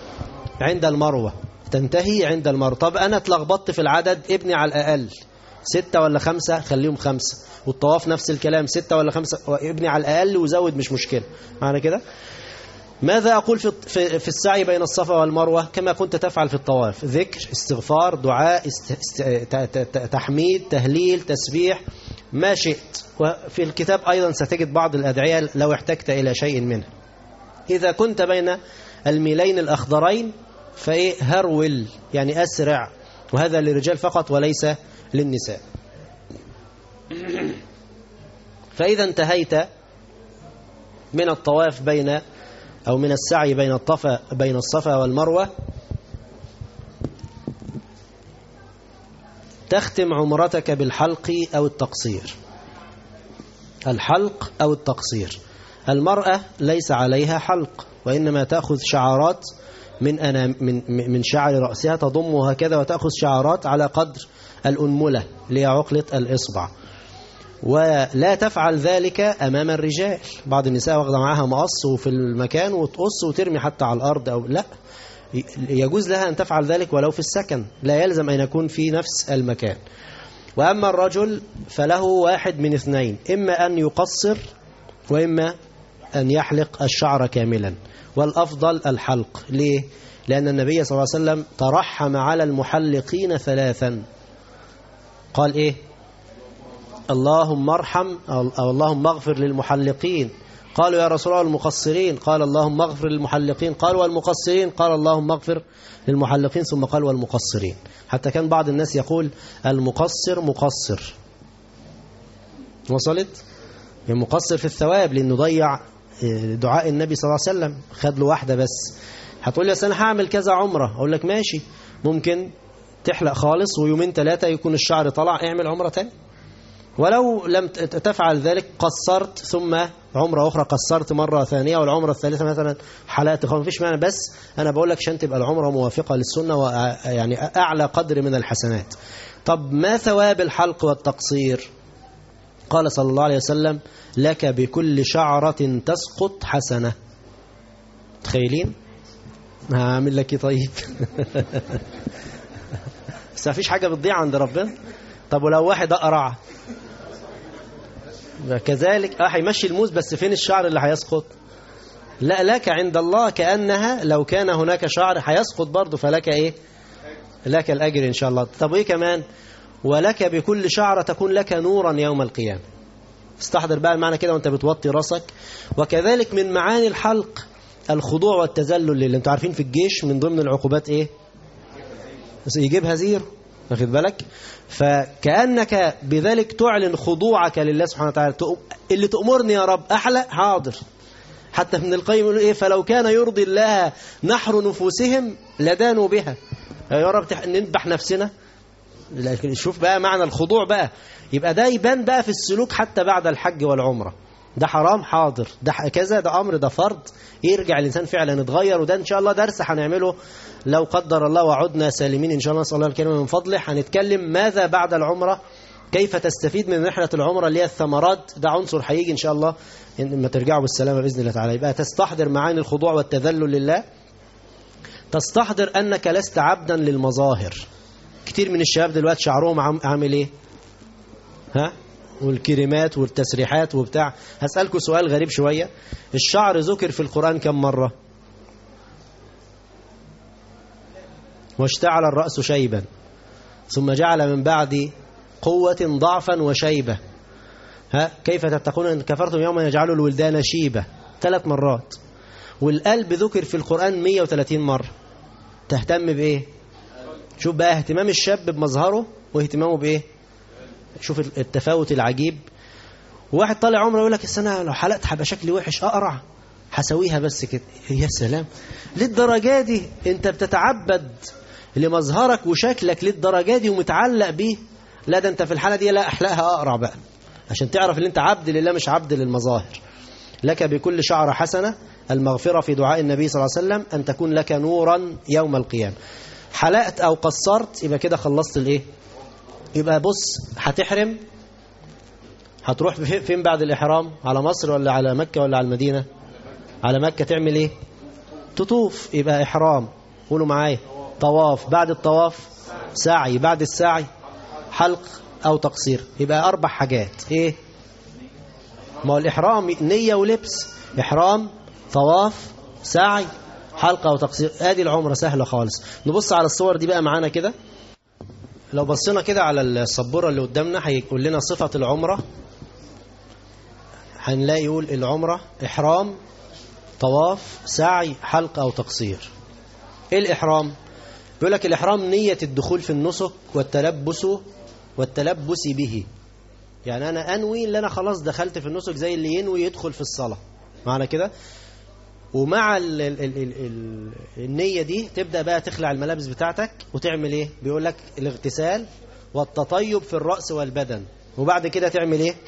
عند المروة تنتهي عند المروة طب أنا اتلخبطت في العدد ابني على الأقل ستة ولا خمسة خليهم خمسة والطواف نفس الكلام ستة ولا خمسة ابني على الأقل وزود مش مشكلة معنى كده ماذا أقول في في السعي بين الصفا والمروة كما كنت تفعل في الطواف ذكر استغفار دعاء است... است... تحميد تهليل تسبيح ما شئت وفي الكتاب أيضا ستجد بعض الأدعية لو احتجت إلى شيء منها إذا كنت بين الميلين الأخضرين فإيه هرول يعني أسرع وهذا للرجال فقط وليس للنساء فإذا انتهيت من الطواف بين أو من السعي بين الطفا بين الصفا والمروة تختم عمرتك بالحلق أو التقصير الحلق أو التقصير المرأة ليس عليها حلق وإنما تأخذ شعارات من أنا من من شعر رأسها تضم هكذا وتأخذ شعارات على قدر الأنملة اللي هي عقلة الإصبع ولا تفعل ذلك أمام الرجال بعض النساء واخده معاها مقص وفي المكان وتقص وترمي حتى على الأرض أو لا يجوز لها أن تفعل ذلك ولو في السكن لا يلزم أن يكون في نفس المكان وأما الرجل فله واحد من اثنين إما أن يقصر وإما أن يحلق الشعر كاملا والأفضل الحلق ليه؟ لأن النبي صلى الله عليه وسلم ترحم على المحلقين ثلاثا قال إيه اللهم ارحم أو اللهم اغفر للمحلقين قالوا يا رسول الله المقصرين قال اللهم اغفر للمحلقين قال والمقصرين قال اللهم اغفر للمحلقين ثم قال والمقصرين حتى كان بعض الناس يقول المقصر مقصر وصلت المقصر في الثواب لأنه ضيع دعاء النبي صلى الله عليه وسلم خد له واحدة بس هتقول لي أنا هعمل كذا عمرة أقول لك ماشي ممكن تحلق خالص ويومين ثلاثة يكون الشعر طلع اعمل عمرة تاني ولو لم تفعل ذلك قصرت ثم عمرة أخرى قصرت مرة ثانية والعمرة الثالثة مثلا حلقت خالص مفيش معنى بس أنا بقول لك عشان تبقى العمرة موافقة للسنة ويعني أعلى قدر من الحسنات طب ما ثواب الحلق والتقصير قال صلى الله عليه وسلم لك بكل شعرة تسقط حسنة تخيلين هعمل لك ايه طيب بس ما فيش حاجة بتضيع عند ربنا طب ولو واحد أقرع كذلك اه هيمشي الموز بس فين الشعر اللي هيسقط لا لك عند الله كأنها لو كان هناك شعر هيسقط برضه فلك ايه لك الأجر إن شاء الله طب ايه كمان ولك بكل شعرة تكون لك نورا يوم القيامة استحضر بقى المعنى كده وانت بتوطي راسك وكذلك من معاني الحلق الخضوع والتذلل اللي انتوا عارفين في الجيش من ضمن العقوبات ايه يجيبها زيرو واخد بالك فكأنك بذلك تعلن خضوعك لله سبحانه وتعالى اللي تأمرني يا رب أحلق حاضر حتى ابن القيم يقول إيه فلو كان يرضي الله نحر نفوسهم لدانوا بها يا رب نذبح نفسنا لكن شوف بقى معنى الخضوع بقى يبقى ده يبان بقى في السلوك حتى بعد الحج والعمرة ده حرام حاضر ده كذا ده أمر ده فرض يرجع الإنسان فعلا يتغير وده إن شاء الله درس هنعمله لو قدر الله وعدنا سالمين إن شاء الله نسأل الله الكريم من فضله هنتكلم ماذا بعد العمرة كيف تستفيد من رحلة العمرة اللي هي الثمرات ده عنصر هيجي إن شاء الله لما ترجعوا بالسلامة بإذن الله تعالى يبقى تستحضر معاني الخضوع والتذلل لله تستحضر أنك لست عبدا للمظاهر كتير من الشباب دلوقتي شعرهم عامل ايه ها والكريمات والتسريحات وبتاع هسألكم سؤال غريب شوية الشعر ذكر في القرآن كم مرة واشتعل الرأس شيبا ثم جعل من بعد قوة ضعفا وشيبة ها كيف تتقون ان كفرتم يوما يجعل الولدان شيبة ثلاث مرات والقلب ذكر في القرآن 130 مرة تهتم بإيه شوف بقى اهتمام الشاب بمظهره واهتمامه بإيه شوف التفاوت العجيب واحد طالع عمره يقول لك السنة لو حلقت هبقى شكلي وحش أقرع هسويها بس كده يا سلام للدرجة دي انت بتتعبد لمظهرك وشكلك للدرجة دي ومتعلق بيه لا ده انت في الحالة دي لا احلقها أقرع بقى عشان تعرف ان انت عبد لله مش عبد للمظاهر لك بكل شعر حسنة المغفرة في دعاء النبي صلى الله عليه وسلم أن تكون لك نورا يوم القيامة حلقت أو قصرت يبقى كده خلصت الإيه يبقى بص هتحرم هتروح فين بعد الإحرام على مصر ولا على مكة ولا على المدينة على مكة تعمل إيه تطوف يبقى إحرام قولوا معايا طواف بعد الطواف سعي بعد السعي حلق أو تقصير يبقى أربع حاجات إيه ما هو الإحرام نية ولبس إحرام طواف سعي حلقة وتقصير ادي العمرة سهلة خالص نبص على الصور دي بقى معانا كده لو بصينا كده على السبورة اللي قدامنا هيقول لنا صفة العمرة هنلاقي يقول العمرة إحرام طواف سعي حلقة أو تقصير إيه الإحرام بيقول لك الإحرام نية الدخول في النسك والتلبس والتلبس به يعني أنا أنوي اللي أنا خلاص دخلت في النسك زي اللي ينوي يدخل في الصلاة معنى كده ومع ال ال ال ال ال النية دي تبدأ بقى تخلع الملابس بتاعتك وتعمل ايه بيقول لك الاغتسال والتطيب في الرأس والبدن وبعد كده تعمل ايه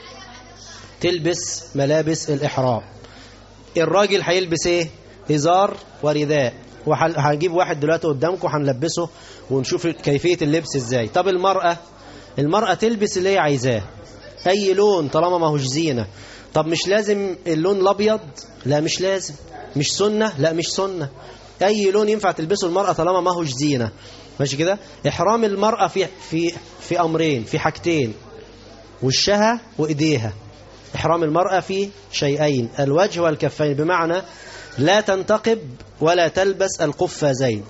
تلبس ملابس الإحرام الراجل هيلبس ايه إزار ورداء وهنجيب واحد دلوقتي قدامكم هنلبسه ونشوف كيفية اللبس ازاي طب المرأة المرأة تلبس اللي هي عايزاه أي لون طالما ما هوش زينة طب مش لازم اللون الأبيض لا مش لازم مش سنة لا مش سنة أي لون ينفع تلبسه المرأة طالما ما هوش زينة ماشي كده إحرام المرأة في في في أمرين في حاجتين وشها وإيديها إحرام المرأة في شيئين الوجه والكفين بمعنى لا تنتقب ولا تلبس القفازين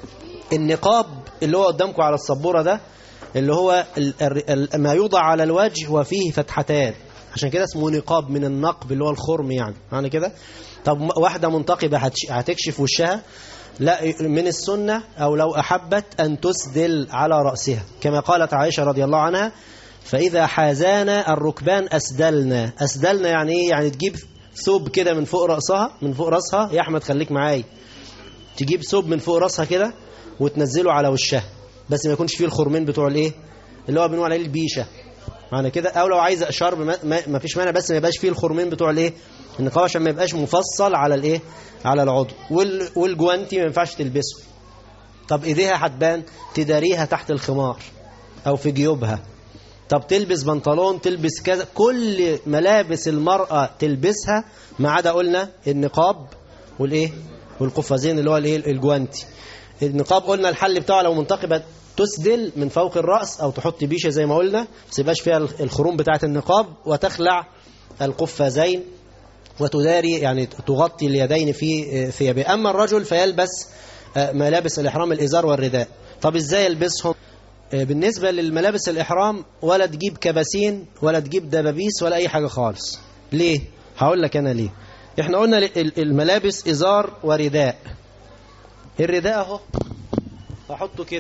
النقاب اللي هو قدامكم على السبورة ده اللي هو ما يوضع على الوجه وفيه فتحتان عشان كده اسمه نقاب من النقب اللي هو الخرم يعني معنى كده طب واحدة منتقبة هتكشف وشها لا من السنة أو لو أحبت أن تسدل على رأسها كما قالت عائشة رضي الله عنها فإذا حازانا الركبان أسدلنا أسدلنا يعني إيه يعني تجيب ثوب كده من فوق رأسها من فوق رأسها يا أحمد خليك معاي تجيب ثوب من فوق رأسها كده وتنزله على وشها بس ما يكونش فيه الخرمين بتوع الايه اللي هو بنقول عليه البيشه معنى كده او لو عايز شرب ما, ما فيش مانع بس ما يبقاش فيه الخرمين بتوع الايه النقاب عشان ما يبقاش مفصل على الايه على العضو وال والجوانتي ما ينفعش تلبسه طب ايديها هتبان تداريها تحت الخمار او في جيوبها طب تلبس بنطلون تلبس كذا كل ملابس المرأة تلبسها ما عدا قلنا النقاب والايه والقفازين اللي هو الايه الجوانتي النقاب قلنا الحل بتاعه لو منتقبة تسدل من فوق الرأس أو تحط بيشة زي ما قلنا بس يبقاش فيها الخروم بتاعة النقاب وتخلع القفازين وتداري يعني تغطي اليدين في ثيابه أما الرجل فيلبس ملابس الإحرام الإزار والرداء طب إزاي يلبسهم بالنسبة للملابس الإحرام ولا تجيب كباسين ولا تجيب دبابيس ولا أي حاجة خالص ليه؟ هقول لك أنا ليه احنا قلنا الملابس إزار ورداء الرداء اهو احطه كده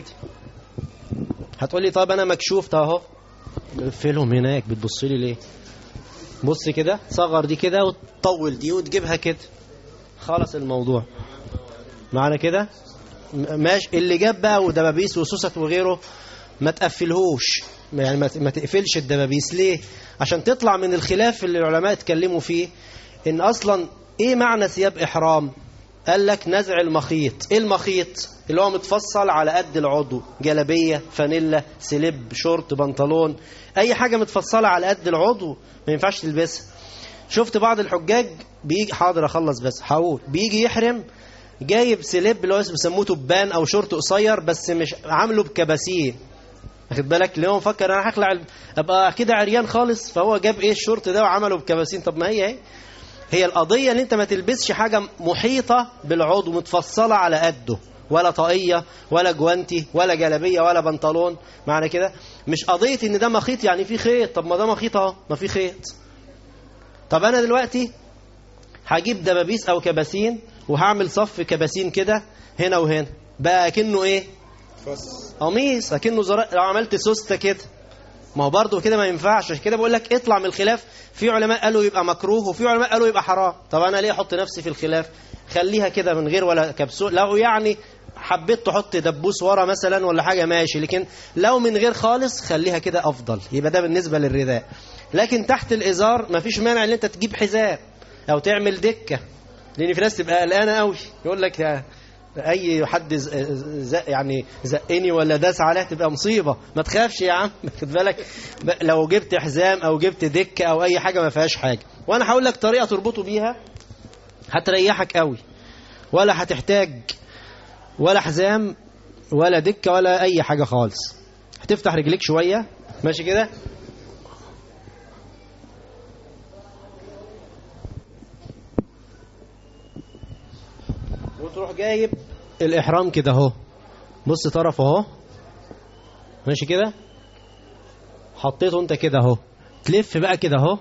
هتقول لي طب انا مكشوف طب اهو اقفلهم هناك بتبص لي ليه بص كده صغر دي كده وتطول دي وتجيبها كده خلص الموضوع معانا كده ماشي اللي جاب بقى ودبابيس وسوست وغيره ما تقفلهوش يعني ما ما تقفلش الدبابيس ليه عشان تطلع من الخلاف اللي العلماء اتكلموا فيه ان اصلا ايه معنى ثياب احرام قال لك نزع المخيط ايه المخيط اللي هو متفصل على قد العضو جلبية فانيلا سليب شورت بنطلون اي حاجة متفصلة على قد العضو ما ينفعش تلبسها شفت بعض الحجاج بيجي حاضر اخلص بس هقول بيجي يحرم جايب سليب اللي هو اسمه بيسموه تبان او شورت قصير بس مش عامله بكباسيه واخد بالك اللي هو مفكر انا هخلع ال- ابقى كده عريان خالص فهو جاب ايه الشورت ده وعمله بكباسين طب ما هي اهي هي القضيه ان انت ما تلبسش حاجه محيطه بالعضو متفصله على قده ولا طاقيه ولا جوانتي ولا جلابيه ولا بنطلون معنى كده مش قضيه ان ده مخيط يعني في خيط طب ما ده مخيط اهو ما في خيط طب انا دلوقتي هجيب دبابيس او كباسين وهعمل صف كباسين كده هنا وهنا بقى كأنه ايه قميص اكنه زر... لو عملت سوسته كده ما هو برضه كده ما ينفعش عشان كده بقول لك اطلع من الخلاف في علماء قالوا يبقى مكروه وفي علماء قالوا يبقى حرام طب انا ليه احط نفسي في الخلاف خليها كده من غير ولا كبسول لو يعني حبيت تحط دبوس ورا مثلا ولا حاجه ماشي لكن لو من غير خالص خليها كده افضل يبقى ده بالنسبه للرداء لكن تحت الازار مفيش مانع ان انت تجيب حذاء او تعمل دكه لان في ناس تبقى قلقانه قوي يقول لك يا اي حد ز- ز- يعني زقني ولا داس عليها تبقى مصيبه ما تخافش يا عم خد بالك ب- لو جبت حزام او جبت دكه او اي حاجه ما فيهاش حاجه وانا هقول لك طريقه تربطه بيها هتريحك قوي ولا هتحتاج ولا حزام ولا دكه ولا اي حاجه خالص هتفتح رجليك شويه ماشي كده وتروح جايب الإحرام كده اهو بص طرف اهو ماشي كده حطيته انت كده اهو تلف بقى كده اهو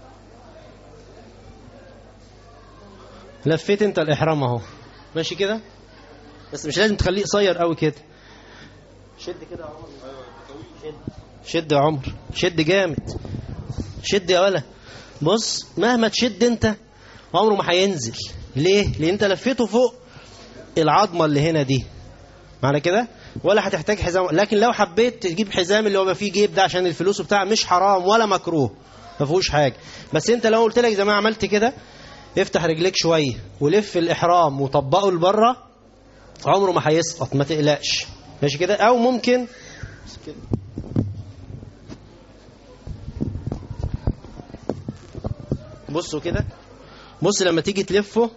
لفيت انت الإحرام اهو ماشي كده بس مش لازم تخليه قصير قوي كده شد كده يا عمر شد شد يا عمر شد جامد شد يا ولا بص مهما تشد انت عمره ما هينزل ليه لان انت لفيته فوق العظمه اللي هنا دي معنى كده ولا هتحتاج حزام لكن لو حبيت تجيب حزام اللي هو فيه جيب ده عشان الفلوس بتاع مش حرام ولا مكروه ما فيهوش حاجه بس انت لو قلت لك زي ما عملت كده افتح رجليك شويه ولف الاحرام وطبقه لبره عمره ما هيسقط ما تقلقش ماشي كده او ممكن بصوا كده بص لما تيجي تلفه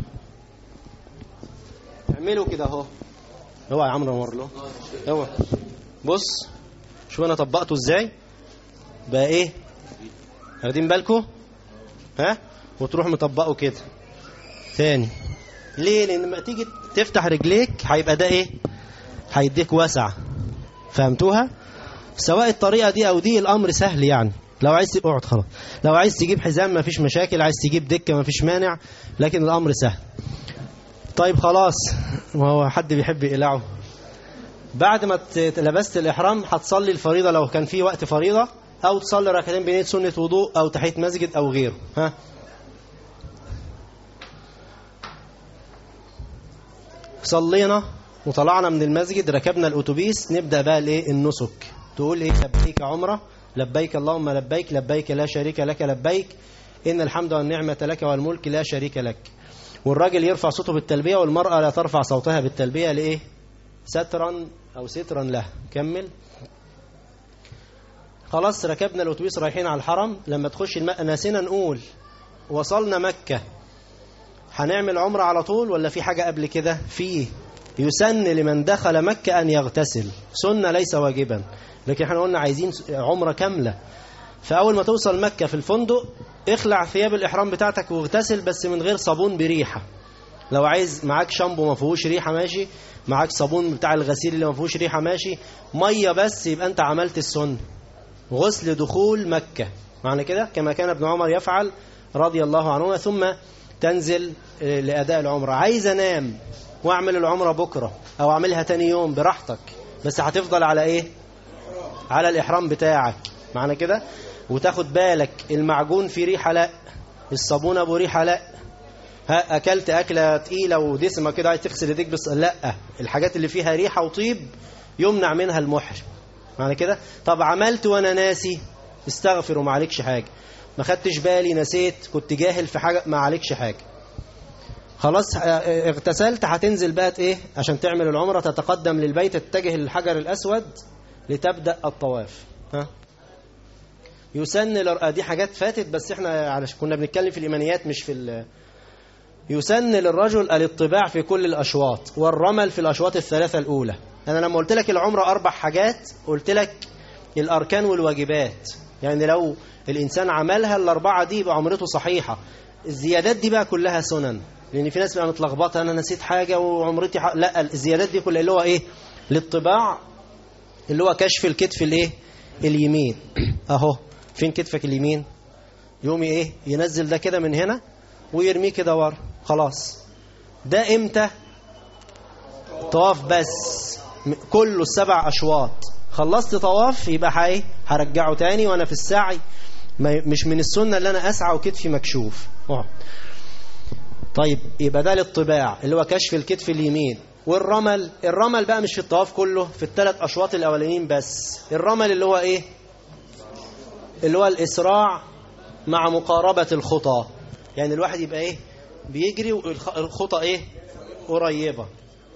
اعمله كده اهو اوعى يا عمرو امر له اوعى بص شوف انا طبقته ازاي بقى ايه واخدين بالكم ها وتروح مطبقه كده تاني ليه لان لما تيجي تفتح رجليك هيبقى ده ايه هيديك واسع فهمتوها سواء الطريقه دي او دي الامر سهل يعني لو عايز اقعد خلاص لو عايز تجيب حزام مفيش مشاكل عايز تجيب دكه مفيش مانع لكن الامر سهل طيب خلاص ما هو حد بيحب يقلعه بعد ما ت- لبست الإحرام هتصلي الفريضة لو كان في وقت فريضة أو تصلي ركعتين بنية سنة وضوء أو تحية مسجد أو غيره ها صلينا وطلعنا من المسجد ركبنا الأتوبيس نبدأ بقى الإيه النسك تقول إيه لبيك عمرة لبيك اللهم لبيك لبيك لا شريك لك لبيك إن الحمد والنعمة لك والملك لا شريك لك والراجل يرفع صوته بالتلبية والمرأة لا ترفع صوتها بالتلبية لإيه سترا أو سترا له كمل خلاص ركبنا الأتوبيس رايحين على الحرم لما تخش الماء ناسنا نقول وصلنا مكة هنعمل عمرة على طول ولا في حاجة قبل كده فيه يسن لمن دخل مكة أن يغتسل سنة ليس واجبا لكن احنا قلنا عايزين عمرة كاملة فأول ما توصل مكة في الفندق اخلع ثياب الإحرام بتاعتك واغتسل بس من غير صابون بريحة لو عايز معاك شامبو ما فيهوش ريحة ماشي معاك صابون بتاع الغسيل اللي ما فيهوش ريحة ماشي مية بس يبقى أنت عملت السنة غسل دخول مكة معنى كده كما كان ابن عمر يفعل رضي الله عنهما ثم تنزل آه، لأداء العمرة عايز أنام وأعمل العمرة بكرة أو أعملها تاني يوم براحتك بس هتفضل على إيه على الإحرام بتاعك معنى كده وتاخد بالك المعجون فيه ريحة لا الصابون أبو ريحة لا ها أكلت أكلة تقيلة ودسمة كده عايز تغسل ايديك بس لا الحاجات اللي فيها ريحة وطيب يمنع منها المحرم معنى كده طب عملت وانا ناسي استغفر وما عليكش حاجة ما خدتش بالي نسيت كنت جاهل في حاجة ما عليكش حاجة خلاص اه، اغتسلت هتنزل بقى ايه عشان تعمل العمرة تتقدم للبيت تتجه للحجر الأسود لتبدأ الطواف ها يسن لر... دي حاجات فاتت بس احنا علشان كنا بنتكلم في الإيمانيات مش في ال... يسن للرجل الاطباع في كل الأشواط والرمل في الأشواط الثلاثة الأولى أنا لما قلت لك العمرة أربع حاجات قلت لك الأركان والواجبات يعني لو الإنسان عملها الأربعة دي يبقى عمرته صحيحة الزيادات دي بقى كلها سنن لأن في ناس بقى متلخبطة أنا نسيت حاجة وعمرتي ح... لا الزيادات دي كلها اللي هو إيه للطباع اللي هو كشف الكتف الإيه اليمين أهو فين كتفك اليمين يوم إيه ينزل ده كده من هنا ويرميه كده ورا خلاص ده إمتى طواف بس م- كله السبع أشواط خلصت طواف يبقى حي هرجعه تاني وأنا في السعي ما مش من السنة اللي أنا أسعى وكتفي مكشوف أوه. طيب يبقى ده للطباع اللي هو كشف الكتف اليمين والرمل الرمل بقى مش في الطواف كله في الثلاث أشواط الأولانيين بس الرمل اللي هو إيه اللي هو الإسراع مع مقاربة الخطى يعني الواحد يبقى إيه بيجري والخطى إيه قريبة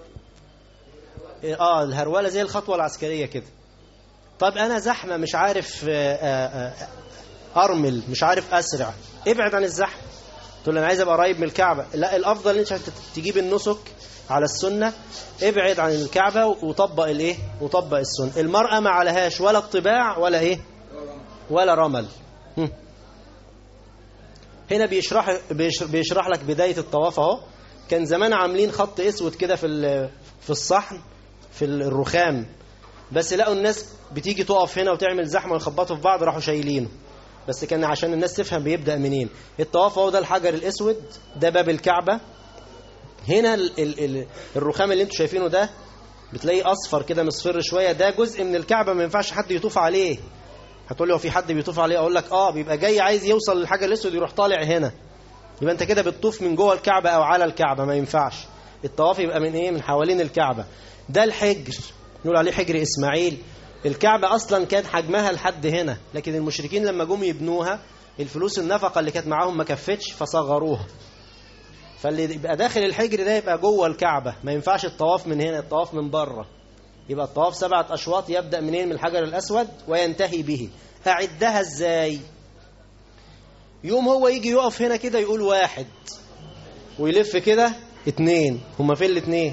اه الهرولة زي الخطوة العسكرية كده طب انا زحمة مش عارف آه، آه، آه، ارمل مش عارف اسرع ابعد عن الزحمة تقول له انا عايز ابقى قريب من الكعبة لا الافضل ان انت تجيب النسك على السنة ابعد عن الكعبة وطبق الايه وطبق السنة المرأة ما عليهاش ولا الطباع ولا ايه ولا رمل هم. هنا بيشرح بيش- بيشرح لك بداية الطواف اهو كان زمان عاملين خط اسود كده في ال- في الصحن في الرخام بس لقوا الناس بتيجي تقف هنا وتعمل زحمه ويخبطوا في بعض راحوا شايلينه بس كان عشان الناس تفهم بيبدأ منين الطواف اهو ده الحجر الاسود ده باب الكعبة هنا ال ال ال الرخام اللي انتوا شايفينه ده بتلاقيه اصفر كده مصفر شويه ده جزء من الكعبه ما ينفعش حد يطوف عليه هتقول لي هو في حد بيطوف عليه اقول لك اه بيبقى جاي عايز يوصل للحجر الاسود يروح طالع هنا يبقى انت كده بتطوف من جوه الكعبه او على الكعبه ما ينفعش الطواف يبقى من ايه من حوالين الكعبه ده الحجر نقول عليه حجر اسماعيل الكعبه اصلا كان حجمها لحد هنا لكن المشركين لما جم يبنوها الفلوس النفقه اللي كانت معاهم ما كفتش فصغروها فاللي يبقى داخل الحجر ده يبقى جوه الكعبه ما ينفعش الطواف من هنا الطواف من بره يبقى الطواف سبعة أشواط يبدأ منين من الحجر الأسود وينتهي به أعدها إزاي يوم هو يجي يقف هنا كده يقول واحد ويلف كده اتنين هما فين الاتنين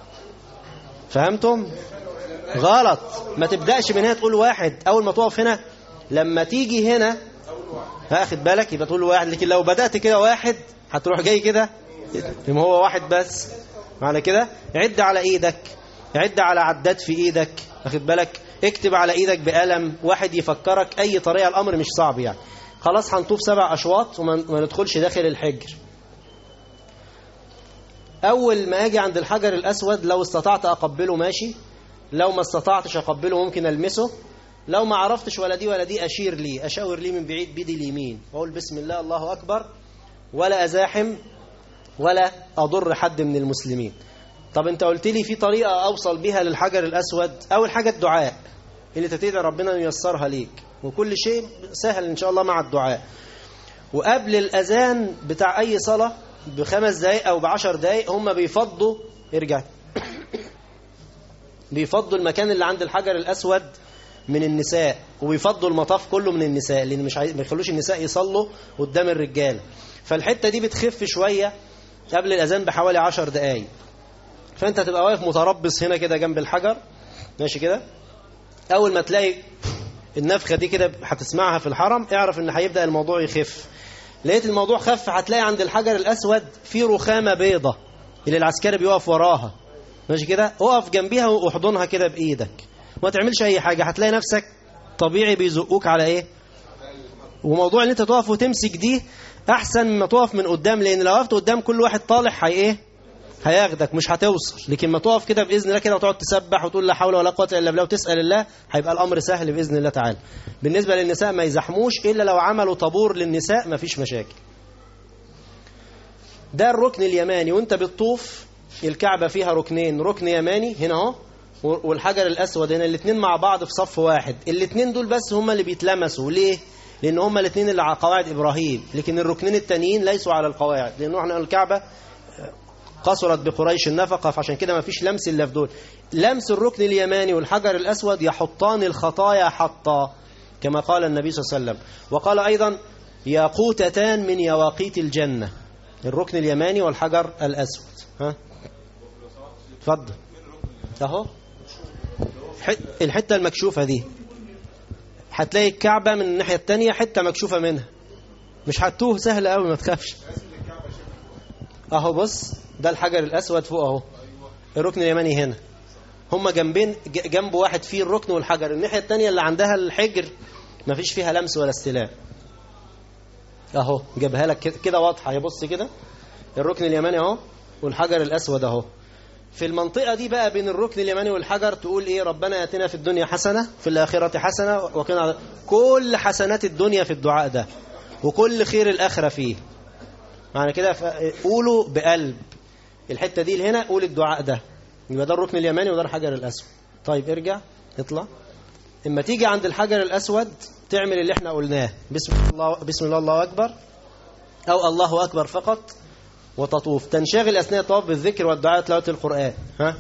فهمتم غلط ما تبدأش من هنا تقول واحد أول ما تقف هنا لما تيجي هنا هاخد بالك يبقى تقول واحد لكن لو بدأت كده واحد هتروح جاي كده يبقى هو واحد بس معنى كده عد على ايدك عد على عداد في ايدك واخد بالك اكتب على ايدك بقلم واحد يفكرك اي طريقه الامر مش صعب يعني خلاص هنطوف سبع اشواط وما ما ندخلش داخل الحجر اول ما اجي عند الحجر الاسود لو استطعت اقبله ماشي لو ما استطعتش اقبله ممكن المسه لو ما عرفتش ولا دي ولا دي اشير لي اشاور لي من بعيد بيدي اليمين واقول بسم الله الله اكبر ولا ازاحم ولا اضر حد من المسلمين طب انت قلت لي في طريقه اوصل بيها للحجر الاسود اول حاجه الدعاء اللي تدعي ربنا ييسرها ليك وكل شيء سهل ان شاء الله مع الدعاء وقبل الاذان بتاع اي صلاه بخمس دقائق او بعشر دقائق هم بيفضوا ارجع بيفضوا المكان اللي عند الحجر الاسود من النساء وبيفضوا المطاف كله من النساء لان مش عايز ما يخلوش النساء يصلوا قدام الرجاله فالحته دي بتخف شويه قبل الاذان بحوالي عشر دقائق فانت هتبقى واقف متربص هنا كده جنب الحجر ماشي كده اول ما تلاقي النفخه دي كده هتسمعها في الحرم اعرف ان هيبدا الموضوع يخف لقيت الموضوع خف هتلاقي عند الحجر الاسود في رخامه بيضه اللي العسكري بيقف وراها ماشي كده اقف جنبيها واحضنها كده بايدك ما تعملش اي حاجه هتلاقي نفسك طبيعي بيزقوك على ايه وموضوع ان انت تقف وتمسك دي احسن مما تقف من قدام لان لو وقفت قدام كل واحد طالع هي ايه هياخدك مش هتوصل لكن ما تقف كده باذن الله كده وتقعد تسبح وتقول لا حول ولا قوه الا بالله وتسال الله هيبقى الامر سهل باذن الله تعالى بالنسبه للنساء ما يزحموش الا لو عملوا طابور للنساء ما فيش مشاكل ده الركن اليماني وانت بتطوف الكعبه فيها ركنين ركن يماني هنا اهو والحجر الأسود هنا الاثنين مع بعض في صف واحد الاثنين دول بس هم اللي بيتلمسوا ليه؟ لأن هم الاثنين اللي على قواعد إبراهيم لكن الركنين التانيين ليسوا على القواعد لأنه احنا الكعبة قصرت بقريش النفقة فعشان كده ما فيش لمس إلا في دول لمس الركن اليماني والحجر الأسود يحطان الخطايا حطا كما قال النبي صلى الله عليه وسلم وقال أيضا ياقوتتان من يواقيت الجنة الركن اليماني والحجر الأسود ها اتفضل اهو الحتة المكشوفة دي هتلاقي الكعبة من الناحية التانية حتة مكشوفة منها مش هتوه سهل قوي ما تخافش اهو بص ده الحجر الأسود فوق اهو الركن اليماني هنا هما جنبين جنب واحد فيه الركن والحجر الناحية التانية اللي عندها الحجر ما فيش فيها لمس ولا استلام اهو جابها لك كده واضحة يبص كده الركن اليماني اهو والحجر الأسود اهو في المنطقة دي بقى بين الركن اليماني والحجر تقول ايه ربنا ياتنا في الدنيا حسنة في الآخرة حسنة وقنا كل حسنات الدنيا في الدعاء ده وكل خير الآخرة فيه معنى كده قولوا بقلب الحتة دي هنا قول الدعاء ده يبقى ده الركن اليماني وده الحجر الأسود طيب ارجع اطلع اما تيجي عند الحجر الأسود تعمل اللي احنا قلناه بسم الله بسم الله الله أكبر أو الله أكبر فقط وتطوف تنشغل أثناء الطواف بالذكر والدعاء وتلاوة القرآن ها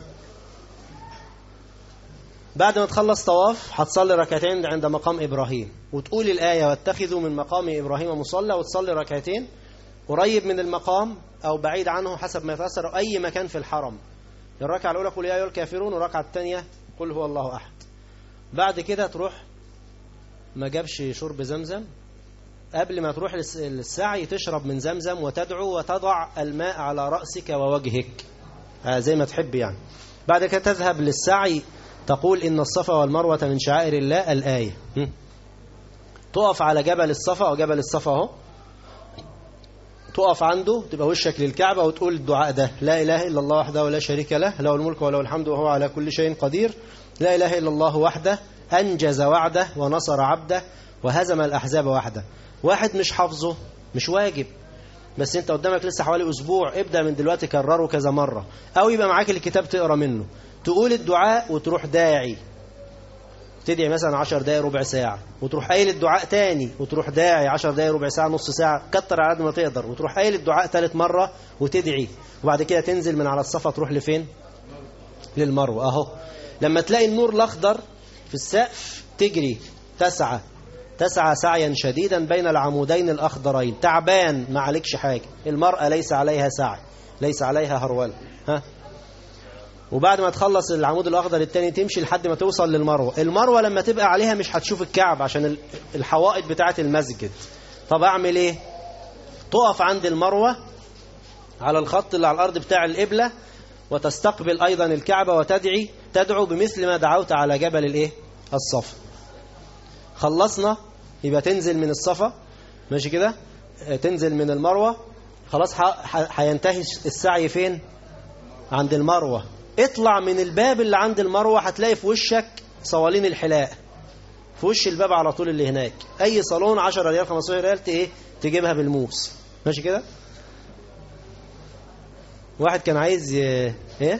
بعد ما تخلص طواف هتصلي ركعتين عند مقام إبراهيم وتقول الآية واتخذوا من مقام إبراهيم مصلى وتصلي ركعتين قريب من المقام أو بعيد عنه حسب ما يتأثر أو أي مكان في الحرم الركعة الأولى قل يا أيها الكافرون والركعة الثانية قل هو الله أحد بعد كده تروح ما جابش شرب زمزم قبل ما تروح للسعي تشرب من زمزم وتدعو وتضع الماء على رأسك ووجهك زي ما تحب يعني بعد كده تذهب للسعي تقول إن الصفا والمروة من شعائر الله الآية تقف على جبل الصفا وجبل الصفا اهو تقف عنده تبقى وشك للكعبة وتقول الدعاء ده لا إله إلا الله وحده ولا شريك له له الملك وله الحمد وهو على كل شيء قدير لا إله إلا الله وحده أنجز وعده ونصر عبده وهزم الأحزاب وحده واحد مش حافظه مش واجب بس انت قدامك لسه حوالي اسبوع ابدا من دلوقتي كرره كذا مره او يبقى معاك الكتاب تقرا منه تقول الدعاء وتروح داعي تدعي مثلا 10 دقايق ربع ساعه وتروح قايل الدعاء تاني وتروح داعي 10 دقايق ربع ساعه نص ساعه كتر على قد ما تقدر وتروح قايل الدعاء ثالث مره وتدعي وبعد كده تنزل من على الصفا تروح لفين للمروه اهو لما تلاقي النور الاخضر في السقف تجري تسعى تسعى سعيا شديدا بين العمودين الأخضرين تعبان ما عليكش حاجة المرأة ليس عليها سعي ليس عليها هرولة ها وبعد ما تخلص العمود الأخضر التاني تمشي لحد ما توصل للمروة المروة لما تبقى عليها مش هتشوف الكعب عشان الحوائط بتاعة المسجد طب أعمل إيه تقف عند المروة على الخط اللي على الأرض بتاع القبلة وتستقبل أيضا الكعبة وتدعي تدعو بمثل ما دعوت على جبل الإيه الصفا خلصنا يبقى تنزل من الصفا ماشي كده تنزل من المروة خلاص هينتهي السعي فين عند المروة اطلع من الباب اللي عند المروة هتلاقي في وشك صوالين الحلاق في وش الباب على طول اللي هناك اي صالون 10 ريال 15 ريال ايه تجيبها بالموس ماشي كده واحد كان عايز ي... ايه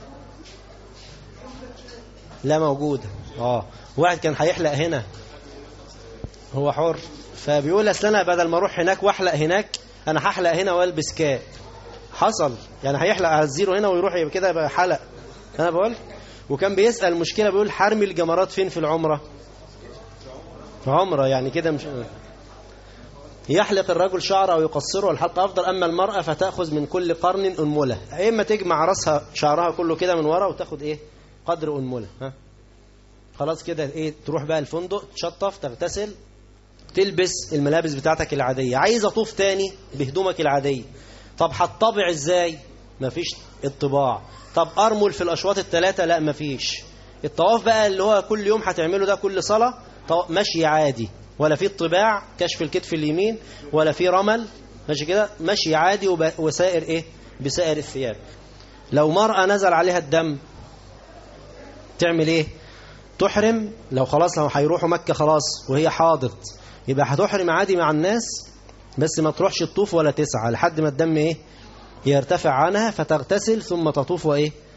لا موجود اه واحد كان هيحلق هنا هو حر فبيقول اصل انا بدل ما اروح هناك واحلق هناك انا هحلق هنا والبس كاب حصل يعني هيحلق على الزيرو هنا ويروح يبقى كده يبقى حلق انا بقول وكان بيسال مشكله بيقول حرمي الجمرات فين في العمره في عمره يعني كده مش يحلق الرجل شعره او يقصره والحلق افضل اما المراه فتاخذ من كل قرن انمله يا اما تجمع راسها شعرها كله كده من ورا وتاخد ايه قدر انمله ها خلاص كده ايه تروح بقى الفندق تشطف تغتسل تلبس الملابس بتاعتك العادية عايز اطوف تاني بهدومك العادية طب هتطبع ازاي مفيش الطباع طب ارمل في الاشواط الثلاثة لا مفيش الطواف بقى اللي هو كل يوم هتعمله ده كل صلاة مشي عادي ولا في الطباع كشف الكتف اليمين ولا في رمل ماشي كده مشي عادي وسائر ايه بسائر الثياب لو مرأة نزل عليها الدم تعمل ايه تحرم لو خلاص لو هيروحوا مكة خلاص وهي حاضت يبقى هتحرم عادي مع الناس بس ما تروحش تطوف ولا تسعى لحد ما الدم ايه يرتفع عنها فتغتسل ثم تطوف وايه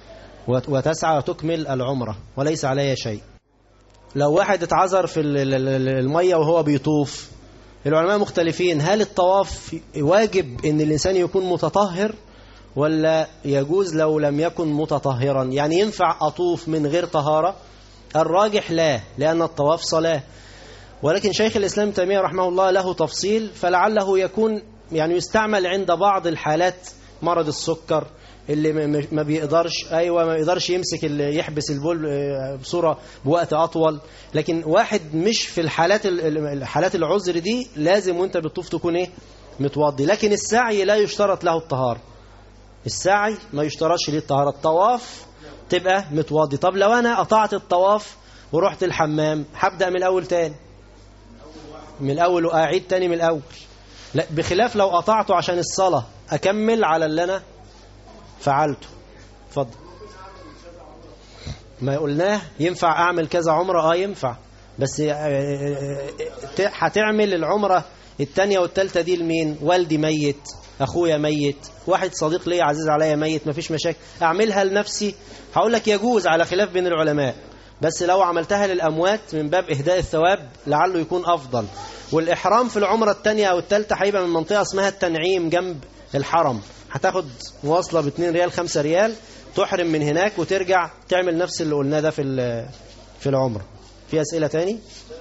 وت- وتسعى وتكمل العمرة وليس عليها شيء لو واحد اتعذر في ال- ال- ال- المية وهو بيطوف العلماء مختلفين هل الطواف واجب ان الانسان يكون متطهر ولا يجوز لو لم يكن متطهرا يعني ينفع اطوف من غير طهارة الراجح لا لان الطواف صلاة ولكن شيخ الاسلام ابن تيميه رحمه الله له تفصيل فلعله يكون يعني يستعمل عند بعض الحالات مرض السكر اللي ما- ما- ما بيقدرش ايوه ما بيقدرش يمسك اللي يحبس البول آه، بصوره بوقت اطول لكن واحد مش في الحالات ال- ال- الحالات العذر دي لازم وانت بتطوف تكون ايه متوضي لكن السعي لا يشترط له الطهاره السعي ما يشترطش ليه الطهاره الطواف تبقى متوضي طب لو انا قطعت الطواف ورحت الحمام هبدا من الاول تاني من الاول واعيد تاني من الاول لا بخلاف لو قطعته عشان الصلاه اكمل على اللي انا فعلته اتفضل ما قلناه ينفع اعمل كذا عمره اه ينفع بس آه، آه، آه، هتعمل العمره الثانيه والثالثه دي لمين والدي ميت اخويا ميت واحد صديق ليا عزيز عليا ميت مفيش مشاكل اعملها لنفسي هقول لك يجوز على خلاف بين العلماء بس لو عملتها للاموات من باب اهداء الثواب لعله يكون افضل والاحرام في العمره الثانيه او الثالثه هيبقى من منطقه اسمها التنعيم جنب الحرم هتاخد مواصله ب 2 ريال 5 ريال تحرم من هناك وترجع تعمل نفس اللي قلناه ده في ال- في العمره في اسئله تاني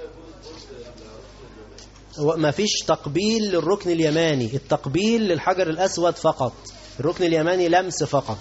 ما فيش تقبيل للركن اليماني التقبيل للحجر الاسود فقط الركن اليماني لمس فقط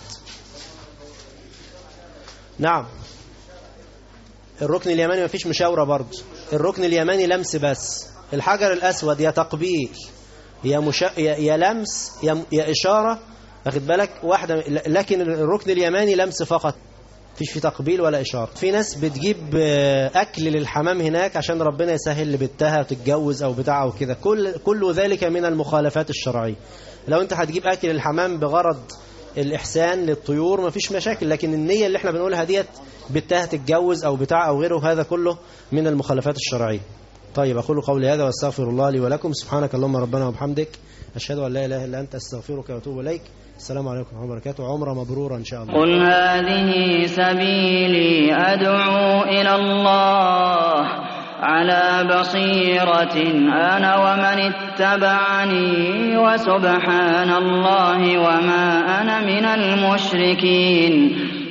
نعم الركن اليماني ما فيش مشاورة برضه الركن اليماني لمس بس الحجر الأسود يا تقبيل يا, مشا... يا... يا لمس يا... يا إشارة واخد بالك واحدة لكن الركن اليماني لمس فقط فيش في تقبيل ولا إشارة في ناس بتجيب آه، أكل للحمام هناك عشان ربنا يسهل لبنتها تتجوز أو بتاع أو كده كل كل ذلك من المخالفات الشرعية لو أنت هتجيب أكل للحمام بغرض الإحسان للطيور مفيش مشاكل لكن النية اللي احنا بنقولها ديت بنتها تتجوز أو بتاع أو غيره هذا كله من المخالفات الشرعية طيب أقول قولي هذا واستغفر الله لي ولكم سبحانك اللهم ربنا وبحمدك أشهد أن لا إله إلا أنت أستغفرك وأتوب إليك السلام عليكم ورحمة الله وبركاته عمرة مبرورة إن شاء الله قل هذه سبيلي أدعو إلى الله على بصيرة أنا ومن اتبعني وسبحان الله وما أنا من المشركين